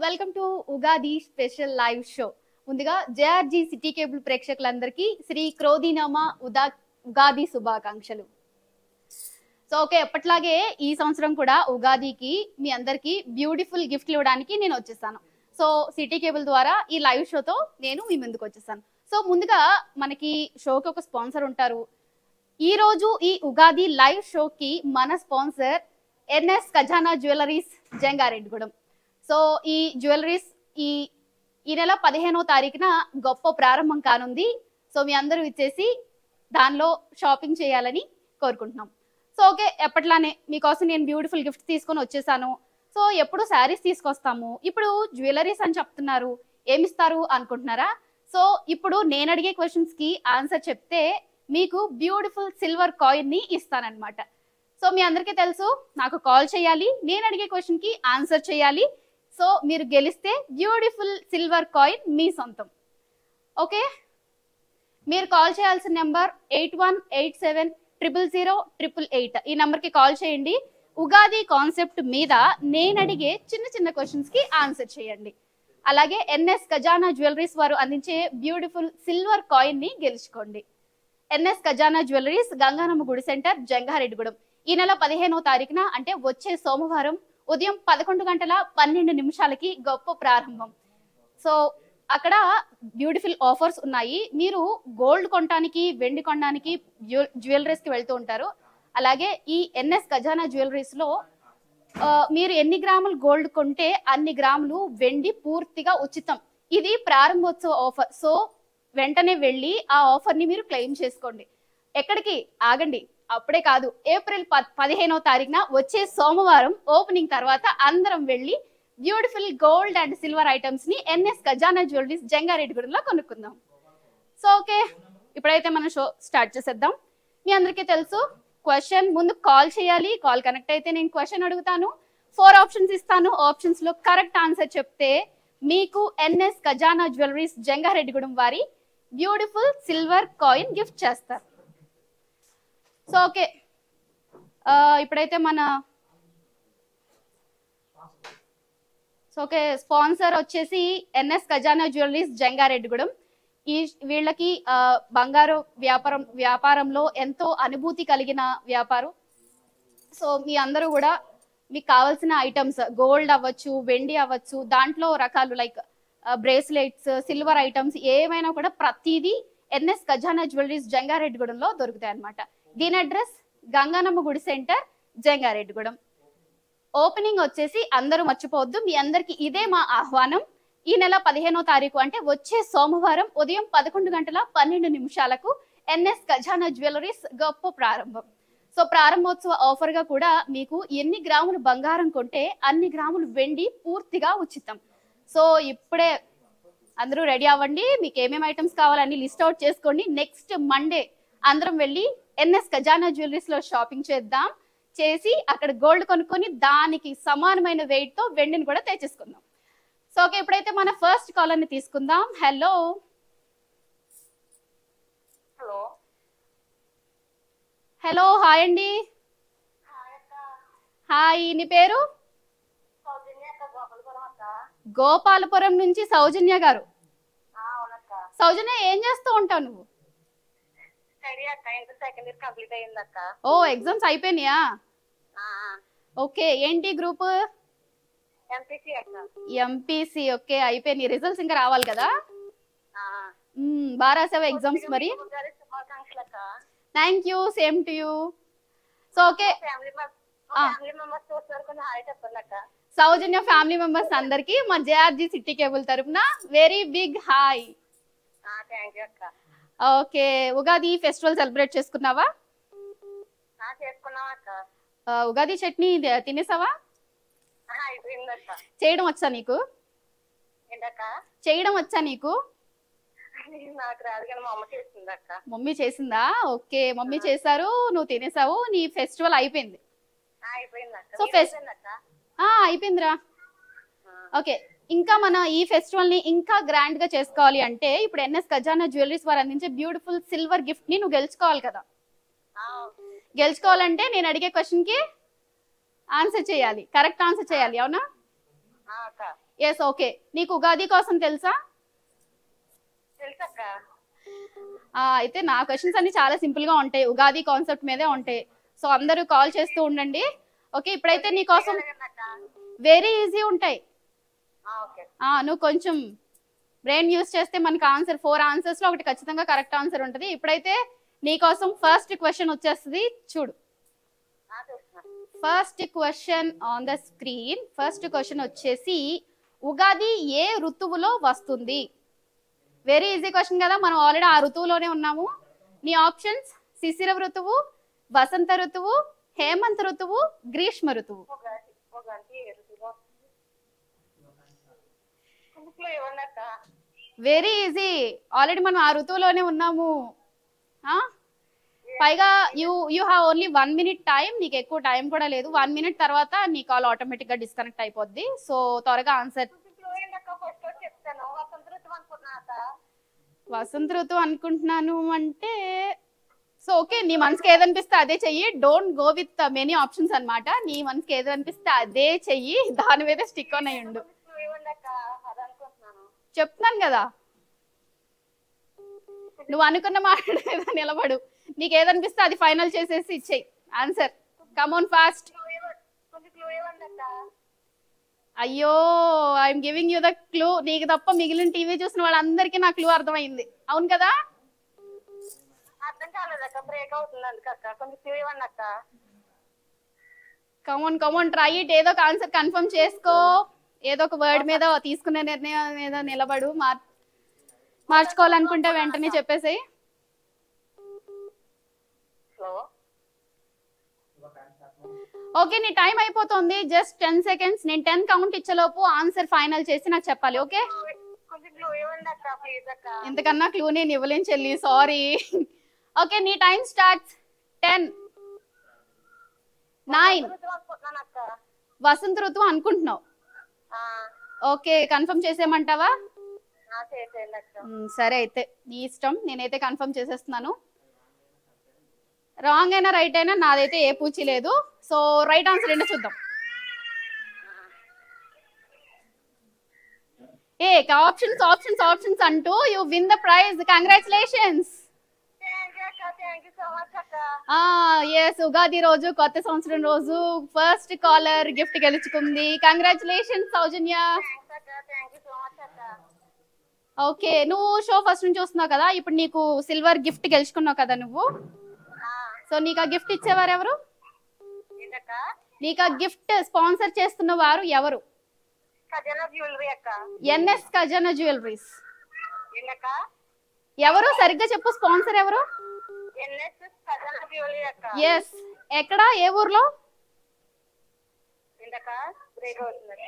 Welcome to Ugadi special live show ముందుగా JRG city cable ప్రేక్షకులందరికీ శ్రీ క్రోధినామా ఉదా ఉగాది శుభాకాంక్షలు సో ఓకే ఎప్పట్లాగే ఈ సంవత్సరం కూడా ఉగాదికి మీ అందరికీ బ్యూటిఫుల్ గిఫ్ట్లు ఇవ్వడానికి నేను వచ్చేసాను సో సిటీ కేబుల్ ద్వారా ఈ లైవ్ షోతో నేను మీ ముందుకు వచ్చేసాను సో ముందుగా మనకి షోకి ఒక స్పాన్సర్ ఉంటారు ఈ రోజు ఈ ఉగాది లైవ్ షోకి మన sponsor NS Khazana jewelleries Jangareddygudem so ఈ జ్యువెలరీస్ ఈ ఈ నెల పదిహేనో తారీఖున గొప్ప ప్రారంభం కానుంది సో మీ అందరూ ఇచ్చేసి దానిలో షాపింగ్ చేయాలని కోరుకుంటున్నాం సో ఓకే ఎప్పట్లానే మీకోసం నేను బ్యూటిఫుల్ గిఫ్ట్ తీసుకొని వచ్చేసాను సో ఎప్పుడు శారీస్ తీసుకొస్తాము ఇప్పుడు జ్యువెలరీస్ అని చెప్తున్నారు ఏమిస్తారు అనుకుంటున్నారా సో ఇప్పుడు నేను అడిగే క్వశ్చన్స్ కి ఆన్సర్ చెప్తే మీకు బ్యూటిఫుల్ సిల్వర్ కాయిన్ ని ఇస్తానన్నమాట సో మీ అందరికీ తెలుసు నాకు కాల్ చేయాలి నేను అడిగే క్వశ్చన్ కి ఆన్సర్ చేయాలి సో మీరు గెలిస్తే బ్యూటిఫుల్ సిల్వర్ కాయిన్ మీ సొంతం ఓకే మీరు కాల్ చేయాల్సిన number eight one eight seven triple zero triple eight ఈ నెంబర్కి కాల్ చేయండి ఉగాది కాన్సెప్ట్ మీద నేను అడిగే చిన్న చిన్న క్వశ్చన్స్ కి ఆన్సర్ చేయండి అలాగే ఎన్ఎస్ ఖజానా జ్యువెలరీస్ వారు అందించే బ్యూటిఫుల్ సిల్వర్ కాయిన్ ని గెలుచుకోండి ఎన్ఎస్ ఖజానా జ్యువెలరీస్ గంగానమ్మ గుడి సెంటర్ జంగారెడ్డిగూడెం ఈ నెల పదిహేనో తారీఖున అంటే వచ్చే సోమవారం ఉదయం పదకొండు గంటల పన్నెండు నిమిషాలకి గొప్ప ప్రారంభం సో అక్కడ బ్యూటిఫుల్ ఆఫర్స్ ఉన్నాయి మీరు గోల్డ్ కొనడానికి వెండి కొనడానికి జ్యువెలరీస్ కి వెళ్తూ ఉంటారు అలాగే ఈ ఎన్ఎస్ ఖజానా జ్యువెలరీస్ లో ఆ, మీరు ఎన్ని గ్రాములు గోల్డ్ కొంటే అన్ని గ్రాములు వెండి పూర్తిగా ఉచితం ఇది ప్రారంభోత్సవ ఆఫర్ సో వెంటనే వెళ్ళి ఆ ఆఫర్ ని మీరు క్లెయిమ్ చేసుకోండి ఎక్కడికి ఆగండి అప్పుడే కాదు ఏప్రిల్ ప పదిహేనో తారీఖున వచ్చే సోమవారం ఓపెనింగ్ తర్వాత అందరం వెళ్ళి beautiful gold and silver items ని ఎన్ఎస్ ఖజానా జ్యువెలరీస్ జంగారెడ్డిగూడెంలో కొనుక్కుందాం సో ఓకే ఇప్పుడైతే మనం షో స్టార్ట్ చేసేద్దాం మీ అందరికీ తెలుసు క్వశ్చన్ ముందు కాల్ చేయాలి కాల్ కనెక్ట్ అయితే నేను క్వశ్చన్ అడుగుతాను ఫోర్ ఆప్షన్స్ ఇస్తాను ఆప్షన్స్ లో కరెక్ట్ ఆన్సర్ చెప్తే మీకు ఎన్ఎస్ ఖజానా జ్యువెలరీస్ జంగారెడ్డిగూడెం వారి బ్యూటిఫుల్ సిల్వర్ కాయిన్ గిఫ్ట్ చేస్తారు సో ఓకే ఇప్పుడైతే మన సో ఓకే స్పాన్సర్ వచ్చేసి ఎన్ఎస్ ఖజానా జ్యువెలరీస్ జంగారెడ్డిగూడెం ఈ వీళ్ళకి ఆ, బంగారు వ్యాపారం వ్యాపారంలో ఎంతో అనుభూతి కలిగిన వ్యాపారం సో మీ అందరూ కూడా మీకు కావాల్సిన ఐటమ్స్ గోల్డ్ అవ్వచ్చు వెండి అవ్వచ్చు దాంట్లో రకాలు లైక్ బ్రేస్లెట్స్ సిల్వర్ ఐటమ్స్ ఏమైనా కూడా ప్రతిదీ ఎన్ఎస్ ఖజానా జ్యువెలరీస్ జంగారెడ్డిగూడెంలో దొరుకుతాయి అన్నమాట దీని అడ్రస్ గంగానమ్మ గుడి సెంటర్ జంగారెడ్డిగూడెం ఓపెనింగ్ వచ్చేసి అందరూ మర్చిపోవద్దు మీ అందరికి ఇదే మా ఆహ్వానం ఈ నెల పదిహేనో తారీఖు అంటే వచ్చే సోమవారం ఉదయం పదకొండు గంటల పన్నెండు నిమిషాలకు ఎన్ఎస్ ఖజానా జ్యువెలరీస్ గొప్ప ప్రారంభం సో ప్రారంభోత్సవ ఆఫర్ గా కూడా మీకు ఎన్ని గ్రాములు బంగారం కొంటే అన్ని గ్రాములు వెండి పూర్తిగా ఉచితం సో ఇప్పుడే అందరూ రెడీ అవ్వండి మీకు ఏమేమి ఐటమ్స్ కావాలని లిస్ట్ అవుట్ చేసుకోండి నెక్స్ట్ మండే అందరం వెళ్ళి ఎన్ఎస్ ఖజానా జ్యువెలరీస్ లో షాపింగ్ చేద్దాం చేసి అక్కడ గోల్డ్ కొనుక్కొని దానికి సమానమైన వెయిట్ తో వెండిని కూడా తెచ్చేసుకుందాం సో ఓకే ఇప్పుడైతే మన ఫస్ట్ కాలర్ ని తీసుకుందాం హలో హలో హలో హాయ్ అండి హాయ్ నీ పేరు సౌజన్య అక్క గోపాలపురం అక్క గోపాలపురం నుంచి సౌజన్య గారు ఆ, అవునక్క సౌజన్య ఏం చేస్తూ ఉంటావు నువ్వు స్టడీ అక్క ఇంటర్ సెకండ్ ఇయర్ కంప్లీట్ అయింది అక్క ఓ ఎగ్జామ్స్ అయిపోయినాయా ఓకే ఏంటి గ్రూప్ ఎంపీసీ అక్క ఎంపీసీ ఓకే అయిపోయినాయి రిజల్ట్స్ ఇంకా రావాలి కదా ఆ. మ్మ్, బాగా రాసావా ఎగ్జామ్స్ మరి మీకు ఉగాది శుభాకాంక్షలు అక్క thank you same to you so okay family ఆ. ఫ్యామిలీ మెంబర్స్ చూస్తున్నారు కొంచెం హాయ్ చెప్పండి అక్క సౌజన్య ఫ్యామిలీ మెంబర్స్ అందరికి మా జేఆర్జీ సిటీ కేబుల్ తరపున very big hi thank you అక్క ఓకే ఉగాది ఫెస్టివల్ సెలబ్రేట్ చేసుకున్నావా ఆ, చేసుకున్నాం అక్క ఆ, ఉగాది చట్నీ ద- తినేసావా ఆ, అయిపోయింది అక్క చేయడం వచ్చా నీకు ఏంటక్క చేయడం వచ్చా నీకు నాకు రాదు కానీ మా అమ్మ చేస్తుంది అక్క మమ్మీ చేసిందా ఓకే మమ్మీ చేశారు నువ్వు తినేసావు నీ ఫెస్టివల్ అయిపోయింది ఆ, అయిపోయింది అక్క So, మీది fest- అయిపోయింది అక్క ఆ అయిపోయిందిరా ఆ. ఓకే ఇంకా మన ఈ ఫెస్టివల్ ని ఇంకా గ్రాండ్ గా చేసుకోవాలి అంటే ఇప్పుడు ఎన్ఎస్ ఖజానా జ్యువెలరీస్ వారు అందించే బ్యూటిఫుల్ సిల్వర్ గిఫ్ట్ ని నువ్వు గెలుచుకోవాలి కదా ఆ, గెలుచుకోవాలంటే నేను అడిగే క్వశ్చన్ కి ఆన్సర్ చేయాలి కరెక్ట్ ఆన్సర్ చేయాలి అవునా ఆ, ఆ, అక్క ఎస్ ఓకే నీకు ఉగాది కోసం తెలుసా తెలుసక్క ఆ, అయితే నా క్వశ్చన్స్ అన్ని చాలా సింపుల్ గా ఉంటాయి ఉగాది కాన్సెప్ట్ మీదే ఉంటాయి సో అందరూ కాల్ చేస్తూ ఉండండి ఓకే ఇప్పుడైతే నీ కోసం అక్క వెరీ ఈజీ ఉంటాయి ఆ, ఓకే ఆ, నువ్వు కొంచెం బ్రెయిన్ యూస్ చేస్తే మనకి ఆన్సర్ ఫోర్ ఆన్సర్స్ లో ఒకటి ఖచ్చితంగా కరెక్ట్ ఆన్సర్ ఉంటుంది ఇప్పుడైతే నీకోసం ఫస్ట్ క్వశ్చన్ వచ్చేస్తుంది చూడు ఆ, తెలుసు first question on the screen first question వచ్చేసి ఉగాది ఏ ఋతువులో వస్తుంది వెరీ ఈజీ క్వశ్చన్ కదా మనం ఆల్రెడీ ఆ ఋతువులోనే ఉన్నాము నీ ఆప్షన్స్ శిశిర ఋతువు వసంత ఋతువు హేమంత ఋతువు గ్రీష్మ ఋతువు ఉగాది ఉగాది ఏ ఋతువులో వస్తుంది? కొంచెం ఇవ్వండి అక్క వెరీ ఈజీ ఆల్రెడీ మనం ఆ ఋతువులోనే ఉన్నాము ఆ? పైగా you you have only one minute time నీకు ఎక్కువ టైం కూడా లేదు వన్ మినిట్ తర్వాత నీ కాల్ ఆటోమేటిక్ గా డిస్కనెక్ట్ అయిపోద్ది సో త్వరగా ఆన్సర్ కొంచెం ఇవ్వండి అక్క ఫస్ట్ వచ్చి చెప్తాను వసంత ఋతువు అనుకున్నా అక్క వసంత ఋతువు అనుకుంటున్నాను అంటే సో ఓకే నీ మనసుకి ఏదనిపిస్తే అదే చెయ్యి don't go with many options అన్నమాట నీ మనసుకి ఏది అనిపిస్తే అదే చెయ్యి దాని మీద స్టిక్ ఆన్ అయ్యి ఉండు కొంచెం ఇవ్వండి అక్క అది అనుకుంటున్నాను చెప్తున్నాను కదా నువ్వు అనుకున్న మాట మీద నిలబడు నీకు ఏదనిపిస్తే అది ఫైనల్ చేసేసి ఇచ్చేయి ఆన్సర్ కమోన్ ఫాస్ట్ క్లూ ఇవ్వండి కొంచెం క్లూ ఇవ్వండి అక్క అయ్యో I'm giving you the clue నీకు తప్ప మిగిలిన టీవీ చూసిన వాళ్ళందరికీ నా క్లూ అర్థమైంది అవును కదా అర్థం కాలేదు అక్క బ్రేక్ అవుతుంది అందుకు అక్క కొంచెం క్లూ ఇవ్వండి అక్క కమోన్ కమోన్ ట్రై ఇట్ ఏదో ఒక ఆన్సర్ కన్ఫర్మ్ చేసుకో ఏదో ఒక వర్డ్ మీద తీసుకునే నిర్ణయం మీద నిలబడు మార్ మార్చుకోవాలనుకుంటే వెంటనే చెప్పేసేయ్ హలో ఓకే నీ టైం అయిపోతుంది జస్ట్ టెన్ సెకండ్స్ నేను టెన్ కౌంట్ ఇచ్చేలోపు ఆన్సర్ ఫైనల్ చేసి నాకు చెప్పాలి ఓకే కొంచెం క్లూ ఇవ్వండి అక్క ప్లీజ్ అక్క ఇంతకన్నా క్లూ నేను ఇవ్వలేను చెల్లి సారీ ఓకే నీ టైం స్టార్ట్స్ టెన్ నైన్ ఋతువు అనుకుంటున్నాను అక్క వసంత ఋతువు అనుకుంటున్నావు ఆ, ఓకే కన్ఫర్మ్ చేసేయమంటావా ఆ, చేసేయండి అక్క మ్, సరే అయితే నీ ఇష్టం నేనైతే కన్ఫర్మ్ చేసేస్తున్నాను రాంగ్ అయినా రైట్ అయినా నాదైతే ఏ పూచి లేదు సో రైట్ ఆన్సర్ ఏంటో చూద్దాం ఏ ఆప్షన్స్ ఆప్షన్స్ ఆప్షన్స్ అంటూ you win the prize congratulations thank you అక్క థ్యాంక్ యూ సో మచ్ అక్క ఎస్ ఉగాది రోజు కొత్త సంవత్సరం రోజు ఫస్ట్ కాలర్ గిఫ్ట్ గెలుచుకుంది కంగ్రాచులేషన్స్ సౌజన్య థ్యాంక్స్ అక్క థ్యాంక్ యూ సో మచ్ అక్క ఓకే నువ్వు షో ఫస్ట్ నుంచి చూస్తున్నావు కదా ఇప్పుడు నీకు సిల్వర్ గిఫ్ట్ గెలుచుకున్నావు కదా నువ్వు ఆ, సో నీకు ఆ గిఫ్ట్ ఇచ్చేవారు ఎవరు ఏంటక్క నీకు ఆ గిఫ్ట్ స్పాన్సర్ చేస్తున్న వారు ఎవరు ఖజానా జ్యువెలరీ అక్క ఎన్ఎస్ ఖజానా జ్యువెలరీస్ ఏంటక్క ఎవరు సరిగ్గా చెప్పు స్పాన్సర్ ఎవరు ఎన్ఎస్ ఖజానా జ్యువెలరీ అక్క ఎస్ ఎక్కడ ఏ ఊర్లో ఏంటక్క బ్రేక్ అవుతుంది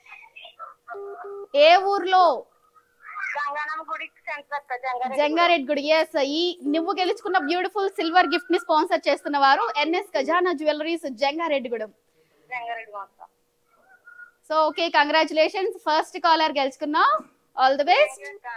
ఏ ఊర్లో గంగానమ్మ గుడి సెంటర్ అక్క జంగారెడ్డి జంగారెడ్డి గుడి ఎస్ ఈ నువ్వు గెలుచుకున్న బ్యూటిఫుల్ సిల్వర్ గిఫ్ట్ ని స్పాన్సర్ చేస్తున్న వారు ఎన్ఎస్ ఖజానా జ్యువెలరీస్ జంగారెడ్డిగూడెం జంగారెడ్డి మొత్తం so okay congratulations first caller గెలుచుకున్నావు ఆల్ ది బెస్ట్ అక్క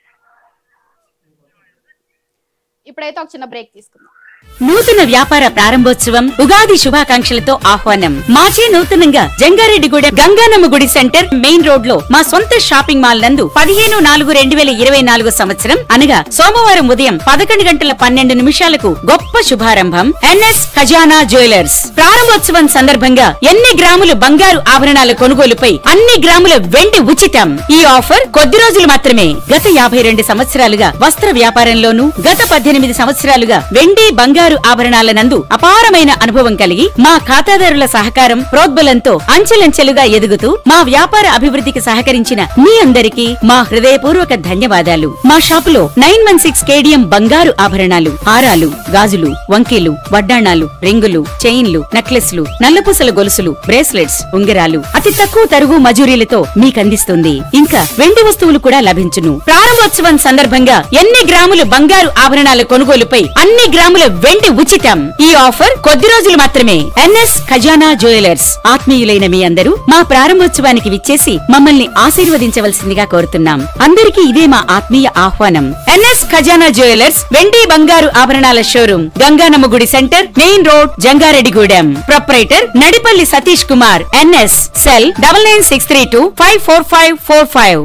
ఇప్పుడైతే ఒక చిన్న బ్రేక్ తీసుకుందాం నూతన వ్యాపార ప్రారంభోత్సవం ఉగాది శుభాకాంక్షలతో ఆహ్వానం మాచే నూతనంగా జంగారెడ్డిగూడెం గంగానమ్మ గుడి సెంటర్ మెయిన్ రోడ్ లో మా సొంత షాపింగ్ మాల్ నందు పదిహేను నాలుగు రెండు వేల ఇరవై నాలుగు సంవత్సరం అనగా సోమవారం ఉదయం పదకొండు గంటల పన్నెండు నిమిషాలకు గొప్ప శుభారంభం ఎన్ఎస్ ఖజానా జ్యువెలర్స్ ప్రారంభోత్సవం సందర్భంగా ఎన్ని గ్రాములు బంగారు ఆభరణాల కొనుగోలుపై అన్ని గ్రాముల వెండి ఉచితం ఈ ఆఫర్ కొద్ది రోజులు మాత్రమే గత యాభై రెండు సంవత్సరాలుగా వస్త్ర వ్యాపారంలోనూ గత పద్దెనిమిది సంవత్సరాలుగా వెండి బంగారు ఆభరణాల నందు అపారమైన అనుభవం కలిగి మా ఖాతాదారుల సహకారం ప్రోద్బలంతో అంచెలంచెలుగా ఎదుగుతూ మా వ్యాపార అభివృద్ధికి సహకరించిన మీ అందరికీ మా హృదయపూర్వక ధన్యవాదాలు మా షాపులో నైన్ వన్ సిక్స్ కేడిఎం బంగారు ఆభరణాలు హారాలు గాజులు వంకీలు వడ్డాణాలు రింగులు చైన్లు నెక్లెస్లు నల్లపూసల గొలుసులు బ్రేస్లెట్స్ ఉంగరాలు అతి తక్కువ తరుగు మజూరీలతో మీకందిస్తుంది ఇంకా వెండి వస్తువులు కూడా లభించును ప్రారంభోత్సవం సందర్భంగా ఎన్ని గ్రాములు బంగారు ఆభరణాల కొనుగోలుపై అన్ని గ్రాముల వెండి ఉచితం ఈ ఆఫర్ కొద్ది రోజులు మాత్రమే ఎన్ఎస్ ఖజానా జ్యువెలర్స్ ఆత్మీయులైన మీ అందరూ మా ప్రారంభోత్సవానికి విచ్చేసి మమ్మల్ని ఆశీర్వదించవలసిందిగా కోరుతున్నాం అందరికీ ఇదే మా ఆత్మీయ ఆహ్వానం ఎన్ఎస్ ఖజానా జ్యువెలర్స్ వెండి బంగారు ఆభరణాల షోరూమ్ గంగానమ్మ గుడి centre main road Jangareddygudem proprietor Nadipalli Satish Kumar NS cell double nine six three two five four five four five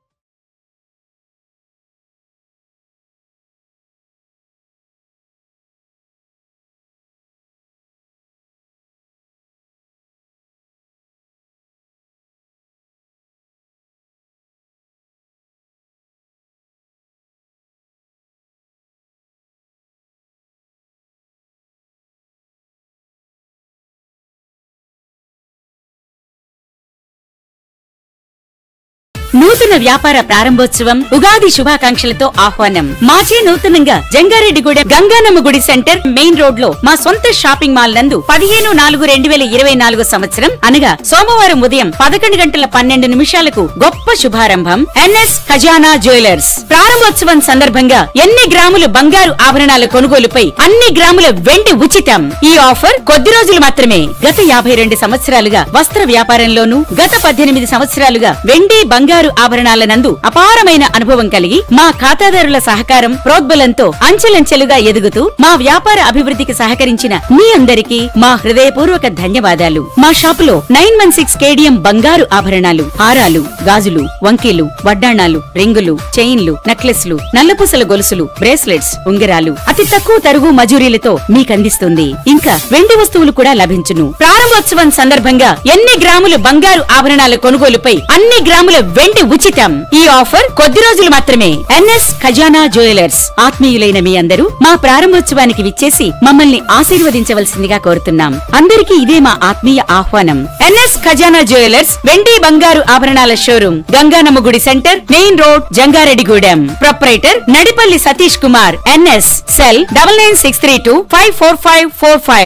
నూతన వ్యాపార ప్రారంభోత్సవం ఉగాది శుభాకాంక్షలతో ఆహ్వానం మాచే నూతనంగా జంగారెడ్డిగూడెం గంగానమ్మ గుడి సెంటర్ మెయిన్ రోడ్ లో మా సొంత షాపింగ్ మాల్ నందు పదిహేను నాలుగు రెండు వేల ఇరవై నాలుగు సంవత్సరం అనగా సోమవారం ఉదయం పదకొండు గంటల పన్నెండు నిమిషాలకు గొప్ప శుభారంభం ఎన్ఎస్ ఖజానా జ్యువెలర్స్ ప్రారంభోత్సవం సందర్భంగా ఎన్ని గ్రాములు బంగారు ఆభరణాల కొనుగోలుపై అన్ని గ్రాముల వెండి ఉచితం ఈ ఆఫర్ కొద్ది రోజులు మాత్రమే గత యాభై రెండు సంవత్సరాలుగా వస్త్ర వ్యాపారంలోనూ గత పద్దెనిమిది సంవత్సరాలుగా వెండి బంగారు ఆభరణాల నందు అపారమైన అనుభవం కలిగి మా ఖాతాదారుల సహకారం ప్రోద్బలంతో అంచెలంచెలుగా ఎదుగుతూ మా వ్యాపార అభివృద్ధికి సహకరించిన మీ అందరికీ మా హృదయపూర్వక ధన్యవాదాలు మా షాపులో నైన్ వన్ సిక్స్ కేడిఎం బంగారు ఆభరణాలు హారాలు గాజులు వంకీలు వడ్డాణాలు రింగులు చైన్లు నెక్లెస్లు నల్లపూసల గొలుసులు బ్రేస్లెట్స్ ఉంగరాలు అతి తక్కువ తరుగు మజూరీలతో మీకందిస్తుంది ఇంకా వెండి వస్తువులు కూడా లభించును ప్రారంభోత్సవం సందర్భంగా ఎన్ని గ్రాములు బంగారు ఆభరణాల కొనుగోలుపై అన్ని గ్రాముల వెండి ఉచితం ఈ ఆఫర్ కొద్ది రోజులు మాత్రమే ఎన్ఎస్ ఖజానా జ్యువెలర్స్ ఆత్మీయులైన మీ అందరూ మా ప్రారంభోత్సవానికి విచ్చేసి మమ్మల్ని ఆశీర్వదించవలసిందిగా కోరుతున్నాం అందరికీ ఇదే మా ఆత్మీయ ఆహ్వానం ఎన్ఎస్ ఖజానా జ్యువెలర్స్ వెండి బంగారు ఆభరణాల షోరూమ్ గంగానమ్మ గుడి centre main road Jangareddygudem proprietor Nadipalli Satish Kumar NS cell double nine six three two five four five four five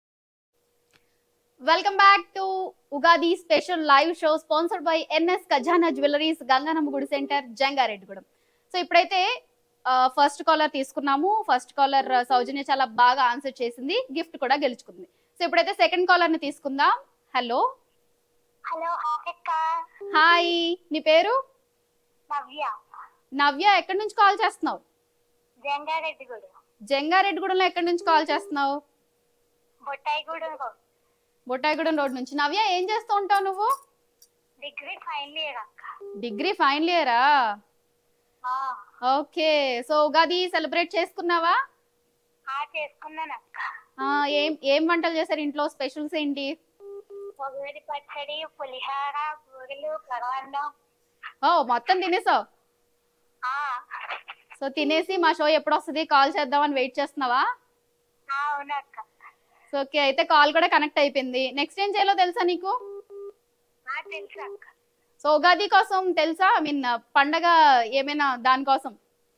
welcome back to Ugadi special live show sponsored by NS Khazana jewelleries Ganganamma గుడి సెంటర్ జంగారెడ్డిగూడెం సో ఇప్పుడైతే first caller తీసుకున్నాము first caller Soujanya చాలా బాగా answer చేసింది gift కూడా గెలుచుకుంది so ఇప్పుడైతే second caller ని తీసుకుందాం హలో హలో అక్క హాయ్ నీ పేరు నవ్య నవ్య ఎక్కడి నుంచి కాల్ చేస్తున్నావు జంగారెడ్డిగూడ జంగారెడ్డిగూడెంలో ఎక్కడి నుంచి కాల్ చేస్తున్నావు బొట్టాయిగూడెం బొట్టాయిగూడెం రోడ్ నుంచి నవ్య ఏం చేస్తూ ఉంటావు నువ్వు డిగ్రీ ఫైనల్ ఇయర్ అక్క డిగ్రీ ఫైనల్ ఇయరా ఆ, ఓకే సో ఉగాది సెలబ్రేట్ చేసుకున్నావా ఆ చేసుకున్నాను అక్క ఆ, ఏం ఏం వంటలు చేశారు ఇంట్లో స్పెషల్స్ ఏంటి పొగడి పచ్చడి పులిహార పూరీలు పరవాన్నం ఓ మొత్తం తినేసావు ఆ, సో తినేసి మా షో ఎప్పుడు వస్తుంది కాల్ చేద్దామని వెయిట్ చేస్తున్నావా ఆ, అవును అక్క సో ఓకే అయితే కాల్ కూడా కనెక్ట్ అయిపోయింది నెక్స్ట్ ఏం చేయాలో తెలుసా నీకు ఆ తెలుసు అక్క సో ఉగాది కోసం తెలుసా ఐ మీన్ పండగ ఏమైనా దానికోసం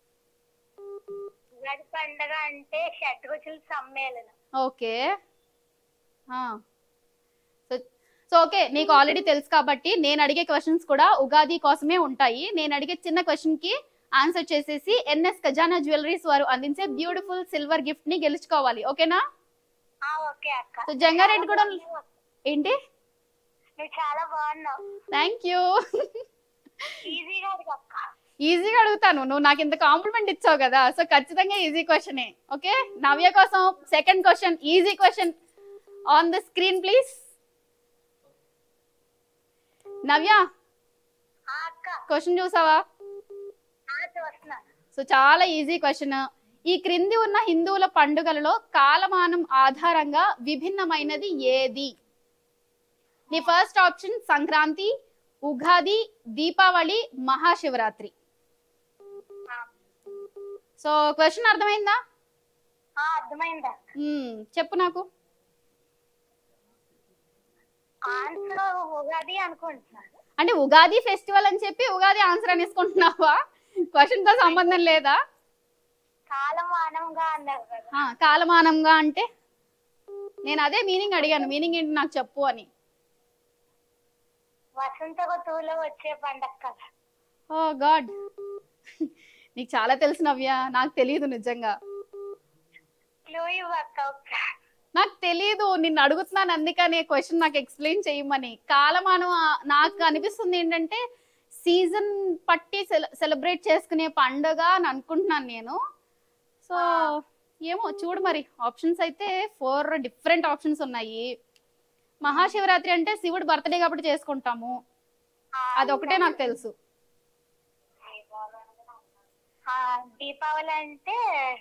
ఉగాది పండగ అంటే షడ్రుచుల సమ్మేళనం ఓకే ఆ. సో సో ఓకే నీకు ఆల్రెడీ తెలుసు కాబట్టి నేను అడిగే క్వశ్చన్స్ కూడా ఉగాది కోసమే ఉంటాయి నేను అడిగే చిన్న క్వశ్చన్ కి ఆన్సర్ చేసేసి ఎన్ఎస్ ఖజానా జ్యువెలరీస్ వారు అందించే బ్యూటిఫుల్ సిల్వర్ గిఫ్ట్ ని గెలుచుకోవాలి ఓకేనా ఆ ఓకే అక్క సో జంగారెడ్డి కూడా ఏంటి నువ్వు చాలా బాగున్నావు థ్యాంక్ యూ ఈజీగా అడుగు అక్క ఈజీగా అడుగుతాను నువ్వు నాకు ఇంత కాంప్లిమెంట్ ఇచ్చావు కదా సో ఖచ్చితంగా ఈజీ క్వశ్చనే ఓకే నవ్య కోసం second question easy question on the screen please Navya ఆ అక్క క్వశ్చన్ చూసావా ఆ చూస్తున్నాను సో చాలా ఈజీ క్వశ్చన్ ఈ క్రింది ఉన్న హిందువుల పండుగలలో కాలమానం ఆధారంగా విభిన్నమైనది ఏది నీ ఫస్ట్ ఆప్షన్ సంక్రాంతి ఉగాది దీపావళి మహాశివరాత్రి ఆ, సో క్వశ్చన్ అర్థమైందా ఆ, అర్థమైందా మ్మ్, చెప్పు నాకు ఆన్సర్ ఉగాది అనుకుంటున్నాను అంటే ఉగాది ఫెస్టివల్ అని చెప్పి ఉగాది ఆన్సర్ అనేసుకుంటున్నావా క్వశ్చన్ తో సంబంధం లేదా కాలమానంగా అన్నారు కదా ఆ, కాలమానంగా అంటే నేను అదే మీనింగ్ అడిగాను మీనింగ్ ఏంటి నాకు చెప్పు అని వసంత ఋతువులో వచ్చే పండగ కదా ఓ గాడ్ నీకు చాలా తెలుసు నవ్య నాకు తెలియదు నిజంగా క్లూ ఇవ్వక్క ఒక్క నాకు తెలియదు నిన్ను అడుగుతున్నాను అందుకని క్వశ్చన్ నాకు ఎక్స్ప్లెయిన్ చేయమని కాలమానం ఆ- నాకు అనిపిస్తుంది ఏంటంటే సీజన్ పట్టి సెలబ్రేట్ చేసుకునే పండుగ అని అనుకుంటున్నాను నేను సో ఏమో చూడు మరి ఆప్షన్స్ అయితే ఫోర్ డిఫరెంట్ ఆప్షన్స్ ఉన్నాయి మహాశివరాత్రి అంటే శివుడు బర్త్డే కాబట్టి చేసుకుంటాము అదొకటే నాకు తెలుసు ఆ, దీపావళి అంటే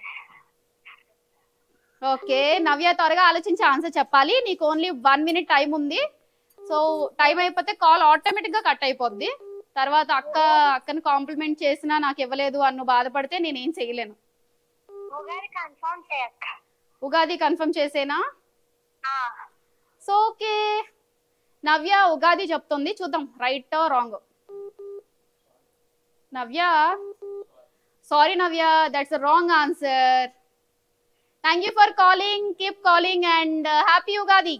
ఓకే నవ్య త్వరగా ఆలోచించి ఆన్సర్ చెప్పాలి నీకు ఓన్లీ వన్ మినిట్ టైం ఉంది సో టైం అయిపోతే కాల్ ఆటోమేటిక్ గా కట్ అయిపోద్ది తర్వాత అక్క అక్కని కాంప్లిమెంట్ చేసినా నాకు ఇవ్వలేదు అన్ను బాధపడితే నేనేం చేయలేను ఉగాది కన్ఫర్మ్ చేయక్క ఉగాది కన్ఫర్మ్ చేసేనా ఆ, సో ఓకే నవ్య ఉగాది చెప్తుంది చూద్దాం right wrong Navya sorry Navya that's wrong answer thank you for calling keep calling and happy Ugadi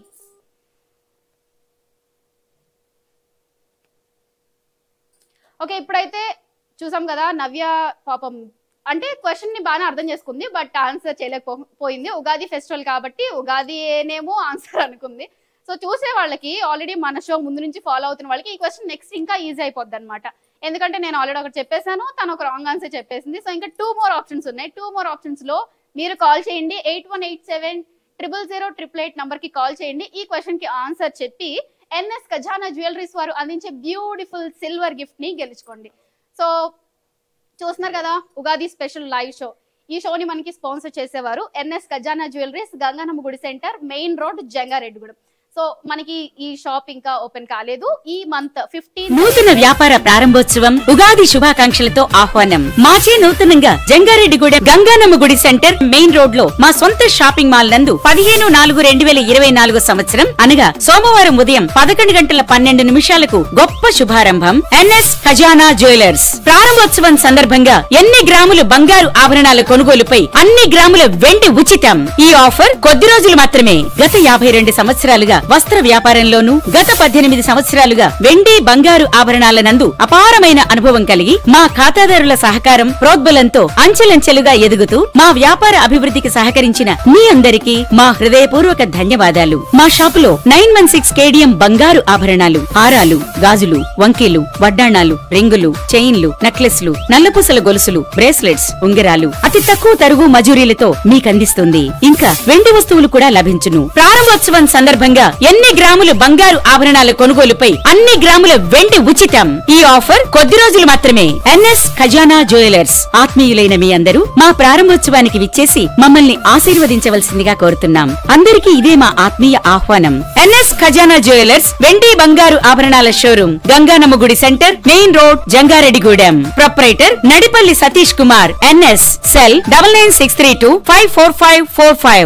okay ఇప్పుడైతే చూసాం కదా నవ్య పాపం అంటే క్వశ్చన్ ని బాగానే అర్థం చేసుకుంది బట్ ఆన్సర్ చేయలేకపోయింది ఉగాది ఫెస్టివల్ కాబట్టి ఉగాది ఏనేమో ఆన్సర్ అనుకుంది సో చూసే వాళ్ళకి ఆల్రెడీ మన షో ముందు నుంచి ఫాలో అవుతున్న వాళ్ళకి ఈ క్వశ్చన్ నెక్స్ట్ ఇంకా ఈజీ అయిపోద్ది అనమాట ఎందుకంటే నేను ఆల్రెడీ ఒకటి చెప్పేశాను తను ఒక రాంగ్ ఆన్సర్ చెప్పేసింది సో ఇంకా టూ మోర్ ఆప్షన్స్ ఉన్నాయి టూ మోర్ ఆప్షన్స్ లో మీరు కాల్ చేయండి eight one eight seven triple zero triple eight number కి కాల్ చేయండి ఈ క్వశ్చన్ కి ఆన్సర్ చెప్పి ఎన్ఎస్ ఖజానా జ్యువెలరీస్ వారు అందించే బ్యూటిఫుల్ సిల్వర్ గిఫ్ట్ ని గెలుచుకోండి సో చూస్తున్నారు కదా ఉగాది స్పెషల్ లైవ్ షో ఈ షోని మనకి స్పాన్సర్ చేసేవారు ఎన్ఎస్ ఖజానా జ్యువెలరీస్ గంగానమ్మ గుడి centre main road Jangareddygudem so మనకి ఈ షాప్ ఇంకా ఓపెన్ కాలేదు ఈ మంత్ ఫిఫ్టీన్ నూతన వ్యాపార ప్రారంభోత్సవం ఉగాది శుభాకాంక్షలతో ఆహ్వానం మాచే నూతనంగా జంగారెడ్డిగూడెం గంగానమ్మ గుడి సెంటర్ మెయిన్ రోడ్ లో మా సొంత షాపింగ్ మాల్ నందు పదిహేను నాలుగు రెండు వేల ఇరవై నాలుగు సంవత్సరం అనగా సోమవారం ఉదయం పదకొండు గంటల పన్నెండు నిమిషాలకు గొప్ప శుభారంభం ఎన్ఎస్ ఖజానా జ్యువెలర్స్ ప్రారంభోత్సవం సందర్భంగా ఎన్ని గ్రాములు బంగారు ఆభరణాల కొనుగోలుపై అన్ని గ్రాముల వెండి ఉచితం ఈ ఆఫర్ కొద్ది రోజులు మాత్రమే గత యాభై రెండు సంవత్సరాలుగా వస్త్ర వ్యాపారంలోనూ గత పద్దెనిమిది సంవత్సరాలుగా వెండి బంగారు ఆభరణాల నందు అపారమైన అనుభవం కలిగి మా ఖాతాదారుల సహకారం ప్రోద్బలంతో అంచెలంచెలుగా ఎదుగుతూ మా వ్యాపార అభివృద్ధికి సహకరించిన మీ అందరికీ మా హృదయపూర్వక ధన్యవాదాలు మా షాపులో నైన్ వన్ సిక్స్ కేడియం బంగారు ఆభరణాలు హారాలు గాజులు వంకీలు వడ్డాణాలు రింగులు చైన్లు నెక్లెస్లు నల్లపూసల గొలుసులు బ్రేస్లెట్స్ ఉంగరాలు అతి తక్కువ తరుగు మజూరీలతో మీకందిస్తుంది ఇంకా వెండి వస్తువులు కూడా లభించును ప్రారంభోత్సవం సందర్భంగా ఎన్ని గ్రాములు బంగారు ఆభరణాల కొనుగోలుపై అన్ని గ్రాముల వెండి ఉచితం ఈ ఆఫర్ కొద్ది రోజులు మాత్రమే ఎన్ఎస్ ఖజానా జ్యువెలర్స్ ఆత్మీయులైన మీ అందరూ మా ప్రారంభోత్సవానికి విచ్చేసి మమ్మల్ని ఆశీర్వదించవలసిందిగా కోరుతున్నాం అందరికీ ఇదే మా ఆత్మీయ ఆహ్వానం ఎన్ఎస్ ఖజానా జ్యువెలర్స్ వెండి బంగారు ఆభరణాల షోరూమ్ గంగానమ్మ గుడి centre main road Jangareddygudem proprietor Nadipalli Satish Kumar NS cell double nine six three two five four five four five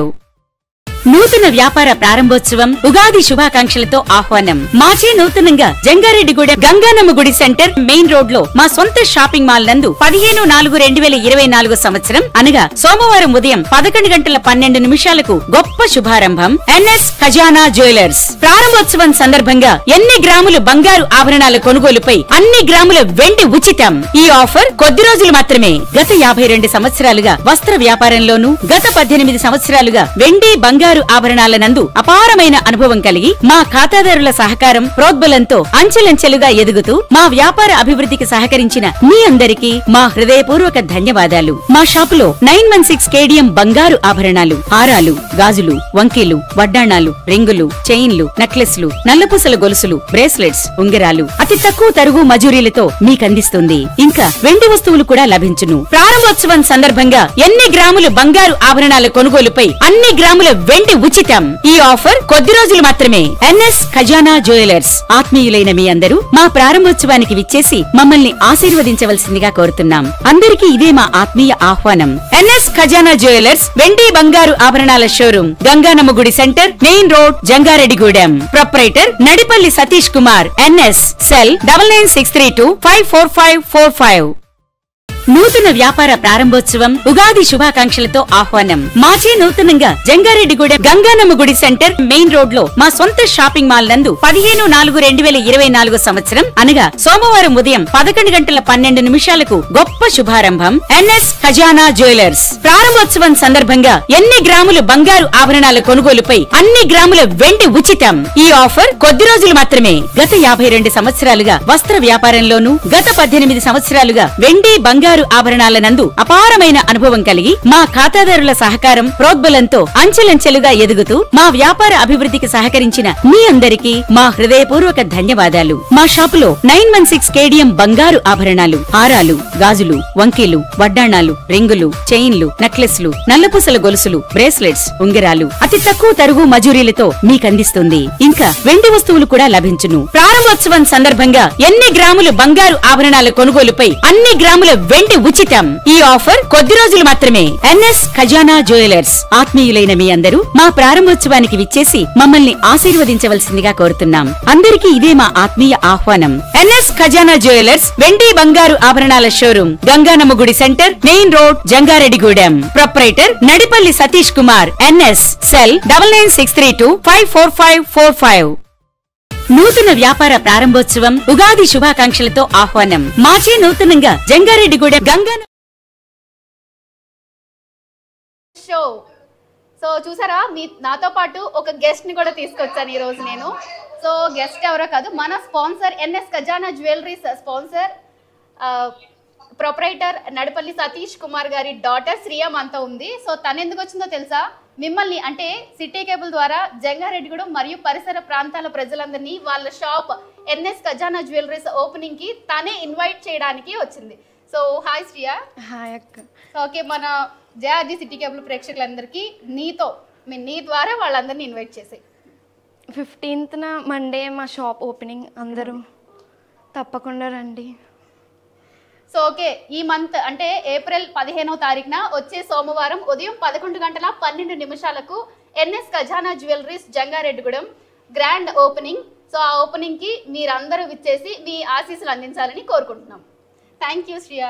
నూతన వ్యాపార ప్రారంభోత్సవం ఉగాది శుభాకాంక్షలతో ఆహ్వానం మాచే నూతనంగా జంగారెడ్డిగూడెం గంగానమ్మ గుడి సెంటర్ మెయిన్ రోడ్ లో మా సొంత షాపింగ్ మాల్ నందు పదిహేను నాలుగు రెండు వేల ఇరవై నాలుగు సంవత్సరం అనగా సోమవారం ఉదయం పదకొండు గంటల పన్నెండు నిమిషాలకు గొప్ప శుభారంభం ఎన్ఎస్ ఖజానా జ్యువెలర్స్ ప్రారంభోత్సవం సందర్భంగా ఎన్ని గ్రాములు బంగారు ఆభరణాల కొనుగోలుపై అన్ని గ్రాముల వెండి ఉచితం ఈ ఆఫర్ కొద్ది రోజులు మాత్రమే గత యాభై రెండు సంవత్సరాలుగా వస్త్ర వ్యాపారంలోనూ గత పద్దెనిమిది సంవత్సరాలుగా వెండి బంగారు ఆభరణాల నందు అపారమైన అనుభవం కలిగి మా ఖాతాదారుల సహకారం ప్రోద్బలంతో అంచెలంచెలుగా ఎదుగుతూ మా వ్యాపార అభివృద్ధికి సహకరించిన మీ అందరికీ మా హృదయపూర్వక ధన్యవాదాలు మా షాపులో నైన్ వన్ సిక్స్ కేడియం బంగారు ఆభరణాలు హారాలు గాజులు వంకీలు వడ్డాణాలు రింగులు చైన్లు నెక్లెస్లు నల్లపూసల గొలుసులు బ్రేస్లెట్స్ ఉంగరాలు అతి తక్కువ తరుగు మజూరీలతో మీకందిస్తుంది ఇంకా వెండి వస్తువులు కూడా లభించును ప్రారంభోత్సవం సందర్భంగా ఎన్ని గ్రాములు బంగారు ఆభరణాల కొనుగోలుపై అన్ని గ్రాముల వెండి ఉచితం ఈ ఆఫర్ కొద్ది రోజులు మాత్రమే ఎన్ఎస్ ఖజానా జ్యువెలర్స్ ఆత్మీయులైన మీ అందరూ మా ప్రారంభోత్సవానికి విచ్చేసి మమ్మల్ని ఆశీర్వదించవలసిందిగా కోరుతున్నాం అందరికీ ఇదే మా ఆత్మీయ ఆహ్వానం ఎన్ఎస్ ఖజానా జ్యువెలర్స్ వెండి బంగారు ఆభరణాల షోరూమ్ గంగానమ్మ గుడి centre main road Jangareddygudem proprietor Nadipalli Satish Kumar NS cell double nine six three two five four five four five నూతన వ్యాపార ప్రారంభోత్సవం ఉగాది శుభాకాంక్షలతో ఆహ్వానం మాచే నూతనంగా జంగారెడ్డిగూడెం గంగానమ్మ గుడి సెంటర్ మెయిన్ రోడ్ లో మా సొంత షాపింగ్ మాల్ నందు పదిహేను నాలుగు రెండు వేల ఇరవై నాలుగు సంవత్సరం అనగా సోమవారం ఉదయం పదకొండు గంటల పన్నెండు నిమిషాలకు గొప్ప శుభారంభం ఎన్ఎస్ ఖజానా జ్యువెలర్స్ ప్రారంభోత్సవం సందర్భంగా ఎన్ని గ్రాములు బంగారు ఆభరణాల కొనుగోలుపై అన్ని గ్రాముల వెండి ఉచితం ఈ ఆఫర్ కొద్ది రోజులు మాత్రమే గత యాభై రెండు సంవత్సరాలుగా వస్త్ర వ్యాపారంలోనూ గత పద్దెనిమిది సంవత్సరాలుగా వెండి బంగారు ఆభరణాల నందు అపారమైన అనుభవం కలిగి మా ఖాతాదారుల సహకారం ప్రోద్బలంతో అంచెలంచెలుగా ఎదుగుతూ మా వ్యాపార అభివృద్ధికి సహకరించిన మీ అందరికీ మా హృదయపూర్వక ధన్యవాదాలు మా షాపులో నైన్ వన్ సిక్స్ కేడిఎం బంగారు ఆభరణాలు హారాలు గాజులు వంకీలు వడ్డాణాలు రింగులు చైన్లు నెక్లెస్లు నల్లపూసల గొలుసులు బ్రేస్లెట్స్ ఉంగరాలు అతి తక్కువ తరుగు మజూరీలతో మీకందిస్తుంది ఇంకా వెండి వస్తువులు కూడా లభించును ప్రారంభోత్సవం సందర్భంగా ఎన్ని గ్రాములు బంగారు ఆభరణాల కొనుగోలుపై అన్ని గ్రాముల వెండి ఉచితం ఈ ఆఫర్ కొద్ది రోజులు మాత్రమే ఎన్ఎస్ ఖజానా జ్యువెలర్స్ ఆత్మీయులైన మీ అందరూ మా ప్రారంభోత్సవానికి విచ్చేసి మమ్మల్ని ఆశీర్వదించవలసిందిగా కోరుతున్నాం అందరికీ ఇదే మా ఆత్మీయ ఆహ్వానం ఎన్ఎస్ ఖజానా జ్యువెలర్స్ వెండి బంగారు ఆభరణాల షోరూం గంగానమ్మ గుడి centre main road Jangareddygudem proprietor Nadipalli Satish Kumar NS cell double nine six three two five four five four five నూతన వ్యాపార ప్రారంభోత్సవం ఉగాది శుభాకాంక్షలతో ఆహ్వానం మాచే నూతనంగా జంగారెడ్డిగూడెం గంగా షో సో చూసారా మీ నాతో పాటు ఒక గెస్ట్ ని కూడా తీసుకొచ్చాను ఈ రోజు నేను సో గెస్ట్ ఎవరో కాదు మన sponsor NS Khazana jewelleries sponsor proprietor Nadapalli Satish Kumar గారి డాటర్ శ్రియ మనతో ఉంది సో తను ఎందుకు వచ్చిందో తెలుసా మిమ్మల్ని అంటే సిటీ కేబుల్ ద్వారా జంగారెడ్డిగూడెం మరియు పరిసర ప్రాంతాల ప్రజలందరినీ వాళ్ళ shop NS Khazana jewelleries opening కి తనే ఇన్వైట్ చేయడానికి వచ్చింది సో హాయ్ శ్రియ హాయ్ అక్క ఓకే మన జేఆర్జీ సిటీ కేబుల్ ప్రేక్షకులందరికీ నీతో మీ నీ ద్వారా వాళ్ళందరినీ ఇన్వైట్ చేసాయి ఫిఫ్టీన్త్న మండే మా షాప్ ఓపెనింగ్ అందరూ తప్పకుండా రండి సో ఓకే ఈ మంత్ అంటే ఏప్రిల్ పదిహేనో తారీఖున వచ్చే సోమవారం ఉదయం పదకొండు గంటల పన్నెండు నిమిషాలకు NS Khazana jewelleries Jangareddygudem grand opening so ఆ ఓపెనింగ్కి మీరందరూ విచ్చేసి మీ ఆశీస్సులు అందించాలని కోరుకుంటున్నాం thank you Shriya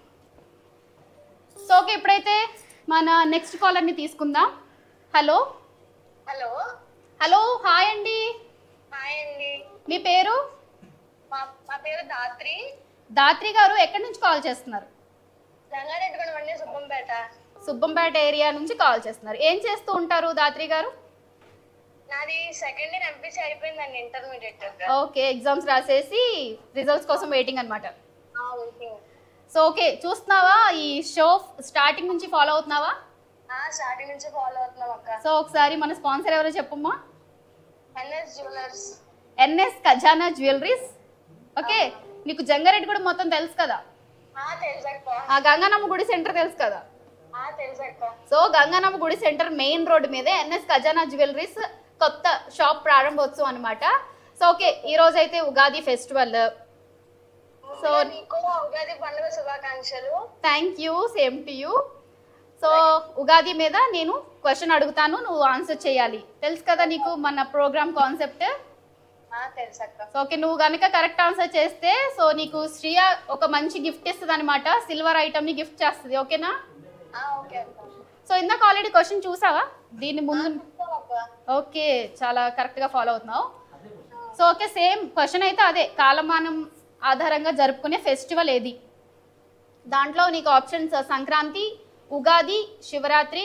so okay ఇప్పుడైతే మన నెక్స్ట్ కాలర్ని తీసుకుందాం హలో హలో హలో హాయ్ అండి హాయ్ అండి మీ పేరు మా మా పేరు దాత్రి దాత్రి గారు ఎక్కడి నుంచి కాల్ చేస్తున్నారు రంగారెడ్డిగూడెం అండి సుబ్బంపేట సుబ్బంపేట ఏరియా నుంచి కాల్ చేస్తున్నారు ఏం చేస్తూ ఉంటారు దాత్రి గారు నాది సెకండ్ ఇయర్ ఎంపీసీ అయిపోయిందండి ఇంటర్మీడియట్ ఓకే ఎగ్జామ్స్ రాసేసి రిజల్ట్స్ కోసం వెయిటింగ్ అనమాట సో ఓకే చూస్తున్నావా ఈ షో స్టార్టింగ్ నుంచి ఫాలో అవుతున్నావా స్టార్టింగ్ నుంచి ఫాలో అవుతున్నాం అక్క సో ఒకసారి మన స్పాన్సర్ ఎవరో చెప్పమ్మా NS jewellers NS Khazana jewelleries okay నీకు జంగారెడ్డి కూడా మొత్తం తెలుసు కదా తెలుసక్క ఆ గంగానమ్మ గుడి సెంటర్ తెలుసు కదా తెలుసక్క సో గంగానమ్మ గుడి సెంటర్ మెయిన్ రోడ్ మీదే ఎన్ఎస్ ఖజానా జ్యువెలరీస్ కొత్త షాప్ ప్రారంభోత్సవం అనమాట సో ఓకే ఈ రోజు అయితే ఉగాది ఫెస్టివల్ సో నీకు ఉగాది పండుగ శుభాకాంక్షలు thank you same to you so Ugadi మీద నేను క్వశ్చన్ అడుగుతాను నువ్వు ఆన్సర్ చేయాలి తెలుసు కదా నీకు మన ప్రోగ్రామ్ కాన్సెప్ట్ తెలుసక్క సో ఓకే నువ్వు కనుక కరెక్ట్ ఆన్సర్ చేస్తే సో నీకు శ్రియ ఒక మంచి గిఫ్ట్ ఇస్తుంది అనమాట సిల్వర్ ఐటమ్ని గిఫ్ట్ చేస్తుంది ఓకేనా ఓకే అక్క సో ఇందాక ఆల్రెడీ క్వశ్చన్ చూసావా దీని ముందు అక్క ఓకే చాలా కరెక్ట్గా ఫాలో అవుతున్నావు సో ఓకే సేమ్ క్వశ్చన్ అయితే అదే కాలమానం ఆధారంగా జరుపుకునే ఫెస్టివల్ ఏది దాంట్లో నీకు ఆప్షన్స్ సంక్రాంతి ఉగాది శివరాత్రి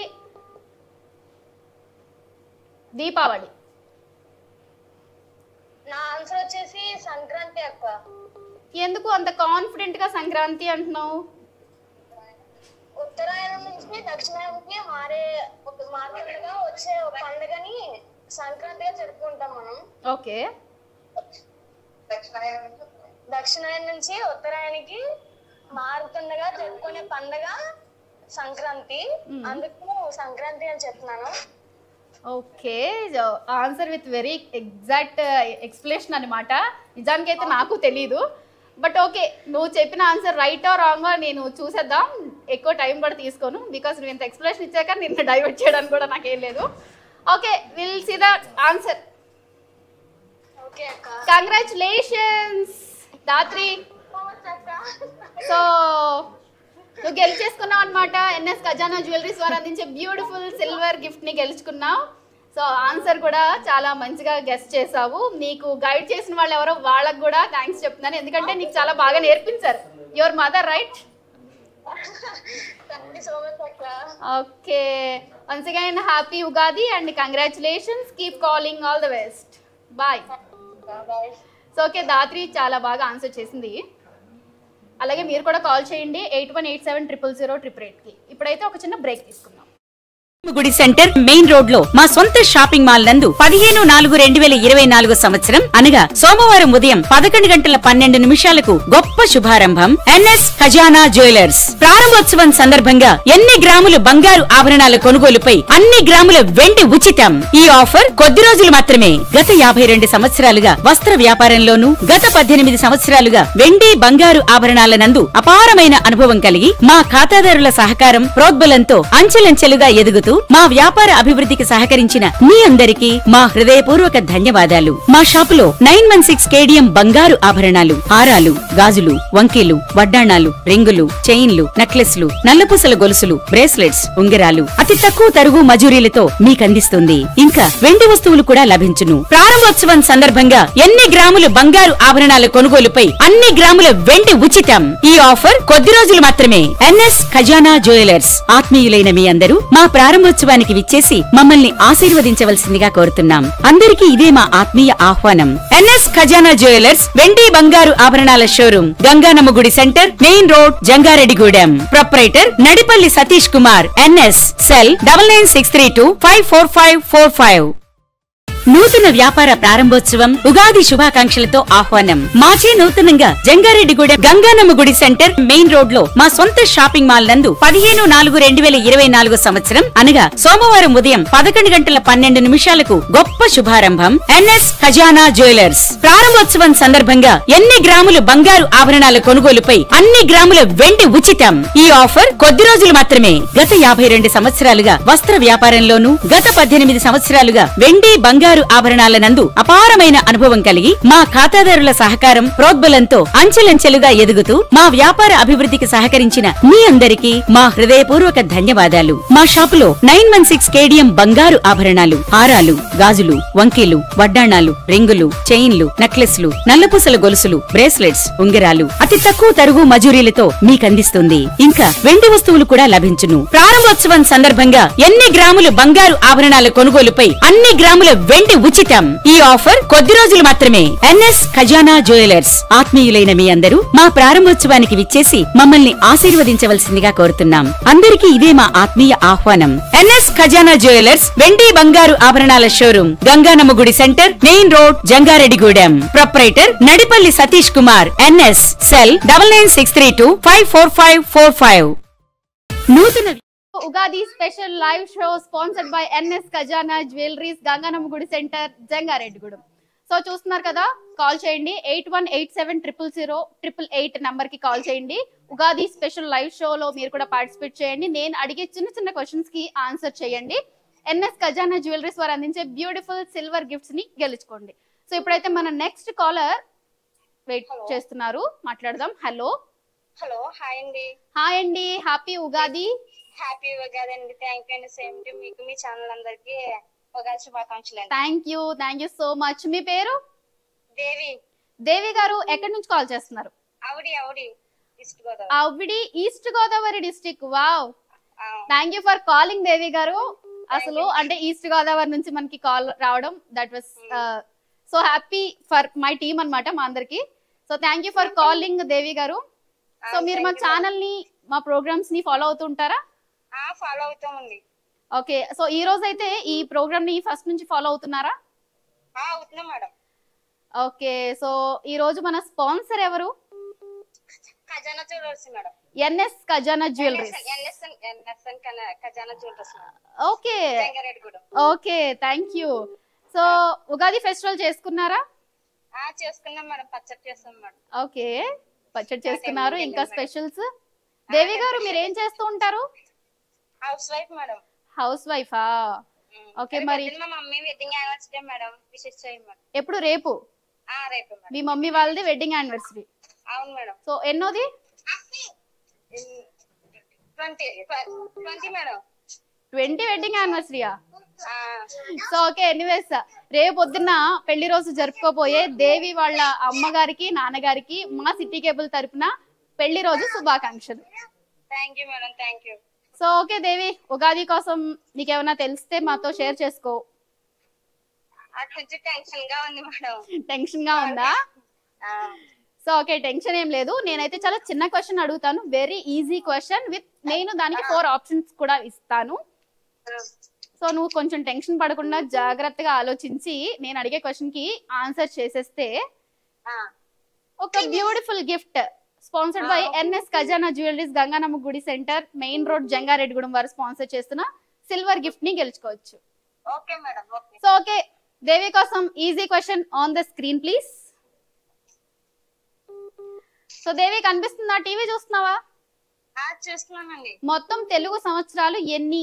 దీపావళి నా ఆన్సర్ వచ్చేసి సంక్రాంతి అక్క ఎందుకు అంత కాన్ఫిడెంట్గా సంక్రాంతి అంటున్నావు ఉత్తరాయణం నుంచి దక్షిణాయనంకి మారే ఒక మారుతుండగా వచ్చే ఒక పండుగని సంక్రాంతిగా జరుపుకుంటాం మనం ఓకే దక్షిణాయనం నుంచి ఉత్తరాయణకి మారుతుండగా జరుపుకునే పండుగ సంక్రాంతి అందుకు సంక్రాంతి అని చెప్తున్నాను okay answer with very exact explanation అనమాట నిజానికి అయితే నాకు తెలీదు బట్ ఓకే నువ్వు చెప్పిన ఆన్సర్ రైట్ ఆర్ రాంగ్ నేను చూసేద్దాం ఎక్కువ టైం కూడా తీసుకోను బికాస్ నువ్వు ఇంత ఎక్స్ప్లెనేషన్ ఇచ్చాక నిన్ను డైవర్ట్ చేయడానికి కూడా నాకేం లేదు okay will see the answer okay అక్క కంగ్రాచులేషన్స్ దాత్రి అక్క సో నువ్వు గెలిచేసుకున్నావు అనమాట ఎన్ఎస్ ఖజానా జ్యువెలరీస్ వారు అందించే బ్యూటిఫుల్ సిల్వర్ గిఫ్ట్ ని గెలుచుకున్నావు సో ఆన్సర్ కూడా చాలా మంచిగా గెస్ట్ చేసావు నీకు గైడ్ చేసిన వాళ్ళు ఎవరో వాళ్ళకి కూడా థ్యాంక్స్ చెప్తున్నాను ఎందుకంటే నీకు చాలా బాగా నేర్పించారు your mother right thank you so much అక్క okay once again happy Ugadi and congratulations keep calling all the best bye bye so okay Dhatri చాలా బాగా ఆన్సర్ చేసింది అలాగే మీరు కూడా కాల్ చేయండి eight one eight seven triple zero triple ఎయిట్కి ఇప్పుడైతే ఒక చిన్న బ్రేక్ తీసుకుందాం గుడి సెంటర్ మెయిన్ రోడ్ లో మా సొంత షాపింగ్ మాల్ నందు పదిహేను నాలుగు రెండు వేల ఇరవై నాలుగు సంవత్సరం అనగా సోమవారం ఉదయం పదకొండు గంటల పన్నెండు నిమిషాలకు గొప్ప శుభారంభం ఎన్ఎస్ ఖజానా జ్యువెలర్స్ ప్రారంభోత్సవం సందర్భంగా ఎన్ని గ్రాములు బంగారు ఆభరణాల కొనుగోలుపై అన్ని గ్రాముల వెండి ఉచితం ఈ ఆఫర్ కొద్ది రోజులు మాత్రమే గత యాభై రెండు సంవత్సరాలుగా వస్త్ర వ్యాపారంలోనూ గత పద్దెనిమిది సంవత్సరాలుగా వెండి బంగారు ఆభరణాల నందు అపారమైన అనుభవం కలిగి మా ఖాతాదారుల సహకారం ప్రోద్బలంతో అంచెలంచెలుగా ఎదుగుతూ మా వ్యాపార అభివృద్ధికి సహకరించిన మీ అందరికీ మా హృదయపూర్వక ధన్యవాదాలు మా షాపులో నైన్ వన్ సిక్స్ కేడియం బంగారు ఆభరణాలు హారాలు గాజులు వంకీలు వడ్డాణాలు రింగులు చైన్లు నెక్లెస్లు నల్లపూసల గొలుసులు బ్రేస్లెట్స్ ఉంగరాలు అతి తక్కువ తరుగు మజూరీలతో మీకందిస్తుంది ఇంకా వెండి వస్తువులు కూడా లభించును ప్రారంభోత్సవం సందర్భంగా ఎన్ని గ్రాములు బంగారు ఆభరణాల కొనుగోలుపై అన్ని గ్రాముల వెండి ఉచితం ఈ ఆఫర్ కొద్ది రోజులు మాత్రమే ఎన్ఎస్ ఖజానా జ్యువెలర్స్ ఆత్మీయులైన మీ అందరూ మా ప్రారంభోత్సవానికి విచ్చేసి మమ్మల్ని ఆశీర్వదించవలసిందిగా కోరుతున్నాం అందరికీ ఇదే మా ఆత్మీయ ఆహ్వానం ఎన్ఎస్ ఖజానా జ్యువెలర్స్ వెండి బంగారు ఆభరణాల షోరూమ్ గంగానమ్మ గుడి centre main road Jangareddygudem proprietor Nadipalli Satish Kumar NS cell double nine six three two five four five four five నూతన వ్యాపార ప్రారంభోత్సవం ఉగాది శుభాకాంక్షలతో ఆహ్వానం మాచే నూతనంగా జంగారెడ్డిగూడెం గంగానమ్మ గుడి సెంటర్ మెయిన్ రోడ్ లో మా సొంత షాపింగ్ మాల్ నందు పదిహేను నాలుగు రెండు వేల ఇరవై నాలుగు సంవత్సరం అనగా సోమవారం ఉదయం పదకొండు గంటల పన్నెండు నిమిషాలకు గొప్ప శుభారంభం ఎన్ఎస్ ఖజానా జ్యువెలర్స్ ప్రారంభోత్సవం సందర్భంగా ఎన్ని గ్రాములు బంగారు ఆభరణాల కొనుగోలుపై అన్ని గ్రాముల వెండి ఉచితం ఈ ఆఫర్ కొద్ది రోజులు మాత్రమే గత యాభై రెండు సంవత్సరాలుగా వస్త్ర వ్యాపారంలోనూ గత పద్దెనిమిది సంవత్సరాలుగా వెండి బంగారు ఆభరణాల నందు అపారమైన అనుభవం కలిగి మా ఖాతాదారుల సహకారం ప్రోద్బలంతో అంచెలంచెలుగా ఎదుగుతూ మా వ్యాపార అభివృద్ధికి సహకరించిన మీ అందరికీ మా హృదయపూర్వక ధన్యవాదాలు మా షాపులో నైన్ వన్ సిక్స్ కేడియం బంగారు ఆభరణాలు హారాలు గాజులు వంకీలు వడ్డాణాలు రింగులు చైన్లు నెక్లెస్లు నల్లపూసల గొలుసులు బ్రేస్లెట్స్ ఉంగరాలు అతి తక్కువ తరుగు మజూరీలతో మీకందిస్తుంది ఇంకా వెండి వస్తువులు కూడా లభించును ప్రారంభోత్సవం సందర్భంగా ఎన్ని గ్రాములు బంగారు ఆభరణాల కొనుగోలుపై అన్ని గ్రాముల వెండి ఉచితం ఈ ఆఫర్ కొద్ది రోజులు మాత్రమే ఎన్ఎస్ ఖజానా జ్యువెలర్స్ ఆత్మీయులైన మీ అందరూ మా ప్రారంభోత్సవానికి విచ్చేసి మమ్మల్ని ఆశీర్వదించవలసిందిగా కోరుతున్నాం అందరికీ ఇదే మా ఆత్మీయ ఆహ్వానం ఎన్ఎస్ ఖజానా జ్యువెలర్స్ వెండి బంగారు ఆభరణాల షోరూమ్ గంగానమ్మ గుడి centre main road Jangareddygudem proprietor Nadipalli Satish Kumar NS cell double nine six three two five four five four five నూతన Ugadi special live show sponsored by NS Khazana jewelleries Ganganamma గుడి సెంటర్ జంగారెడ్డిగూడెం సో చూస్తున్నారు కదా కాల్ చేయండి eight one eight seven triple zero triple eight number కి call చేయండి Ugadi special live షోలో మీరు కూడా పార్టిసిపేట్ చేయండి నేను అడిగే చిన్న చిన్న క్వశ్చన్స్ కి ఆన్సర్ చేయండి ఎన్ఎస్ ఖజానా జ్యువెలరీస్ వారు అందించే బ్యూటిఫుల్ సిల్వర్ గిఫ్ట్స్ ని గెలుచుకోండి సో ఇప్పుడైతే మన నెక్స్ట్ కాలర్ వెయిట్ చేస్తున్నారు మాట్లాడదాం హలో హలో హాయ్ అండి హాయ్ అండి హ్యాపీ ఉగాది హ్యాపీ ఉగాది అండి థ్యాంక్ యూ అండి సేమ్ టు మీకు మీ ఛానల్ అందరికి ఉగాది శుభాకాంక్షలు అండి thank you thank you so much మీ పేరు దేవి దేవి గారు ఎక్కడి నుంచి కాల్ చేస్తున్నారు Avidi Avidi east Godavari Avidi east Godavari district wow ఆ, thank you for calling Devi గారు అసలు అంటే ఈస్ట్ గోదావరి నుంచి మనకి కాల్ రావడం that was so happy for my team అన్నమాట మా అందరికి so thank you for calling Devi గారు సో మీరు మా thank you, ఛానల్ ని మా ప్రోగ్రామ్స్ ని ఫాలో అవుతుంటారా ఆ ఫాలో అవుతామండి ఓకే సో ఈ రోజు అయితే ఈ ప్రోగ్రామ్ ని ఫస్ట్ నుంచి ఫాలో అవుతున్నారా ఆ అవుతున్నాం మేడం ఓకే సో ఈ రోజు మన స్పాన్సర్ ఎవరు Khazana jewellers madam NS Khazana jewelleries NSN NSN Khazana jewellers madam okay Rangareddygudem okay thank you so Ugadi festival చేసుకున్నారా ఆ చేసుకున్నాం మేడం పచ్చడి చేస్తాం మేడం ఓకే పచ్చడి చేసుకున్నారు ఇంకా స్పెషల్స్ దేవి గారు మీరు ఏం చేస్తూ ఉంటారు హౌస్ వైఫ్ మేడం హౌస్ వైఫా ఓకే మరి పొద్దున్న మా mummy wedding anniversary madam wishes చేయండి మేడం ఎప్పుడు రేపు ఆ రేపు మేడం మీ మమ్మీ వాళ్ళది వెడ్డింగ్ యానివర్సరీ అవును మేడం సో ఎన్నోది twenty twenty madam twenty wedding యానివర్సరీయా ఆ, సో ఓకే ఎనీవేస్ రేపు పొద్దున్న పెళ్లి రోజు జరుపుకోబోయే దేవి వాళ్ళ అమ్మగారికి నాన్నగారికి మా సిటీ కేబుల్ తరపున పెళ్లి రోజు శుభాకాంక్షలు thank you madam thank you so okay Devi Ugadi కోసం నీకేమైనా తెలిస్తే మాతో షేర్ చేసుకో అది కొంచెం టెన్షన్ గా ఉంది మేడం టెన్షన్ గా ఉందా ఆ, సో ఓకే టెన్షన్ ఏం లేదు నేనైతే చాలా చిన్న క్వశ్చన్ అడుగుతాను వెరీ ఈజీ క్వశ్చన్ విత్ నేను దానికి ఫోర్ ఆప్షన్స్ కూడా ఇస్తాను సో నువ్వు కొంచెం టెన్షన్ పడకుండా జాగ్రత్తగా ఆలోచించి నేను అడిగే క్వశ్చన్ కి ఆన్సర్ చేసేస్తే ఆ, ఒక beautiful gift sponsored by NS Khazana jewelleries Ganganamma గుడి సెంటర్ మెయిన్ రోడ్ జంగారెడ్డిగూడెం వారు స్పాన్సర్ చేస్తున్న సిల్వర్ గిఫ్ట్ ని గెలుచుకోవచ్చు okay madam okay so okay Devi కోసం easy question on the screen please so Devi కనిపిస్తుందా టీవీ చూస్తున్నావా ఆ, చూస్తున్నానండి మొత్తం తెలుగు సంవత్సరాలు ఎన్ని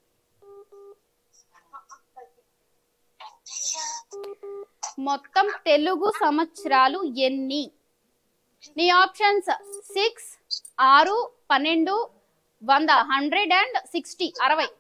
మొత్తం తెలుగు సంవత్సరాలు ఎన్ని నీ ఆప్షన్స్ సిక్స్ ఆరు పన్నెండు వంద హండ్రెడ్ అండ్ సిక్స్టీ అరవై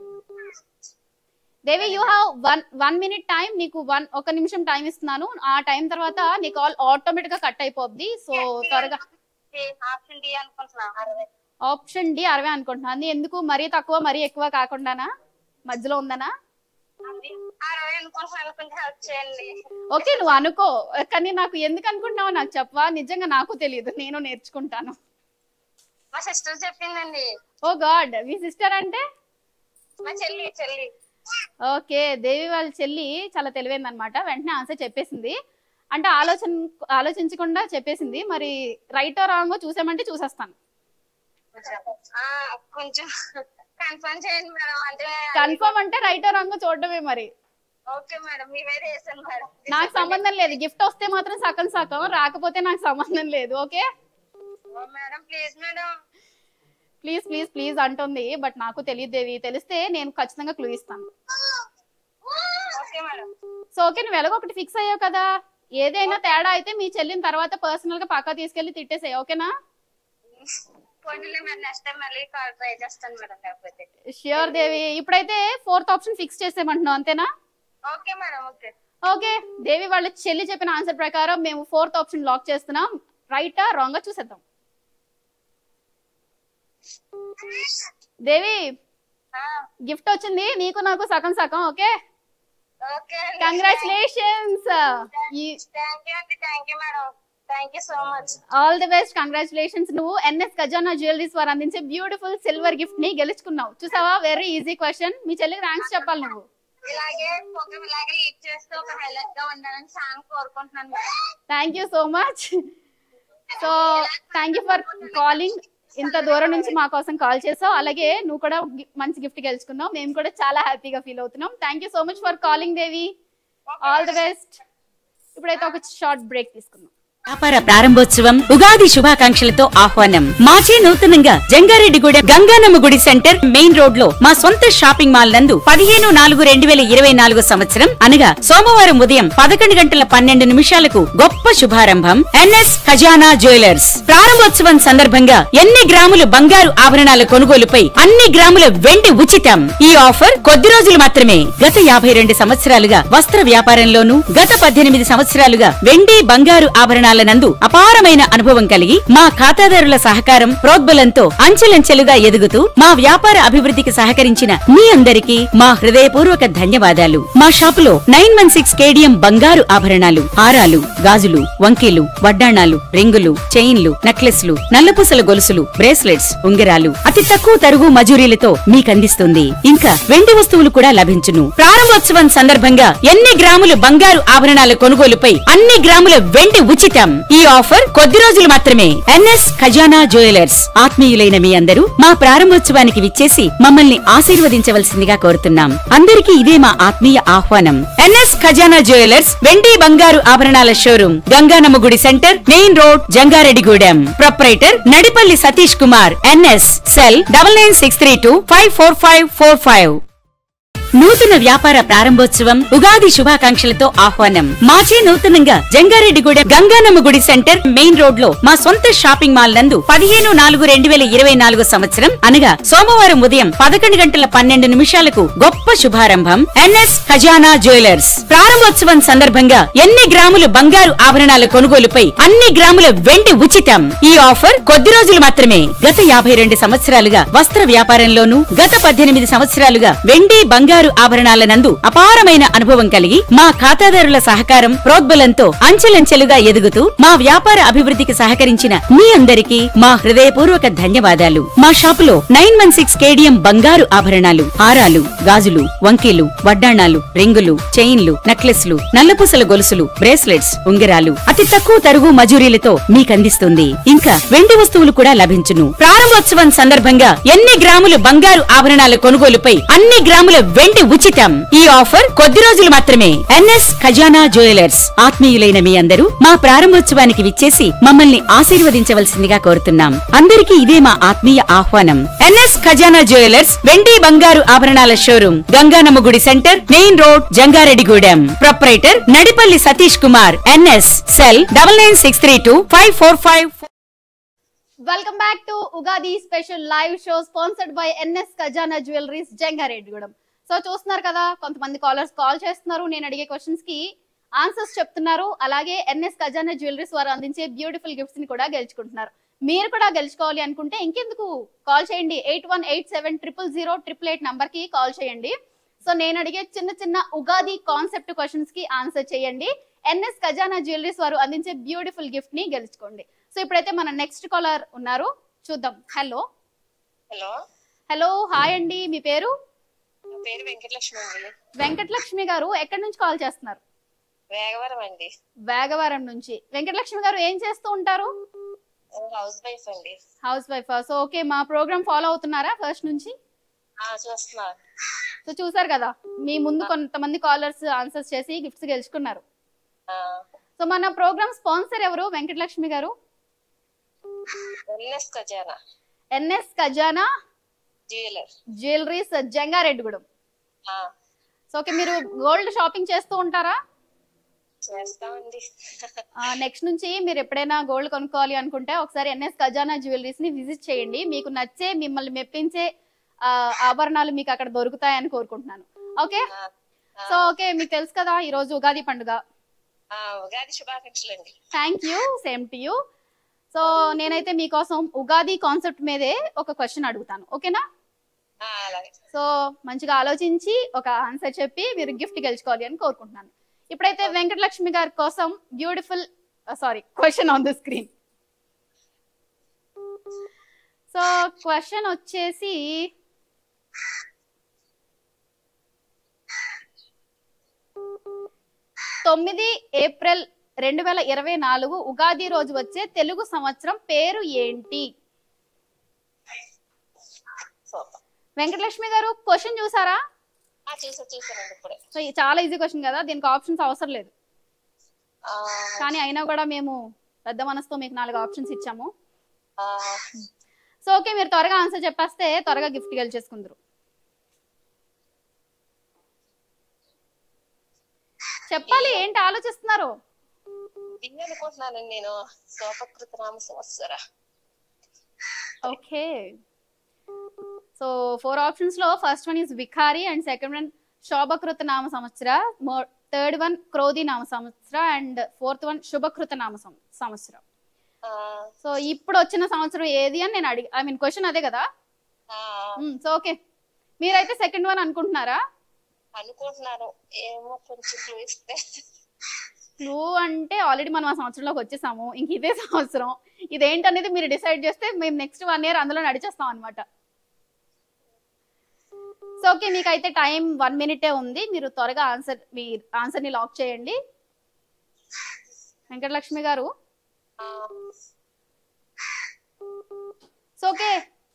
Devi you have one one minute time నీకు వన్ ఒక నిమిషం టైం ఇస్తున్నాను ఆ టైం తర్వాత నీ కాల్ ఆటోమేటిక్ గా కట్ అయిపోద్ది సో త్వరగా ఆప్షన్ డి అనుకుంటున్నా అరవై ఆప్షన్ డి అరవై అనుకుంటున్నాను ఎందుకు మరీ తక్కువ మరీ ఎక్కువ కాకుండానా మధ్యలో ఉందనా అరవై అనుకుంటున్నాను కొంచెం హెల్ప్ చేయండి ఓకే నువ్వు అనుకో కానీ నాకు ఎందుకు అనుకుంటున్నావో నాకు చెప్పవా నిజంగా నాకు తెలియదు నేను నేర్చుకుంటాను మా సిస్టర్ చెప్పిందండి ఓ గాడ్ మీ సిస్టర్ అంటే మా చెల్లి చెల్లి ఓకే దేవి వాళ్ళ చెల్లి చాలా తెలివైంది అనమాట వెంటనే ఆన్సర్ చెప్పేసింది అంటే ఆలోచన ఆలోచించకుండా చెప్పేసింది మరి రైట్ రాంగో చూసామంటే చూసేస్తాను ఆ, కొంచెం కన్ఫర్మ్ చేయండి మేడం అంటే కన్ఫర్మ్ అంటే రైట్ రాంగో చూడడమే మరి ఓకే మేడం మీ మీద వేసాను మేడం నాకు సంబంధం లేదు గిఫ్ట్ వస్తే మాత్రం సగం సగం రాకపోతే నాకు సంబంధం లేదు ఓకే ఓ madam please madam please please please అంటుంది బట్ నాకు తెలియదు దేవి తెలిస్తే నేను ఖచ్చితంగా క్లూ ఇస్తాను ఓకే మేడం సో ఓకే నువ్వు ఎలాగో ఒకటి ఫిక్స్ అయ్యావు కదా ఏదైనా తేడా అయితే మీ చెల్లిన తర్వాత పర్సనల్ గా పక్కా తీసుకెళ్లి తిట్టేసాయి ఓకేనా పోనీలే మేడం నెక్స్ట్ టైం మళ్ళీ కాల్ ట్రై చేస్తాను మేడం లేకపోతే ష్యూర్ దేవి ఇప్పుడైతే ఫోర్త్ ఆప్షన్ ఫిక్స్ చేసేయమంటున్నావు అంతేనా okay madam okay okay Devi వాళ్ళ చెల్లి చెప్పిన ఆన్సర్ ప్రకారం మేము ఫోర్త్ ఆప్షన్ లాక్ చేస్తున్నాం రైటా రాంగ్ గా చూసేద్దాం దేవి ఆ, గిఫ్ట్ వచ్చింది నీకు నాకు సగం సగం okay okay congratulations thank you అండి thank you madam thank you so much all the best congratulations నువ్వు ఎన్ఎస్ ఖజానా జ్యువెలరీస్ వారు అందించే బ్యూటిఫుల్ సిల్వర్ గిఫ్ట్ ని గెలుచుకున్నావు చూసావా వెరీ ఈజీ క్వశ్చన్ మీ చెల్లికి ర్యాంక్స్ చెప్పాలి నువ్వు ఇలాగే ప్రోగ్రామ్ ఇలాగే లీడ్ చేస్తూ ఒక హైలైట్ గా ఉండాలని చాలా కోరుకుంటున్నాను madam thank you so much so thank you for calling ఇంత దూరం నుంచి మా కోసం కాల్ చేసావు అలాగే నువ్వు కూడా గి- మంచి గిఫ్ట్ గెలుచుకున్నావు మేము కూడా చాలా హ్యాపీగా ఫీల్ అవుతున్నాం thank you so much for calling Devi all the best ఇప్పుడైతే ఒక షార్ట్ బ్రేక్ తీసుకుందాం వ్యాపార ప్రారంభోత్సవం ఉగాది శుభాకాంక్షలతో ఆహ్వానం మాచే నూతనంగా జంగారెడ్డిగూడెం గంగానమ్మ గుడి సెంటర్ మెయిన్ రోడ్ లో మా సొంత షాపింగ్ మాల్ నందు పదిహేను నాలుగు రెండు వేల ఇరవై నాలుగు సంవత్సరం అనగా సోమవారం ఉదయం పదకొండు గంటల పన్నెండు నిమిషాలకు గొప్ప శుభారంభం ఎన్ఎస్ ఖజానా జ్యువెలర్స్ ప్రారంభోత్సవం సందర్భంగా ఎన్ని గ్రాములు బంగారు ఆభరణాల కొనుగోలుపై అన్ని గ్రాముల వెండి ఉచితం ఈ ఆఫర్ కొద్ది రోజులు మాత్రమే గత యాభై రెండు సంవత్సరాలుగా వస్త్ర వ్యాపారంలోనూ గత పద్దెనిమిది సంవత్సరాలుగా వెండి బంగారు ఆభరణాల నందు అపారమైన అనుభవం కలిగి మా ఖాతాదారుల సహకారం ప్రోద్బలంతో అంచెలంచెలుగా ఎదుగుతూ మా వ్యాపార అభివృద్ధికి సహకరించిన మీ అందరికీ మా హృదయపూర్వక ధన్యవాదాలు మా షాపులో నైన్ వన్ సిక్స్ కేడిఎం బంగారు ఆభరణాలు హారాలు గాజులు వంకీలు వడ్డాణాలు రింగులు చైన్లు నెక్లెస్లు నల్లపూసల గొలుసులు బ్రేస్లెట్స్ ఉంగరాలు అతి తక్కువ తరుగు మజూరీలతో మీకందిస్తుంది ఇంకా వెండి వస్తువులు కూడా లభించును ప్రారంభోత్సవం సందర్భంగా ఎన్ని గ్రాములు బంగారు ఆభరణాల కొనుగోలుపై అన్ని గ్రాముల వెండి ఉచితం ఈ ఆఫర్ కొద్ది రోజులు మాత్రమే ఎన్ఎస్ ఖజానా జ్యువెలర్స్ ఆత్మీయులైన మీ అందరూ మా ప్రారంభోత్సవానికి విచ్చేసి మమ్మల్ని ఆశీర్వదించవలసిందిగా కోరుతున్నాం అందరికీ ఇదే మా ఆత్మీయ ఆహ్వానం ఎన్ఎస్ ఖజానా జ్యువెలర్స్ వెండి బంగారు ఆభరణాల షోరూమ్ గంగానమ్మ గుడి centre main road Jangareddygudem proprietor Nadipalli Satish Kumar NS cell double nine six three two five four five four five నూతన వ్యాపార ప్రారంభోత్సవం ఉగాది శుభాకాంక్షలతో ఆహ్వానం మాచే నూతనంగా జంగారెడ్డిగూడెం గంగానమ్మ గుడి సెంటర్ మెయిన్ రోడ్ లో మా సొంత షాపింగ్ మాల్ నందు పదిహేను నాలుగు రెండు వేల ఇరవై నాలుగు సంవత్సరం అనగా సోమవారం ఉదయం పదకొండు గంటల పన్నెండు నిమిషాలకు గొప్ప శుభారంభం ఎన్ఎస్ ఖజానా జ్యువెలర్స్ ప్రారంభోత్సవం సందర్భంగా ఎన్ని గ్రాములు బంగారు ఆభరణాల కొనుగోలుపై అన్ని గ్రాముల వెండి ఉచితం ఈ ఆఫర్ కొద్ది రోజులు మాత్రమే గత యాభై రెండు సంవత్సరాలుగా వస్త్ర వ్యాపారంలోనూ గత పద్దెనిమిది సంవత్సరాలుగా వెండి బంగారు ఆభరణాల నందు అపారమైన అనుభవం కలిగి మా ఖాతాదారుల సహకారం ప్రోద్బలంతో అంచెలంచెలుగా ఎదుగుతూ మా వ్యాపార అభివృద్ధికి సహకరించిన మీ అందరికీ మా హృదయపూర్వక ధన్యవాదాలు మా షాపులో నైన్ వన్ సిక్స్ కేడిఎం బంగారు ఆభరణాలు హారాలు గాజులు వంకీలు వడ్డాణాలు రింగులు చైన్లు నెక్లెస్లు నల్లపూసల గొలుసులు బ్రేస్లెట్స్ ఉంగరాలు అతి తక్కువ తరుగు మజూరీలతో మీకందిస్తుంది ఇంకా వెండి వస్తువులు కూడా లభించును ప్రారంభోత్సవం సందర్భంగా ఎన్ని గ్రాములు బంగారు ఆభరణాల కొనుగోలుపై అన్ని గ్రాముల వెండి ఉచితం ఈ ఆఫర్ కొద్ది రోజులు మాత్రమే ఎన్ఎస్ ఖజానా జ్యువెలర్స్ ఆత్మీయులైన మీ అందరూ మా ప్రారంభోత్సవానికి విచ్చేసి మమ్మల్ని ఆశీర్వదించవలసిందిగా కోరుతున్నాం అందరికీ ఇదే మా ఆత్మీయ ఆహ్వానం ఎన్ఎస్ ఖజానా జ్యువెలర్స్ వెండి బంగారు ఆభరణాల షోరూం గంగానమ్మ గుడి centre main road Jangareddygudem proprietor Nadipalli Satish Kumar NS cell double nine six three two five four five welcome back to Ugadi special live show sponsored by NS Khazana jewelleries Jangareddygudem so చూస్తున్నారు కదా కొంతమంది కాలర్స్ కాల్ చేస్తున్నారు నేను అడిగే క్వశ్చన్స్ కి ఆన్సర్స్ చెప్తున్నారు అలాగే ఎన్ఎస్ ఖజానా జ్యువెలరీస్ వారు అందించే బ్యూటిఫుల్ గిఫ్ట్స్ ని కూడా గెలుచుకుంటున్నారు మీరు కూడా గెలుచుకోవాలి అనుకుంటే ఇంకెందుకు కాల్ చేయండి eight one eight seven triple zero triple eight number కి కాల్ చేయండి సో నేను అడిగే చిన్న చిన్న ఉగాది కాన్సెప్ట్ క్వశ్చన్స్ కి ఆన్సర్ చేయండి ఎన్ఎస్ ఖజానా జ్యువెలరీస్ వారు అందించే బ్యూటిఫుల్ గిఫ్ట్ ని గెలుచుకోండి సో ఇప్పుడైతే మన నెక్స్ట్ కాలర్ ఉన్నారు చూద్దాం హలో హలో హలో హాయ్ అండి మీ పేరు నా పేరు వెంకటలక్ష్మి అండి వెంకటలక్ష్మి గారు ఎక్కడి నుంచి కాల్ చేస్తున్నారు వేగవరం అండి వేగవరం నుంచి వెంకటలక్ష్మి గారు ఏం చేస్తూ ఉంటారు హౌస్ వైఫ్ అండి హౌస్ వైఫ్ సో ఓకే మా ప్రోగ్రామ్ ఫాలో అవుతున్నారా ఫస్ట్ నుంచి ఆ, చూస్తున్నారు సో చూసారు కదా మీ ముందు కొంతమంది కాలర్స్ ఆన్సర్స్ చేసి గిఫ్ట్స్ గెలుచుకున్నారు ఆ, సో మన ప్రోగ్రామ్ స్పాన్సర్ ఎవరు వెంకటలక్ష్మి గారు ఎన్ఎస్ ఖజానా NS Khazana jeweller jewelleries Jangareddygudem ఆ, సో ఓకే మీరు గోల్డ్ షాపింగ్ చేస్తూ ఉంటారా చేస్తామండి నెక్స్ట్ నుంచి మీరు ఎప్పుడైనా గోల్డ్ కొనుక్కోవాలి అనుకుంటే ఒకసారి ఎన్ఎస్ ఖజానా జ్యువెలరీస్ ని విజిట్ చేయండి మీకు నచ్చే మిమ్మల్ని మెప్పించే ఆ, ఆభరణాలు మీకు అక్కడ దొరుకుతాయని కోరుకుంటున్నాను ఓకే ఆ, ఆ, సో ఓకే మీకు తెలుసు కదా ఈ రోజు ఉగాది పండుగ ఆ, ఉగాది శుభాకాంక్షలు అండి thank you same to you so నేనైతే మీకోసం ఉగాది కాన్సెప్ట్ మీదే ఒక క్వశ్చన్ అడుగుతాను ఓకేనా ఆ, అలాగే సో మంచిగా ఆలోచించి ఒక ఆన్సర్ చెప్పి మీరు గిఫ్ట్ గెలుచుకోవాలి అని కోరుకుంటున్నాను ఇప్పుడైతే వెంకటలక్ష్మి గారి కోసం beautiful sorry question on the screen so question వచ్చేసి తొమ్మిది ఏప్రిల్ రెండు వేల ఇరవై నాలుగు ఉగాది రోజు వచ్చే తెలుగు సంవత్సరం పేరు ఏంటి సూపర్ వెంకటలక్ష్మి గారు క్వశ్చన్ చూసారా ఆ, చూసా చూసానండి ఇప్పుడే సో ఇది చాలా ఈజీ క్వశ్చన్ కదా దీనికి ఆప్షన్స్ అవసరం లేదు ఆ, కానీ అయినా కూడా మేము పెద్ద మనసుతో మీకు నాలుగు ఆప్షన్స్ ఇచ్చాము ఆ, సో ఓకే మీరు త్వరగా ఆన్సర్ చెప్పేస్తే త్వరగా గిఫ్ట్ గెలిచేసుకుందరు చెప్పాలి ఏంటి ఆలోచిస్తున్నారు ఇది అనుకుంటున్నానండి నేను శోభకృత నామ సంవత్సర ఓకే సో ఫోర్ ఆప్షన్స్ లో first one is Vikari and second one Shobhakrut నామ సంవత్సర థర్డ్ వన్ క్రోధి నామ సంవత్సర అండ్ ఫోర్త్ వన్ శుభకృత నామ సం- సంవత్సరం ఆ, సో ఇప్పుడు వచ్చిన సంవత్సరం ఏది అని నేను అడిగి ఐ మీన్ క్వశ్చన్ అదే కదా ఆ, సో ఓకే మీరైతే సెకండ్ వన్ అనుకుంటున్నారా అనుకుంటున్నాను ఏమో కొంచెం క్లూ ఇస్తే క్లూ అంటే ఆల్రెడీ మనం ఆ సంవత్సరంలోకి వచ్చేసాము ఇంక ఇదే సంవత్సరం ఇదేంటనేది మీరు డిసైడ్ చేస్తే మేము నెక్స్ట్ వన్ ఇయర్ అందులో నడిచేస్తాం అనమాట సో ఓకే మీకైతే టైం వన్ మినిటే ఉంది మీరు త్వరగా ఆన్సర్ మీ ఆన్సర్ని లాక్ చేయండి వెంకటలక్ష్మి గారు ఆ, సో ఓకే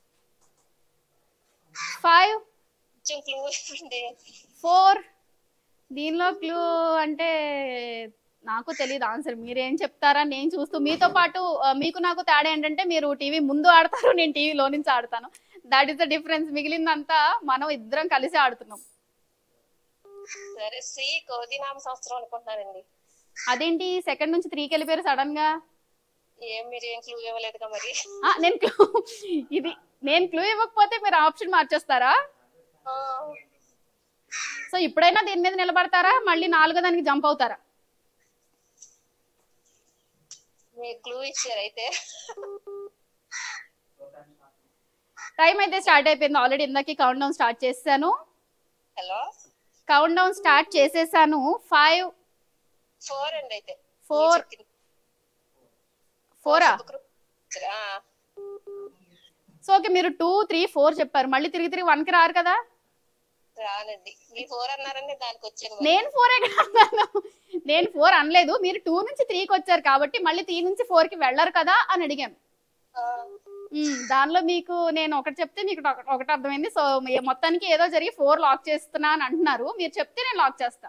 ఫైవ్ కొంచెం క్లూ ఇవ్వండి ఫోర్ దీనిలో క్లూ అంటే నాకు తెలియదు ఆన్సర్ మీరేం చెప్తారా నేను చూస్తూ మీతో పాటు ఆ, మీకు నాకు తేడా ఏంటంటే మీరు టీవీ ముందు ఆడతారు నేను టీవీలో నుంచి ఆడతాను దాట్ ఈస్ ద డిఫరెన్స్ మిగిలిందంతా మనం ఇద్దరం కలిసి ఆడుతున్నాం సరే శ్రీ కోదినామ సంవత్సరం అనుకుంటున్నానండి అదేంటి సెకండ్ నుంచి త్రీకి వెళ్ళిపోయారు సడన్ గా ఏం మీరు ఏం క్లూ ఇవ్వలేదుగా మరి ఆ, నేను క్లూ ఇది నేను క్లూ ఇవ్వకపోతే మీరు ఆప్షన్ మార్చేస్తారా ఆ, సో ఇప్పుడైనా దీని మీద నిలబడతారా మళ్ళీ నాలుగో దానికి జంప్ అవుతారా మీరు క్లూ ఇచ్చారు అయితే టైం అయితే స్టార్ట్ అయిపోయింది ఆల్రెడీ ఇందాక కౌంట్ డౌన్ స్టార్ట్ చేశాను హలో కౌంట్ డౌన్ స్టార్ట్ చేసేసాను ఫైవ్ ఫోర్ అండి అయితే ఫోర్ ఫోరా ఆ, సో ఓకే మీరు టూ త్రీ ఫోర్ చెప్పారు మళ్ళీ తిరిగి తిరిగి వన్ కి రారు కదా రానండి మీ ఫోర్ అన్నారని దానికి వచ్చాను మరి. నేను ఫోర్ అన్నాను నేను ఫోర్ అనలేదు మీరు టూ నుంచి త్రీకి వచ్చారు కాబట్టి మళ్ళీ త్రీ నుంచి ఫోర్ కి వెళ్ళరు కదా అని అడిగాను ఆ, మ్మ్, దానిలో మీకు నేను ఒకటి చెప్తే మీకు ఒక- ఒకటి అర్థమైంది సో మీ- మొత్తానికి ఏదో జరిగి ఫోర్ లాక్ చేస్తున్నా అని అంటున్నారు మీరు చెప్తే నేను లాక్ చేస్తా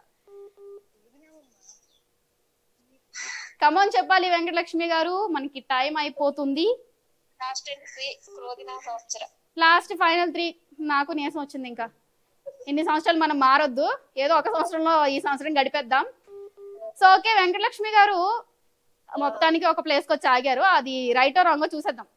కమోన్ చెప్పాలి వెంకటలక్ష్మి గారు మనకి టైం అయిపోతుంది లాస్ట్ అండ్ శ్రీ క్రోధినామ సంవత్సరం లాస్ట్ ఫైనల్ త్రీ నాకు నీరసం వచ్చింది ఇంకా ఇన్ని సంవత్సరాలు మనం మారొద్దు ఏదో ఒక సంవత్సరంలో ఈ సంవత్సరం గడిపేద్దాం సో ఓకే వెంకటలక్ష్మి గారు మొత్తానికి ఒక ప్లేస్కి వచ్చి ఆగారు అది రైట్ రాంగో చూసేద్దాం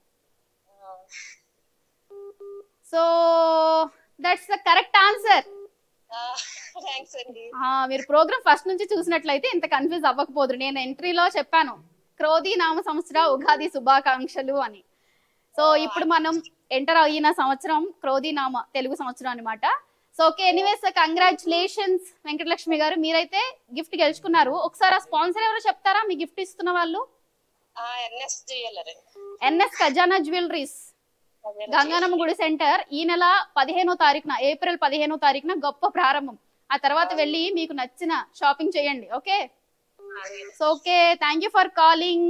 so that's the correct answer thanks అండి మీరు ప్రోగ్రామ్ ఫస్ట్ నుంచి చూసినట్లయితే ఇంత కన్ఫ్యూజ్ అవ్వకపోదురు నేను ఎంట్రీలో చెప్పాను క్రోధి నామ సంవత్సర ఉగాది శుభాకాంక్షలు అని సో ఇప్పుడు మనం ఎంటర్ అయిన సంవత్సరం క్రోధి నామ తెలుగు సంవత్సరం అన్నమాట so okay anyways congratulations Venkatalakshmi గారు మీరైతే గిఫ్ట్ గెలుచుకున్నారు ఒకసారి ఆ స్పాన్సర్ ఎవరో చెప్తారా మీ గిఫ్ట్ ఇస్తున్న వాళ్ళు NS jeweller NS Khazana jewelleries Ganganamma గుడి సెంటర్ ఈ నెల పదిహేనో తారీఖున ఏప్రిల్ పదిహేనో తారీఖున గొప్ప ప్రారంభం ఆ తర్వాత వెళ్ళి మీకు నచ్చిన షాపింగ్ చేయండి okay so okay thank you for calling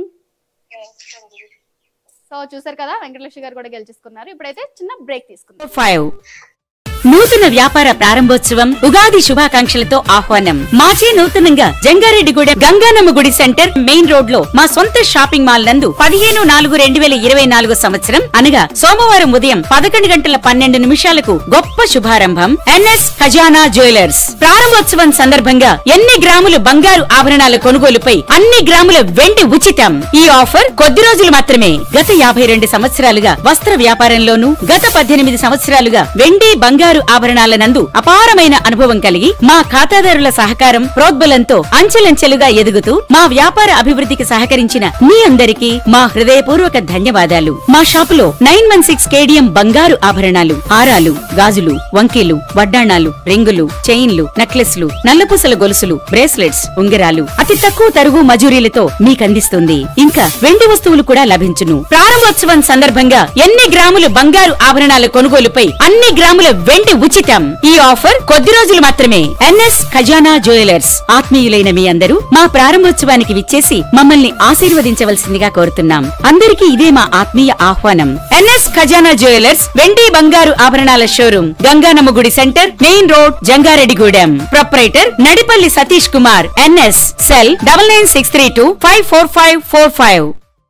so చూసారు కదా వెంకటలక్ష్మి గారు కూడా గెలిచేసుకున్నారు ఇప్పుడైతే చిన్న బ్రేక్ తీసుకుందాం ఫైవ్ నూతన వ్యాపార ప్రారంభోత్సవం ఉగాది శుభాకాంక్షలతో ఆహ్వానం మాచే నూతనంగా జంగారెడ్డిగూడెం గంగానమ్మ గుడి సెంటర్ మెయిన్ రోడ్ లో మా సొంత షాపింగ్ మాల్ నందు పదిహేను నాలుగు రెండు వేల ఇరవై నాలుగు సంవత్సరం అనగా సోమవారం ఉదయం పదకొండు గంటల పన్నెండు నిమిషాలకు గొప్ప శుభారంభం ఎన్ఎస్ ఖజానా జ్యువెలర్స్ ప్రారంభోత్సవం సందర్భంగా ఎన్ని గ్రాములు బంగారు ఆభరణాల కొనుగోలుపై అన్ని గ్రాముల వెండి ఉచితం ఈ ఆఫర్ కొద్ది రోజులు మాత్రమే గత యాభై రెండు సంవత్సరాలుగా వస్త్ర వ్యాపారంలోనూ గత పద్దెనిమిది సంవత్సరాలుగా వెండి బంగారు ఆభరణాల నందు అపారమైన అనుభవం కలిగి మా ఖాతాదారుల సహకారం ప్రోద్బలంతో అంచెలంచెలుగా ఎదుగుతూ మా వ్యాపార అభివృద్ధికి సహకరించిన మీ అందరికీ మా హృదయపూర్వక ధన్యవాదాలు మా షాపులో నైన్ వన్ సిక్స్ కేడిఎం బంగారు ఆభరణాలు హారాలు గాజులు వంకీలు వడ్డాణాలు రింగులు చైన్లు నెక్లెస్లు నల్లపూసల గొలుసులు బ్రేస్లెట్స్ ఉంగరాలు అతి తక్కువ తరుగు మజూరీలతో మీకందిస్తుంది ఇంకా వెండి వస్తువులు కూడా లభించును ప్రారంభోత్సవం సందర్భంగా ఎన్ని గ్రాములు బంగారు ఆభరణాల కొనుగోలుపై అన్ని గ్రాముల వెండి ఉచితం ఈ ఆఫర్ కొద్ది రోజులు మాత్రమే ఎన్ఎస్ ఖజానా జ్యువెలర్స్ ఆత్మీయులైన మీ అందరూ మా ప్రారంభోత్సవానికి విచ్చేసి మమ్మల్ని ఆశీర్వదించవలసిందిగా కోరుతున్నాం అందరికీ ఇదే మా ఆత్మీయ ఆహ్వానం ఎన్ఎస్ ఖజానా జ్యువెలర్స్ వెండి బంగారు ఆభరణాల షోరూమ్ గంగానమ్మ గుడి centre main road Jangareddygudem proprietor Nadipalli Satish Kumar NS cell double nine six three two five four five four five